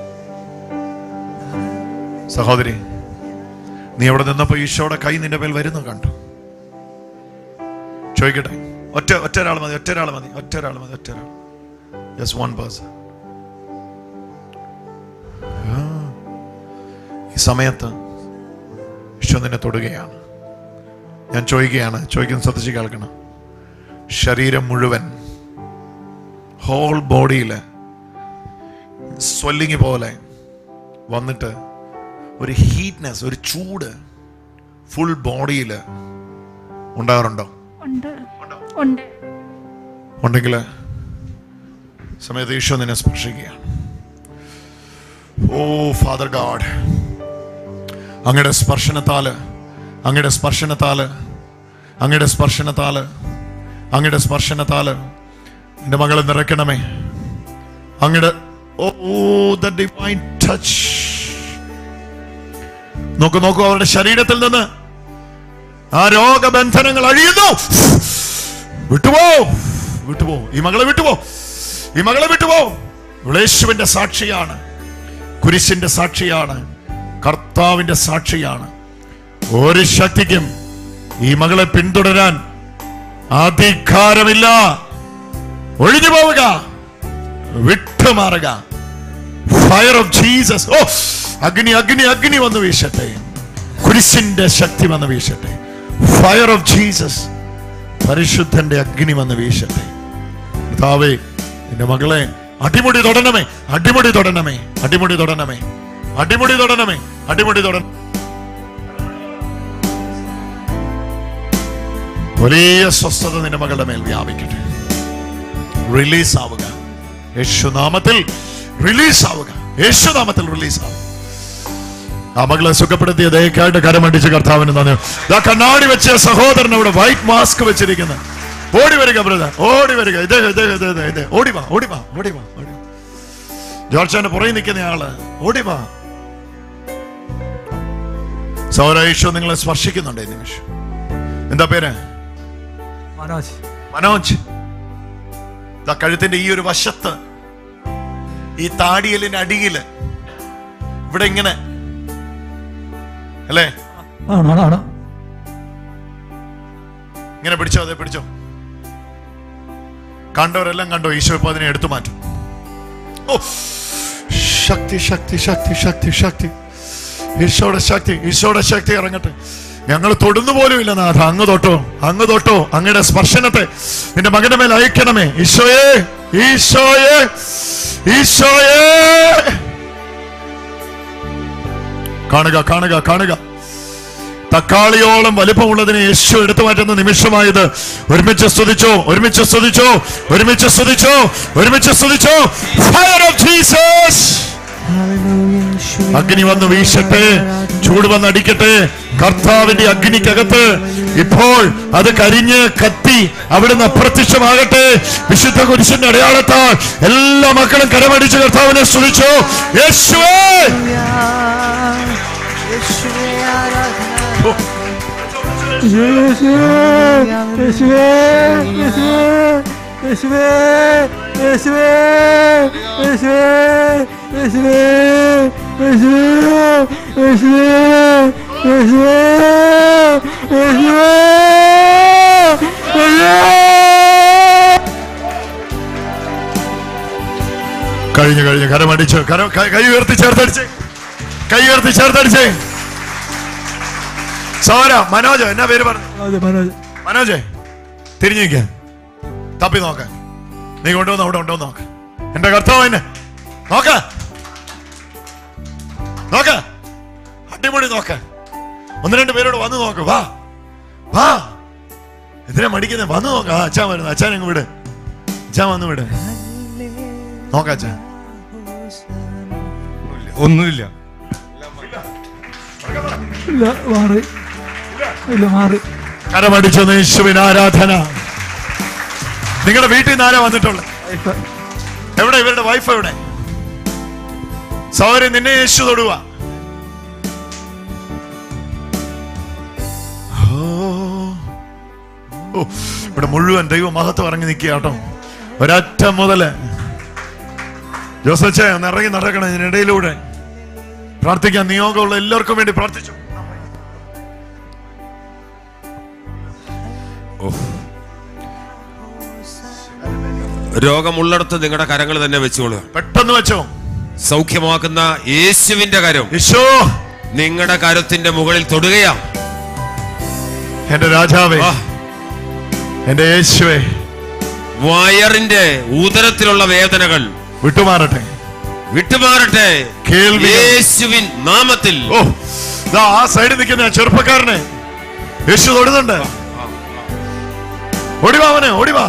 സഹോദരി നീ അവിടെ നിന്നപ്പോ ഈശോയുടെ കൈ നിന്റെ മേൽ വരുന്നു കണ്ടു ചോദിക്കട്ടെ ഒറ്റ ഒറ്റ ഒരാൾ മതി ഒറ്റ ഒരാൾ മതി ഒറ്റ ഒരാൾ മതി ഒറ്റ ഒരാൾ ജസ്റ്റ് വൺ പേഴ്സൺ ഈ സമയത്ത് ഈശോ നിന്നെ തൊടുകയാണ് ഞാൻ ചോദിക്കുകയാണ് ചോദിക്കുന്ന ശ്രദ്ധിച്ച് കേൾക്കണം ശരീരം മുഴുവൻ ഹോൾ ബോഡിയിൽ സ്വെല്ലിങ് പോലെ വന്നിട്ട് ഒരു ഹീറ്റ്നെസ് ഒരു ചൂട് ഫുൾ ബോഡിയിൽ ഉണ്ടാകാറുണ്ടോ ഉണ്ട് ഉണ്ട് ഉണ്ടെങ്കിൽ സമയത്ത് ഈശോ നിന്നെ സ്പർശിക്കുകയാണ് ഓ ഫാദർ ഗാഡ് അങ്ങയുടെ സ്പർശനത്താല് അങ്ങയുടെ സ്പർശനത്താല് അങ്ങയുടെ സ്പർശനത്താല് അങ്ങയുടെ സ്പർശനത്താല് എന്റെ മകളെ നിറയ്ക്കണമേ അങ്ങയുടെ ഓ ദ ഡിവൈൻ ടച്ച് നോക്കൂ നോക്കൂ അവരുടെ ശരീരത്തിൽ നിന്ന് ആ രോഗബന്ധനങ്ങൾ അഴിയുന്നു വിട്ടുപോ വിട്ടുപോ ഈ മകളെ വിട്ടുപോ ഈ മകളെ വിട്ടുപോ വിളേശുവിന്റെ സാക്ഷിയാണ് കുരിശിന്റെ സാക്ഷിയാണ് കർത്താവിന്റെ സാക്ഷിയാണ് ഒരു ശക്തിക്കും ഈ മകളെ പിന്തുടരാൻ അധികാരമില്ല ഒഴിഞ്ഞു പോവുക വിട്ടുമാറുക ഫയർ ഓഫ് ജീസസ് ഓ അഗ്നി അഗ്നി അഗ്നി വന്ന് വീശട്ടെ കുരിശിന്റെ ശക്തി വന്ന് വീശട്ടെ ഫയർ ഓഫ് ജീസസ് പരിശുദ്ധന്റെ അഗ്നി വന്ന് വീശട്ടെ കർത്താവേ എന്റെ മകളെ അടിമുടി തൊടണമേ അടിമുടി തൊടണമേ അടിമുടി തൊടണമേ അടിമുടി തൊടണമേ അടിമുടി തൊടണം വലിയ സ്വസ്ഥത നിന്റെ മകളുടെ മേൽ വ്യാപിക്കട്ടെ റിലീസ് ആവുക യേശുനാമത്തിൽ റിലീസ് ആവുക യേശുനാമത്തിൽ റിലീസ് ആവുക ആ മകളെ സുഖപ്പെടുത്തിയ ദയക്കായിട്ട് കരമടിച്ച് കർത്താവിന് നന്ദി ദാ കണ്ണാടി വെച്ച സഹോദരൻ അവിടെ വൈറ്റ് മാസ്ക് വെച്ചിരിക്കുന്ന ഓടി വരിക ബ്രദർ ഓടി വരിക ഇത് ഇത് ഇത് ഇത് ഇത് ഓടി വാ ഓടി വാ ഓടി വാ ഓടി വാ. ജോർജാന്റെ പുറകെ നിൽക്കുന്ന ആള് ഓടി വാ സൗരേഷോ നിങ്ങളെ സ്പർശിക്കുന്നുണ്ട് ഈ നിമിഷം എന്താ പേര് മനോജ് മനോജ് ദാ കഴുത്തിന്റെ ഈ ഒരു വശത്ത് ഈ താടിയലിന്റെ അടിയില് ഇവിടെ ഇങ്ങനെ അല്ലേ ആണ് ആണ് ആണ് ഇങ്ങനെ പിടിച്ചോ അതെ പിടിച്ചോ കണ്ടവരെല്ലാം കണ്ടോ ഈശോ ഇപ്പൊ അതിനെ എടുത്തു മാറ്റും ഓ ശക്തി ശക്തി ശക്തി ശക്തി ശക്തി ഈശോയുടെ ശക്തി ഈശോയുടെ ശക്തി ഇറങ്ങട്ടെ ഞങ്ങൾ തൊടുന്നു പോലും ഇല്ല നാഥ അങ്ങ് തൊട്ടോ അങ്ങ് തൊട്ടോ അങ്ങയുടെ സ്പർശനത്തെ നിന്റെ മകന്റെ മേൽ അയക്കണമേ ഈശോയെ ഈശോയെ ഈശോയെ കാണുക കാണുക കാണുക തക്കാളിയോളം വലിപ്പമുള്ളതിനെ യേശു എടുത്തു മാറ്റുന്ന നിമിഷമായത് ഒരുമിച്ച് സ്തുതിച്ചോ ഒരുമിച്ച് സ്തുതിച്ചോ ഒരുമിച്ച് സ്തുതിച്ചോ ഒരുമിച്ച് സ്തുതിച്ചോ ഫയർ ഓഫ് ജീസസ് അഗ്നി വന്ന് വീശട്ടെ ചൂട് വന്ന് അടിക്കട്ടെ കർത്താവിന്റെ അഗ്നിക്കകത്ത് ഇപ്പോൾ അത് കരിഞ്ഞ് കത്തി അവിടുന്ന് അപ്രത്യക്ഷമാകട്ടെ വിശുദ്ധ കുരിശിന്റെ അടയാളത്താൽ എല്ലാ മക്കളും കരമടിച്ച് കർത്താവിനെ സ്തുതിച്ചു യേശുവേ യേശുവേ യേശുവേ യേശുവേ യേശുവേ യേശുവേ യേശുവേ യേശുവേ യേശുവേ യേശുവേ യേശുവേ യേശുവേ കഴിഞ്ഞു കഴിഞ്ഞു കരമടിച്ച് കര കൈ- കൈ ഉയർത്തി ചേർത്തടിച്ച് കൈ ഉയർത്തി ചേർത്തടിച്ച് സോര മനോജ് എന്നാ പേര് പറഞ്ഞു മനോജ് മനോജ് മനോജേ തിരിഞ്ഞു നിൽക്ക തപ്പി നോക്ക നീ കൊണ്ടുവന്ന് അവിടെ ഉണ്ടോ നോക്ക എന്റെ കർത്താവ് എന്നെ നോക്ക നോക്ക അടിപൊളി നോക്ക ഒന്ന് രണ്ട് പേരോട് വന്ന് നോക്ക് വാ വാ എന്തിനാ മടിക്കുന്നത് വന്ന് നോക്ക ആ അച്ഛൻ വരുന്നു അച്ഛൻ അങ്ങ് വിട് അച്ഛൻ വന്ന് വിട് നോക്ക അച്ഛൻ ഒന്നുമില്ല ഇല്ല മാറി ഇല്ല മാറി കരമടിച്ചു യേശുവിന് ആരാധന നിങ്ങളുടെ വീട്ടിൽ നിന്ന് ആരാ വന്നിട്ടുള്ളത് ഇപ്പൊ എവിടെ ഇവരുടെ വൈഫ് എവിടെ സൗരി നിന്നെ യേശു തൊടുക ഓ, ഇവിടെ മുഴുവൻ ദൈവ മഹത്വം ഇറങ്ങി നിൽക്കുക കേട്ടോ ഒരറ്റ മുതല് ജോസച്ചേ ഒന്ന് ഇറങ്ങി നടക്കണം ഇതിനിടയിലൂടെ പ്രാർത്ഥിക്കാൻ നിയോഗമുള്ള എല്ലാവർക്കും വേണ്ടി പ്രാർത്ഥിച്ചു രോഗമുള്ളിടത്ത് നിങ്ങളുടെ കരങ്ങൾ തന്നെ വെച്ചോളുക പെട്ടെന്ന് വെച്ചോ സൗഖ്യമാക്കുന്ന യേശുവിന്റെ കരം യേശോ നിങ്ങളുടെ കരത്തിന്റെ മുകളിൽ തൊടുകയാ എന്റെ രാജാവേ ആ, എന്റെ യേശുവേ വയറിന്റെ ഉദരത്തിലുള്ള വേദനകൾ വിട്ടുമാറട്ടെ വിട്ടുമാറട്ടെ കേൾവി യേശുവിൻ നാമത്തിൽ ഓ ദാ ആ സൈഡിൽ നിൽക്കുന്ന ആ ചെറുപ്പക്കാരനെ യേശു തൊടുന്നുണ്ട് ഓടിവാ അവനെ ഓടിവാ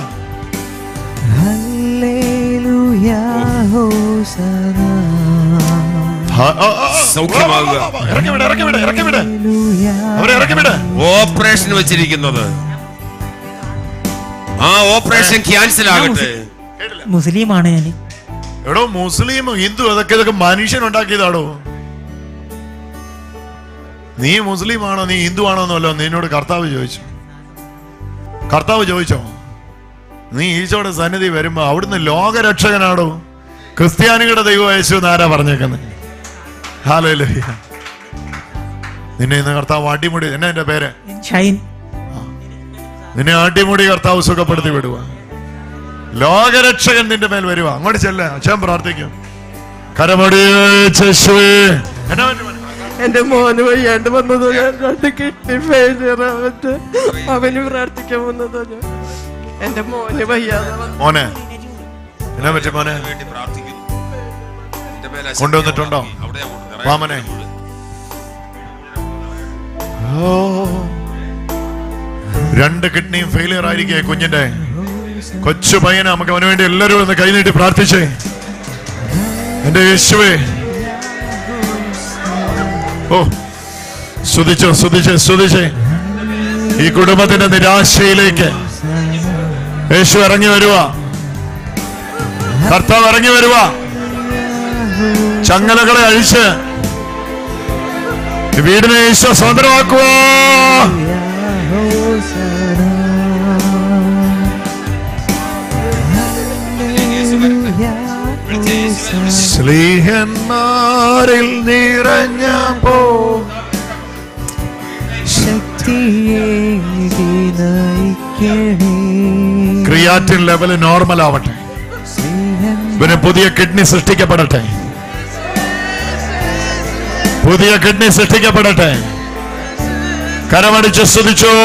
ആ, ആ, ആ, ആ. സൗഖ്യമാകുക. വാ, വാ, വാ, ഇറക്കി വിട് ഇറക്കി വിട് ഇറക്കി വിട് അവരെ ഇറക്കി വിട് ഓപ്പറേഷൻ വെച്ചിരിക്കുന്നത് ആ ഓപ്പറേഷൻ ക്യാൻസൽ ആകട്ടെ മുസ്ലിമാണ് ഞാൻ എടോ മുസ്ലിം ഹിന്ദു അതൊക്കെ ഇതൊക്കെ മനുഷ്യൻ ഉണ്ടാക്കിയതാടോ നീ മുസ്ലിം ആണോ നീ ഹിന്ദു ആണോ എന്നല്ലോ നിന്നോട് കർത്താവ് ചോദിച്ചു കർത്താവ് ചോദിച്ചോ നീ ഈശോയുടെ സന്നിധി വരുമ്പോ അവിടുന്ന് ലോകരക്ഷകനാടോ ക്രിസ്ത്യാനികളുടെ ദൈവം യേശു എന്നാരാ പറഞ്ഞേക്കുന്നത് ഹാലോ നിന്നെ ഇന്ന് കർത്താവ് അടിമുടി എന്നാ എന്റെ പേര് ഷൈൻ നിന്നെ അടിമുടി കർത്താവ് സുഖപ്പെടുത്തി വിടുക ലോകരക്ഷകൻ നിന്റെ മേൽ വരുക അങ്ങോട്ട് ചെല്ല അച്ഛൻ പ്രാർത്ഥിക്കും കരമടിയേശുവേ എന്നാ പറ്റി മോനെ? എന്റെ മോന് വയ്യാണ്ട് വന്നതോ ഞാൻ രണ്ട് കിഡ്നി ഫെയിലിയർ ആവട്ടെ അവന് പ്രാർത്ഥിക്കാൻ വന്നതോ ഞാൻ എന്റെ മോന് വയ്യാതെ വന്നു മോനെ എന്നാ പറ്റി മോനെ വേണ്ടി പ്രാർത്ഥിക്കുന്നു എന്റെ മേൽ അശക്തി കൊണ്ടുവന്നിട്ടുണ്ടോ? അവിടെ ഞാൻ കൊണ്ടുവന്നു. വാമനെ. ഓ. രണ്ട് കിഡ്നിയും ഫെയിലിയർ ആയിരിക്കേ കുഞ്ഞിന്റെ കൊച്ചു പയ്യനെ നമുക്ക് അവന് വേണ്ടി എല്ലാവരും ഒന്ന് കൈനീട്ടി പ്രാർത്ഥിച്ചേ എന്റെ യേശുവേ ഓ സ്തുതിച്ചോ സ്തുതിച്ചേ സ്തുതിച്ചേ ഈ കുടുംബത്തിന്റെ നിരാശയിലേക്ക് യേശു ഇറങ്ങി വരുക കർത്താവ് ഇറങ്ങി വരുക ചങ്ങലകളെ അഴിച്ച് ഈ വീടിനെ യേശു സ്വതന്ത്രമാക്കുക സ്ലീഹന്മാരിൽ നിറഞ്ഞ പോ ക്രിയാറ്റിൻ ലെവൽ നോർമൽ ആവട്ടെ ഇവന് പുതിയ കിഡ്നി സൃഷ്ടിക്കപ്പെടട്ടെ പുതിയ കിഡ്നി സൃഷ്ടിക്കപ്പെടട്ടെ കരമടിച്ച് സ്തുതിച്ചോ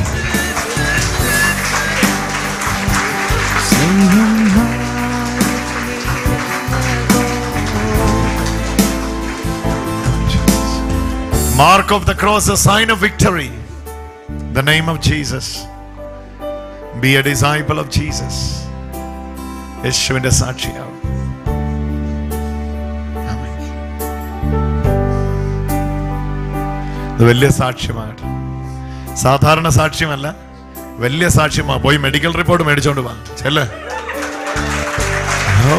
Mark of the cross, a sign of victory. The name of Jesus. Be a disciple of Jesus. യേശുവിന്റെ സാക്ഷിയാവും ആമേൻ. ഇത് വലിയ സാക്ഷ്യമായിട്ട് സാധാരണ സാക്ഷ്യമല്ല വലിയ സാക്ഷ്യമാ പോയി മെഡിക്കൽ റിപ്പോർട്ട് മേടിച്ചോണ്ട് വാ ചെല്ലേ ഓ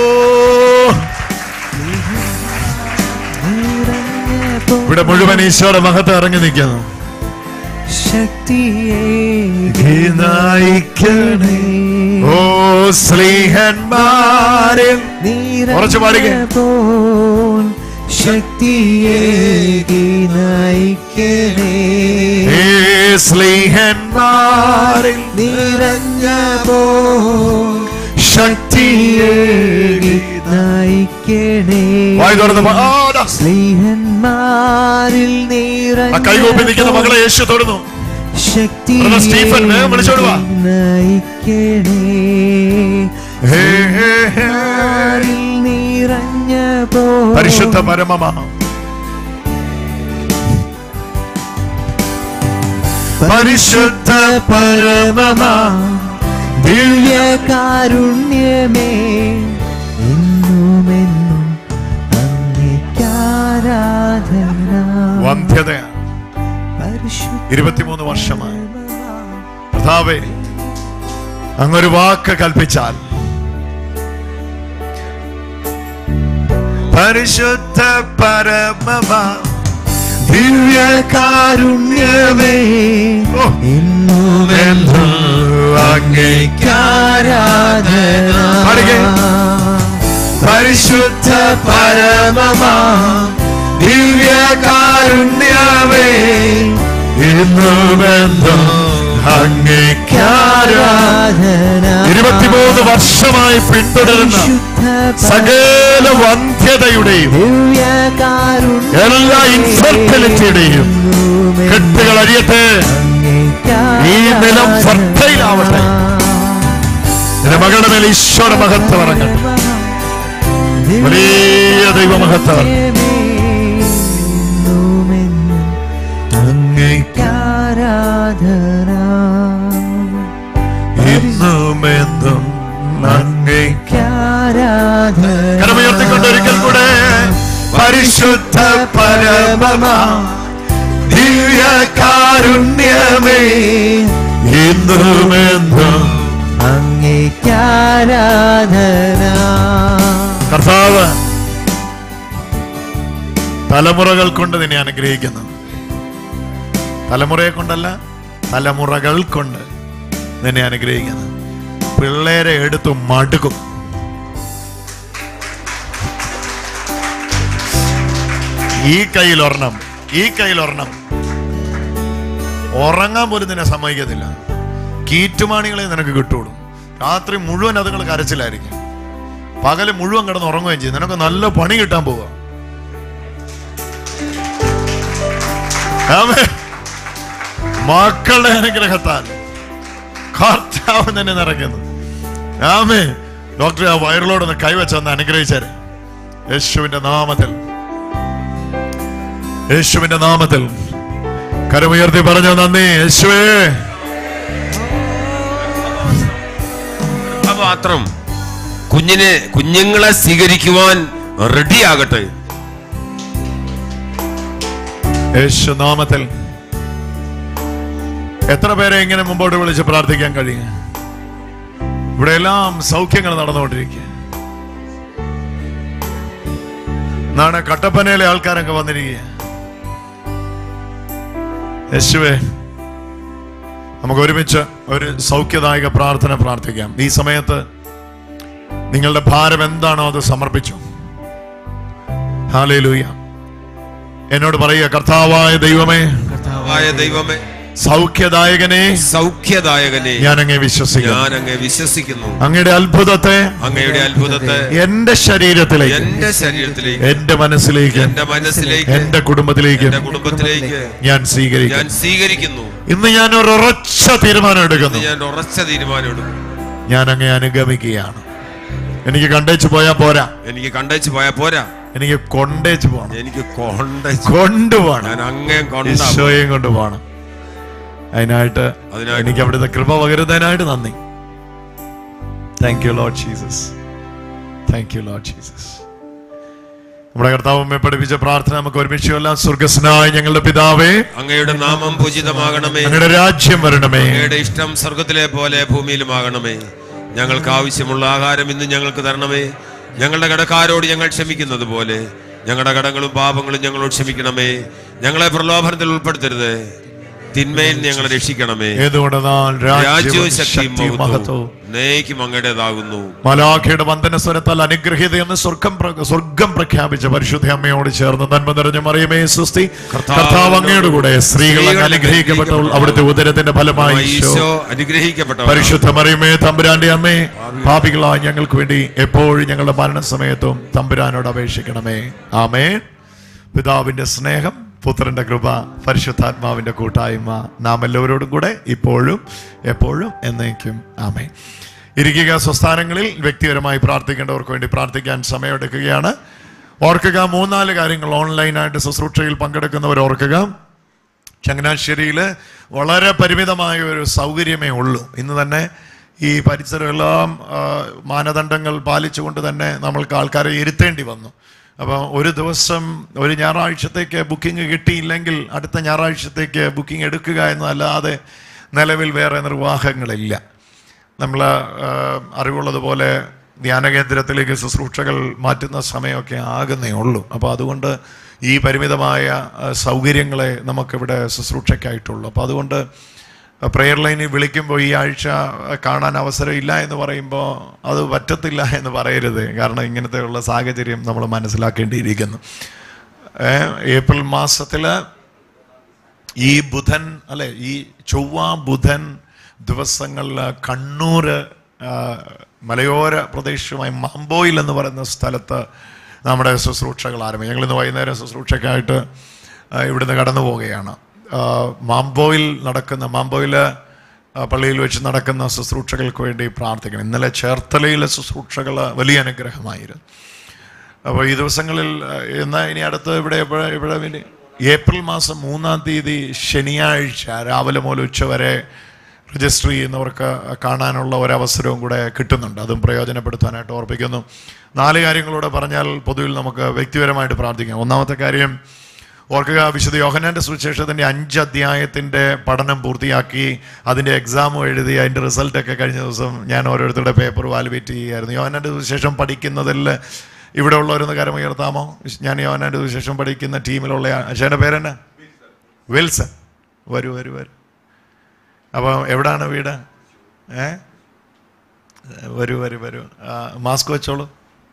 ഇവിടെ മുഴുവൻ ഈശോയുടെ മഹത്വം ഇറങ്ങി നിൽക്കുന്നു നയിക്കണേ ഓ സ്ലീഹന്മാരിൽ കുറച്ച് പാടിക്കേ. പോൽ ശക്തിയേകി നയിക്കണേ ഏ സ്ലീഹന്മാരിൽ നിറഞ്ഞ പോൽ ശക്തിയേകി നയിക്കണേ വായി തുറന്ന് പാ- ആ, ദാ. സ്ലീഹന്മാരിൽ ആ കൈകൂപ്പി നിൽക്കുന്ന നിറഞ്ഞ മകളെ യേശു തൊടുന്നു ശക്തി ബ്രദർ സ്റ്റീഫൻ, വേഗം വിളിച്ചോണ്ട് വാ. നയിക്കണേ ഹേ, ഹേ, ഹേ. ആരിൽ നിറഞ്ഞ പോ പരിശുദ്ധ പരമമാ പരിശുദ്ധ പരമമാ ദിവ്യകാരുണ്യമേ എന്നുമെന്നും അങ്ങേക്കാരാധന വന്ധ്യതയാണ് പരിശുദ്ധ ഇരുപത്തിമൂന്ന് വർഷമായി കർത്താവേ അങ്ങൊരു വാക്ക് കൽപ്പിച്ചാൽ പരിശുദ്ധ പരമമാ ദിവ്യകാരുണ്യമേ ഓ, എന്നും അങ്ങേക്കാരാധന പാടിക്കേ. പരിശുദ്ധ പരമമാ ദിവ്യകാരുണ്യമേ ഇന്നുമെന്നും അങ്ങേക്കാരാധന ഇരുപത്തിമൂന്ന് വർഷമായി പിന്തുടരുന്ന സകല വന്ധ്യതയുടെയും എല്ലാ ഇൻഫെർട്ടിലിറ്റിയുടെയും കെട്ടുകൾ അഴിയട്ടെ ഈ നിലം ഫർട്ടൈലാവട്ടെ എന്റെ മകളുടെ മേൽ ഈശോയുടെ മഹത്വം ഇറങ്ങട്ടെ വലിയ ദൈവമഹത്വം ആരാധന ഇന്നുമെന്നും അങ്ങേക്ക് ആരാധന കരമുയർത്തിക്കൊണ്ട് ഒരിക്കൽ കൂടെ പരിശുദ്ധ പരമമാ ദിവ്യകാരുണ്യമേ ഇന്നുമെന്നും അങ്ങേക്കാരാധന കർത്താവ് തലമുറകൾ കൊണ്ട് നിന്നെ അനുഗ്രഹിക്കുന്നു തലമുറയെ കൊണ്ടല്ല തലമുറകൾ കൊണ്ട് നിന്നെ അനുഗ്രഹിക്കുന്നു പിള്ളേരെ എടുത്തു മടുക്കും ഈ കയ്യിൽ ഒരെണ്ണം ഈ കയ്യിൽ ഒരെണ്ണം ഉറങ്ങാൻ പോലും നിന്നെ സമ്മതിക്കത്തില്ല കീറ്റുമാണികളെ നിനക്ക് കിട്ടുള്ളൂ രാത്രി മുഴുവൻ അതുങ്ങൾ കരച്ചിലായിരിക്കും പകല് മുഴുവൻ കിടന്ന് ഉറങ്ങുകയും ചെയ്യും നിനക്ക് നല്ല പണി കിട്ടാൻ പോവുക ആമേൻ. മക്കളുടെ അനുഗ്രഹത്താൽ കർത്താവ് തന്നെ നിറയ്ക്കുന്നു ആമേ ഡോക്ടർ ആ വയറിലോടൊന്ന് കൈവച്ചൊന്ന് അനുഗ്രഹിച്ചേരെ യേശുവിന്റെ നാമത്തിൽ യേശുവിന്റെ നാമത്തിൽ കരമുയർത്തി പറഞ്ഞു നന്ദി യേശുവേ മാത്രം കുഞ്ഞിനെ കുഞ്ഞുങ്ങളെ സ്വീകരിക്കുവാൻ റെഡിയാകട്ടെ യേശു നാമത്തിൽ എത്ര പേരെ ഇങ്ങനെ മുമ്പോട്ട് വിളിച്ച് പ്രാർത്ഥിക്കാൻ കഴിയും ഇവിടെ എല്ലാം സൗഖ്യങ്ങൾ നടന്നുകൊണ്ടിരിക്കുക നാളെ കട്ടപ്പനയിലെ ആൾക്കാരൊക്കെ വന്നിരിക്കുക യേശുവേ നമുക്ക് ഒരുമിച്ച് ഒരു സൗഖ്യദായക പ്രാർത്ഥന പ്രാർത്ഥിക്കാം ഈ സമയത്ത് നിങ്ങളുടെ ഭാരം എന്താണോ അത് സമർപ്പിച്ചു ഹാലേലൂയ എന്നോട് പറയുക കർത്താവായ ദൈവമേ കർത്താവായ ദൈവമേ സൗഖ്യദായകനെ സൗഖ്യദായകനെ ഞാൻ അങ്ങേ വിശ്വസിക്കുന്നു ഞാൻ അങ്ങ് വിശ്വസിക്കുന്നു അങ്ങയുടെ അത്ഭുതത്തെ അങ്ങയുടെ അത്ഭുതത്തെ എന്റെ ശരീരത്തിലേക്ക് എന്റെ ശരീരത്തിലേക്ക് എന്റെ മനസ്സിലേക്ക് എന്റെ മനസ്സിലേക്ക് എന്റെ കുടുംബത്തിലേക്ക് എന്റെ കുടുംബത്തിലേക്ക് ഞാൻ സ്വീകരിക്കും ഞാൻ സ്വീകരിക്കുന്നു ഇന്ന് ഞാൻ ഒരു ഉറച്ച തീരുമാനം എടുക്കുന്നു ഞാൻ ഉറച്ച തീരുമാനമെടുക്കും ഞാൻ അങ്ങേ അനുഗമിക്കുകയാണ് എനിക്ക് കണ്ടേച്ച് പോയാ പോരാ എനിക്ക് കണ്ടേച്ച് പോയാ പോരാ എനിക്ക് കൊണ്ടേച്ച് പോണം എനിക്ക് കൊണ്ട കൊണ്ടുപോകണം ഞാൻ അങ്ങേ കൊണ്ട ഈശോയും കൊണ്ടുപോകണം അതിനായിട്ട് അതിനായിട്ട് എനിക്ക് അവിടുത്തെ കൃപ പകരുന്നതിനായിട്ട് നന്ദി thank you Lord Jesus thank you Lord Jesus നമ്മുടെ കർത്താവമ്മയെ പഠിപ്പിച്ച പ്രാർത്ഥന നമുക്ക് ഒരുമിച്ച് എല്ലാം സ്വർഗസ്നായ ഞങ്ങളുടെ പിതാവേ അങ്ങയുടെ നാമം പൂജിതമാകണമേ അങ്ങയുടെ രാജ്യം വരണമേ അങ്ങയുടെ ഇഷ്ടം സ്വർഗത്തിലെ പോലെ ഭൂമിയിലുമാകണമേ ഞങ്ങൾക്ക് ആവശ്യമുള്ള ആഹാരം ഇന്ന് ഞങ്ങൾക്ക് തരണമേ ഞങ്ങളുടെ കടക്കാരോട് ഞങ്ങൾ ക്ഷമിക്കുന്നത് പോലെ ഞങ്ങളുടെ കടങ്ങളും പാപങ്ങളും ഞങ്ങളോട് ക്ഷമിക്കണമേ ഞങ്ങളെ പ്രലോഭനത്തിൽ ഉൾപ്പെടുത്തരുത് തിന്മയിൽ ഞങ്ങളെ രക്ഷിക്കണമേ ഏതുകൊണ്ടെന്നാൽ രാജ്യവും രാജ്യവും ശക്തിയും ശക്തിയും മഹത്വവും മഹത്വവും നേക്കും അങ്ങയുടേതാകുന്നു മലാഖയുടെ വന്ദന സ്വരത്താൽ അനുഗ്രഹീതയെന്ന് സ്വർഗം പ്ര- സ്വർഗം പ്രഖ്യാപിച്ച പരിശുദ്ധ അമ്മയോട് ചേർന്ന് നന്മ നിറഞ്ഞ മറിയമേ സുസ്തി കർത്താവ് അങ്ങയുടെ കൂടെ സ്ത്രീകൾ അങ്ങ് അനുഗ്രഹിക്കപ്പെട്ടവൾ അവിടുത്തെ ഉദരത്തിന്റെ ഫലമായി ഈശോ ഈശോ അനുഗ്രഹിക്കപ്പെട്ടവർ പരിശുദ്ധ മറിയമേ തമ്പുരാന്റെ അമ്മേ പാപികളായ ഞങ്ങൾക്ക് വേണ്ടി എപ്പോഴും ഞങ്ങളുടെ മരണസമയത്തും തമ്പുരാനോട് അപേക്ഷിക്കണമേ ആമേ പിതാവിന്റെ സ്നേഹം പുത്രന്റെ കൃപ പരിശുദ്ധാത്മാവിന്റെ കൂട്ടായ്മ നാം എല്ലാവരോടും കൂടെ ഇപ്പോഴും എപ്പോഴും എന്നേക്കും ആമേ ഇരിക്കുക സ്വസ്ഥാനങ്ങളിൽ വ്യക്തിപരമായി പ്രാർത്ഥിക്കേണ്ടവർക്ക് വേണ്ടി പ്രാർത്ഥിക്കാൻ സമയമെടുക്കുകയാണ് ഓർക്കുക മൂന്നാല് കാര്യങ്ങൾ ഓൺലൈനായിട്ട് ശുശ്രൂഷയിൽ പങ്കെടുക്കുന്നവർ ഓർക്കുക ചങ്ങനാശ്ശേരിയിൽ വളരെ പരിമിതമായ ഒരു സൗകര്യമേ ഉള്ളൂ ഇന്ന് തന്നെ ഈ പരിസരമെല്ലാം ആ, മാനദണ്ഡങ്ങൾ പാലിച്ചുകൊണ്ട് തന്നെ നമ്മൾക്ക് ആൾക്കാരെ ഇരുത്തേണ്ടി വന്നു അപ്പോൾ ഒരു ദിവസം ഒരു ഞായറാഴ്ചത്തേക്ക് ബുക്കിംഗ് കിട്ടിയില്ലെങ്കിൽ അടുത്ത ഞായറാഴ്ചത്തേക്ക് ബുക്കിംഗ് എടുക്കുക എന്നതല്ലാതെ നിലവിൽ വേറെ നിർവാഹങ്ങളില്ല നമ്മൾ അറിവുള്ളതുപോലെ ധ്യാന കേന്ദ്രത്തിലേക്ക് ശുശ്രൂഷകൾ മാറ്റുന്ന സമയമൊക്കെ ആകുന്നേ ഉള്ളൂ അപ്പോൾ അതുകൊണ്ട് ഈ പരിമിതമായ ആ, സൗകര്യങ്ങളെ നമുക്കിവിടെ ശുശ്രൂഷയ്ക്കായിട്ടുള്ളൂ അപ്പോൾ അതുകൊണ്ട് പ്രെയർ ലൈനിൽ വിളിക്കുമ്പോൾ ഈ ആഴ്ച കാണാൻ അവസരമില്ല എന്ന് പറയുമ്പോൾ അത് പറ്റത്തില്ല എന്ന് പറയരുത് കാരണം ഇങ്ങനത്തെയുള്ള സാഹചര്യം നമ്മൾ മനസ്സിലാക്കേണ്ടിയിരിക്കുന്നു ഏ, ഏപ്രിൽ മാസത്തിൽ ഈ ബുധൻ അല്ലെ ഈ ചൊവ്വ ബുധൻ ദിവസങ്ങളിൽ കണ്ണൂർ ആ, മലയോര പ്രദേശമായ മാമ്പോയിൽ എന്ന് പറയുന്ന സ്ഥലത്ത് നമ്മുടെ ശുശ്രൂഷകൾ ആരംഭിക്കും ഞങ്ങൾ ഇന്ന് വൈകുന്നേരം ശുശ്രൂഷയ്ക്കായിട്ട് ആ, ഇവിടുന്ന് കടന്നു പോവുകയാണ് ആ, മാമ്പോയിൽ നടക്കുന്ന മാമ്പോയിൽ ആ, പള്ളിയിൽ വെച്ച് നടക്കുന്ന ശുശ്രൂഷകൾക്ക് വേണ്ടി പ്രാർത്ഥിക്കണം ഇന്നലെ ചേർത്തലയിലെ ശുശ്രൂഷകൾ വലിയ അനുഗ്രഹമായിരുന്നു അപ്പോൾ ഈ ദിവസങ്ങളിൽ അഹ്, എന്നാ ഇനി അടുത്ത് ഇവിടെ എപ്പോഴാ- ഇവിടെ ഇനി ഏപ്രിൽ മാസം മൂന്നാം തീയതി ശനിയാഴ്ച രാവിലെ മുതൽ ഉച്ച വരെ രജിസ്റ്റർ ചെയ്യുന്നവർക്ക് കാണാനുള്ള ഒരവസരവും കൂടെ കിട്ടുന്നുണ്ട് അതും പ്രയോജനപ്പെടുത്താനായിട്ട് ഓർപ്പിക്കുന്നു നാല് കാര്യങ്ങളൂടെ പറഞ്ഞാൽ പൊതുവിൽ നമുക്ക് വ്യക്തിപരമായിട്ട് പ്രാർത്ഥിക്കാം ഒന്നാമത്തെ കാര്യം ഓർക്കുക വിശുദ്ധ യോഹനാന്റെ സുവിശേഷത്തിന്റെ അഞ്ച് അധ്യായത്തിന്റെ പഠനം പൂർത്തിയാക്കി അതിന്റെ എക്സാമും എഴുതി അതിന്റെ റിസൾട്ട് ഒക്കെ കഴിഞ്ഞ ദിവസം ഞാൻ ഓരോരുത്തരുടെ പേപ്പർ വാലുവേറ്റ് ചെയ്യുകയായിരുന്നു യോഹനാന്റെ സുവിശേഷം പഠിക്കുന്നതിൽ ഇവിടെ ഉള്ളവരൊന്ന് കരം ഉയർത്താമോ ഞാൻ യോഹനാന്റെ സുവിശേഷം പഠിക്കുന്ന ടീമിലുള്ള അച്ഛൻ്റെ പേരെന്നാ വിൽസൺ വരൂ വരൂ വരൂ അപ്പോൾ എവിടാണ് വീട് ഏ വരൂ വരൂ വരൂ ആ, മാസ്ക് വെച്ചോളൂ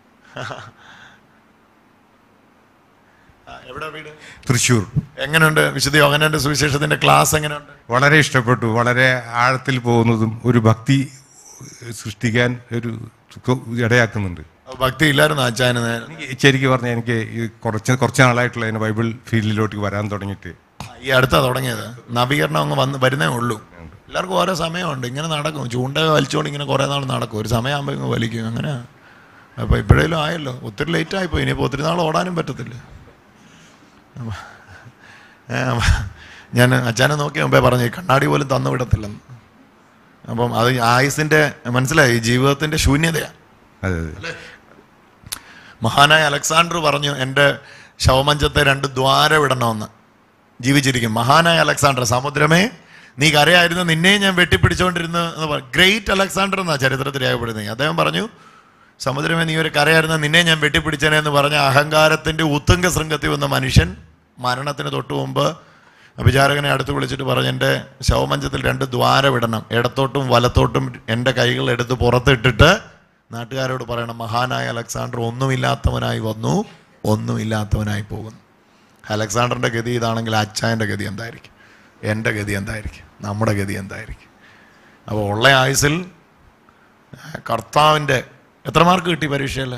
ആ, എവിടാ വീട് തൃശ്ശൂർ എങ്ങനെയുണ്ട് വിശുദ്ധ യോഹനാന്റെ സുവിശേഷത്തിന്റെ ക്ലാസ് എങ്ങനെയുണ്ട് വളരെ ഇഷ്ടപ്പെട്ടു വളരെ ആഴത്തിൽ പോകുന്നതും ഒരു ഭക്തി സൃഷ്ടിക്കാൻ ഒരു ഇടയാക്കുന്നുണ്ട് ഭക്തി ഇല്ലായിരുന്നു അച്ചായന് നേരെ എനിക്ക് ശരിക്കും പറഞ്ഞാൽ എനിക്ക് ഈ കുറച്ച് കുറച്ച് നാളായിട്ടുള്ള അതിന് ബൈബിൾ ഫീൽഡിലോട്ട് വരാൻ തുടങ്ങിയിട്ട് ഈ അടുത്താ തുടങ്ങിയത് നവീകരണം അങ്ങ് വന്ന് വരുന്നേ ഉള്ളൂ എല്ലാവർക്കും ഓരോ സമയമുണ്ട് ഇങ്ങനെ നടക്കും ചൂണ്ട വലിച്ചുകൊണ്ട് ഇങ്ങനെ കുറേ നാൾ നടക്കും ഒരു സമയമാകുമ്പോൾ ഇങ്ങ് വലിക്കും അങ്ങനെ അപ്പോൾ ഇപ്പോഴേലും ആയല്ലോ ഒത്തിരി ലേറ്റ് ആയിപ്പോയി ഇനിയിപ്പോൾ ഒത്തിരി നാൾ ഓടാനും പറ്റത്തില്ല അപ്പൊ, ഏ, അപ്പൊ ഞാൻ അച്ഛനെ നോക്കി മുമ്പേ പറഞ്ഞു "ഈ കണ്ണാടി പോലും തന്നു വിടത്തില്ലെന്ന് അപ്പം അത് ആയുസിൻ്റെ മനസ്സിലായി ജീവിതത്തിൻ്റെ ശൂന്യതയാണ് അതെ അതെ മഹാനായ അലക്സാണ്ടർ പറഞ്ഞു എൻ്റെ ശവമഞ്ചത്തെ രണ്ട് ദ്വാരം ഇടണമെന്ന് ജീവിച്ചിരിക്കും മഹാനായ അലക്സാണ്ടർ സമുദ്രമേ നീ കരയായിരുന്നു നിന്നെയും ഞാൻ വെട്ടിപ്പിടിച്ചുകൊണ്ടിരുന്നു എന്ന് പറഞ്ഞു ഗ്രേറ്റ് അലക്സാണ്ടർ എന്നാ ചരിത്രത്തിൽ രേഖപ്പെടുന്നത് അദ്ദേഹം പറഞ്ഞു സമുദ്രമേ നീ ഒരു കരയായിരുന്നു നിന്നെ ഞാൻ വെട്ടിപ്പിടിച്ചേനെ എന്ന് പറഞ്ഞ അഹങ്കാരത്തിൻ്റെ ഉത്തുംഗ ശൃംഗത്തിൽ വന്ന മനുഷ്യൻ മരണത്തിന് തൊട്ടു മുമ്പ് അഭിചാരകനെ അടുത്ത് വിളിച്ചിട്ട് പറഞ്ഞു എൻ്റെ ശവമഞ്ചത്തിൽ രണ്ട് ദ്വാരം ഇടണം ഇടത്തോട്ടും വലത്തോട്ടും എൻ്റെ കൈകൾ എടുത്ത് പുറത്തിട്ടിട്ട് നാട്ടുകാരോട് പറയണം മഹാനായ അലക്സാണ്ടർ ഒന്നുമില്ലാത്തവനായി വന്നു ഒന്നുമില്ലാത്തവനായി പോകുന്നു അലക്സാണ്ടറിൻ്റെ ഗതി ഇതാണെങ്കിൽ അച്ചായൻ്റെ ഗതി എന്തായിരിക്കും എൻ്റെ ഗതി എന്തായിരിക്കും നമ്മുടെ ഗതി എന്തായിരിക്കും അപ്പോൾ ഉള്ള ആയുസിൽ കർത്താവിൻ്റെ എത്ര മാർക്ക് കിട്ടി പരീക്ഷയിൽ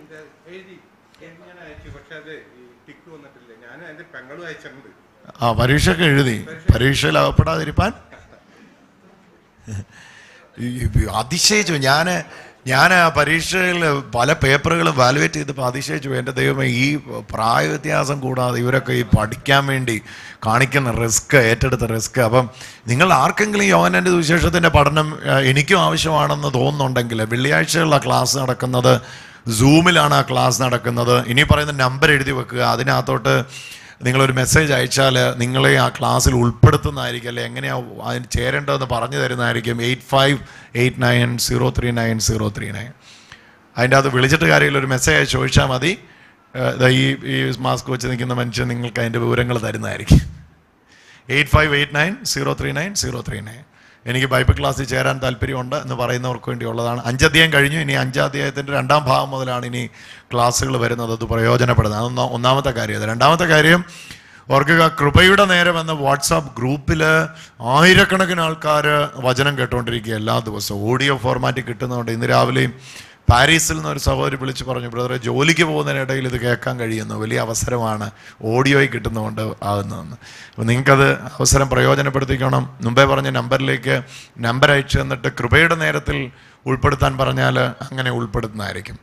ആ പരീക്ഷയൊക്കെ എഴുതി പരീക്ഷയിൽ അകപ്പെടാതിരിപ്പാൻ ഈ- ഈ അതിശയിച്ചു ഞാൻ ഞാൻ ആ പരീക്ഷയിൽ പല പേപ്പറുകളും വാലുവേറ്റ് ചെയ്തപ്പോൾ അതിശയിച്ചു എൻ്റെ ദൈവമേ ഈ പ്രായ വ്യത്യാസം കൂടാതെ ഇവരൊക്കെ ഈ പഠിക്കാൻ വേണ്ടി കാണിക്കുന്ന റിസ്ക് ഏറ്റെടുത്ത റിസ്ക് അപ്പം നിങ്ങൾ ആർക്കെങ്കിലും യോഹനൻ്റെ സുവിശേഷത്തിൻ്റെ പഠനം ആ, എനിക്കും ആവശ്യമാണെന്ന് തോന്നുന്നുണ്ടെങ്കിൽ വെള്ളിയാഴ്ചയുള്ള ക്ലാസ് നടക്കുന്നത് സൂമിലാണ് ആ ക്ലാസ് നടക്കുന്നത് ഇനി പറയുന്ന നമ്പർ എഴുതി വെക്കുക അതിനകത്തോട്ട് നിങ്ങളൊരു മെസ്സേജ് അയച്ചാൽ നിങ്ങളെ ആ ക്ലാസ്സിൽ ഉൾപ്പെടുത്തുന്നതായിരിക്കും അല്ലെ എങ്ങനെയാണ് അതിന് ചേരേണ്ടതെന്ന് പറഞ്ഞു തരുന്നതായിരിക്കും eight five eight nine zero three nine zero three nine അതിൻ്റെ അകത്ത് വിളിച്ചിട്ട് കാര്യമില്ല ഒരു മെസ്സേജ് അയച്ച് ചോദിച്ചാൽ മതി ഏഹ് ദാ ഈ ഈ മാസ്ക് വെച്ച് നിൽക്കുന്ന മനുഷ്യൻ നിങ്ങൾക്ക് അതിൻ്റെ വിവരങ്ങൾ തരുന്നതായിരിക്കും eight five eight nine zero three nine zero three nine എനിക്ക് ബൈബിൾ ക്ലാസ്സിൽ ചേരാൻ താല്പര്യമുണ്ട് എന്ന് പറയുന്നവർക്ക് വേണ്ടിയുള്ളതാണ് അഞ്ചധ്യായം കഴിഞ്ഞു ഇനി അഞ്ചാധ്യായത്തിൻ്റെ രണ്ടാം ഭാഗം മുതലാണ് ഇനി ക്ലാസ്സുകൾ വരുന്നത് അത് പ്രയോജനപ്പെടുന്നത് അതൊന്ന ഒന്നാമത്തെ കാര്യം അത് രണ്ടാമത്തെ കാര്യം ഓർക്കുക കൃപയുടെ നേരം എന്ന വാട്സാപ്പ് ഗ്രൂപ്പിൽ ആയിരക്കണക്കിന് ആൾക്കാർ വചനം കേട്ടുകൊണ്ടിരിക്കുക എല്ലാ ദിവസവും ഓഡിയോ ഫോർമാറ്റിൽ കിട്ടുന്നതുകൊണ്ട് ഇന്ന് രാവിലെയും പാരീസിൽ നിന്ന് ഒരു സഹോദരി വിളിച്ച് പറഞ്ഞു ബ്രദറെ ജോലിക്ക് പോകുന്നതിനിടയിൽ ഇത് കേൾക്കാൻ കഴിയുന്നു വലിയ അവസരമാണ് ഓഡിയോയിൽ കിട്ടുന്നതുകൊണ്ട് ആകുന്നതെന്ന് അപ്പോൾ നിങ്ങൾക്കത് അവസരം പ്രയോജനപ്പെടുത്തിക്കണം മുമ്പേ പറഞ്ഞ നമ്പറിലേക്ക് നമ്പർ അയച്ചു തന്നിട്ട് കൃപയുടെ നേരത്തിൽ ഉൾപ്പെടുത്താൻ പറഞ്ഞാൽ അങ്ങനെ ഉൾപ്പെടുത്തുന്നതായിരിക്കും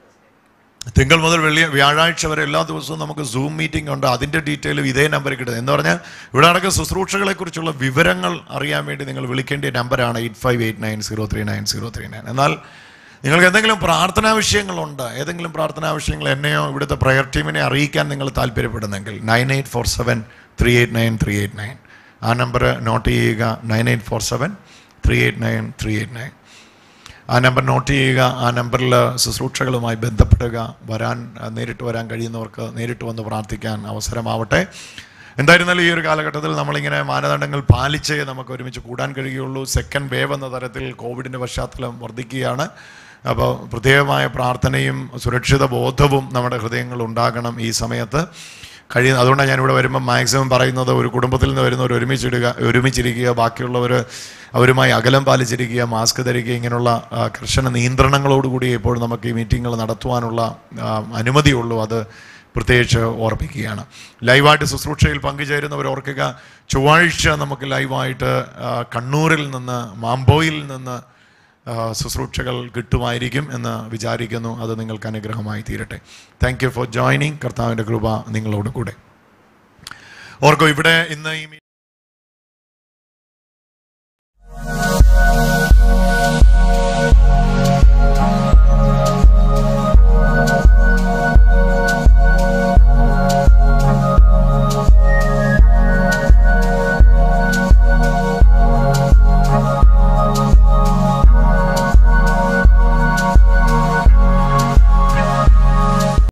തിങ്കൾ മുതൽ വെള്ളി വ്യാഴാഴ്ച വരെ എല്ലാ ദിവസവും നമുക്ക് സൂം മീറ്റിംഗ് ഉണ്ട് അതിൻ്റെ ഡീറ്റെയിലും ഇതേ നമ്പറിൽ കിട്ടുന്നത് എന്ന് പറഞ്ഞാൽ ഇവിടെ നടക്കുന്ന ശുശ്രൂഷകളെ കുറിച്ചുള്ള വിവരങ്ങൾ അറിയാൻ വേണ്ടി നിങ്ങൾ വിളിക്കേണ്ട നമ്പറാണ് eight five eight nine zero three nine zero three nine എന്നാൽ നിങ്ങൾക്ക് എന്തെങ്കിലും പ്രാർത്ഥനാ വിഷയങ്ങളുണ്ട് ഏതെങ്കിലും പ്രാർത്ഥനാ വിഷയങ്ങൾ എന്നെയോ ഇവിടുത്തെ പ്രയർ ടീമിനെ അറിയിക്കാൻ നിങ്ങൾ താല്പര്യപ്പെടുന്നെങ്കിൽ nine eight four seven three eight nine three eight nine ആ നമ്പർ നോട്ട് ചെയ്യുക nine eight four seven three eight nine three eight nine ആ നമ്പർ നോട്ട് ചെയ്യുക ആ നമ്പറിൽ ശുശ്രൂഷകളുമായി ബന്ധപ്പെടുക വരാൻ ആ, നേരിട്ട് വരാൻ കഴിയുന്നവർക്ക് നേരിട്ട് വന്ന് പ്രാർത്ഥിക്കാൻ അവസരമാവട്ടെ എന്തായിരുന്നാലും ഈ ഒരു കാലഘട്ടത്തിൽ നമ്മളിങ്ങനെ മാനദണ്ഡങ്ങൾ പാലിച്ചേ നമുക്ക് ഒരുമിച്ച് കൂടാൻ കഴിയുള്ളൂ സെക്കൻഡ് വേവ് എന്ന തരത്തിൽ കോവിഡിൻ്റെ പശ്ചാത്തലം വർദ്ധിക്കുകയാണ് അപ്പോൾ പ്രത്യേകമായ പ്രാർത്ഥനയും സുരക്ഷിത ബോധവും നമ്മുടെ ഹൃദയങ്ങളിൽ ഉണ്ടാകണം ഈ സമയത്ത് കഴിയുന്ന അതുകൊണ്ടാണ് ഞാനിവിടെ വരുമ്പോൾ മാക്സിമം പറയുന്നത് ഒരു കുടുംബത്തിൽ നിന്ന് വരുന്നവർ ഒരുമിച്ചിടുക ഒരുമിച്ചിരിക്കുക ബാക്കിയുള്ളവർ അവരുമായി അകലം പാലിച്ചിരിക്കുക മാസ്ക് ധരിക്കുക ഇങ്ങനെയുള്ള ആ, കർശന നിയന്ത്രണങ്ങളോടുകൂടി ഇപ്പോൾ നമുക്ക് ഈ മീറ്റിങ്ങുകൾ നടത്തുവാനുള്ള ആ, അനുമതിയുള്ളൂ അത് പ്രത്യേകിച്ച് ഓർപ്പിക്കുകയാണ് ലൈവായിട്ട് ശുശ്രൂഷയിൽ പങ്കുചേരുന്നവർ ഓർക്കുക ചൊവ്വാഴ്ച നമുക്ക് ലൈവായിട്ട് ആ, കണ്ണൂരിൽ നിന്ന് മാമ്പോയിൽ നിന്ന് ആ, ശുശ്രൂഷകൾ കിട്ടുമായിരിക്കും എന്ന് വിചാരിക്കുന്നു അത് നിങ്ങൾക്ക് അനുഗ്രഹമായി തീരട്ടെ താങ്ക് യു ഫോർ ജോയിനിങ് കർത്താവിൻ്റെ കൃപ നിങ്ങളോട് കൂടെ ഓർക്കോ ഇവിടെ ഇന്ന് ഈ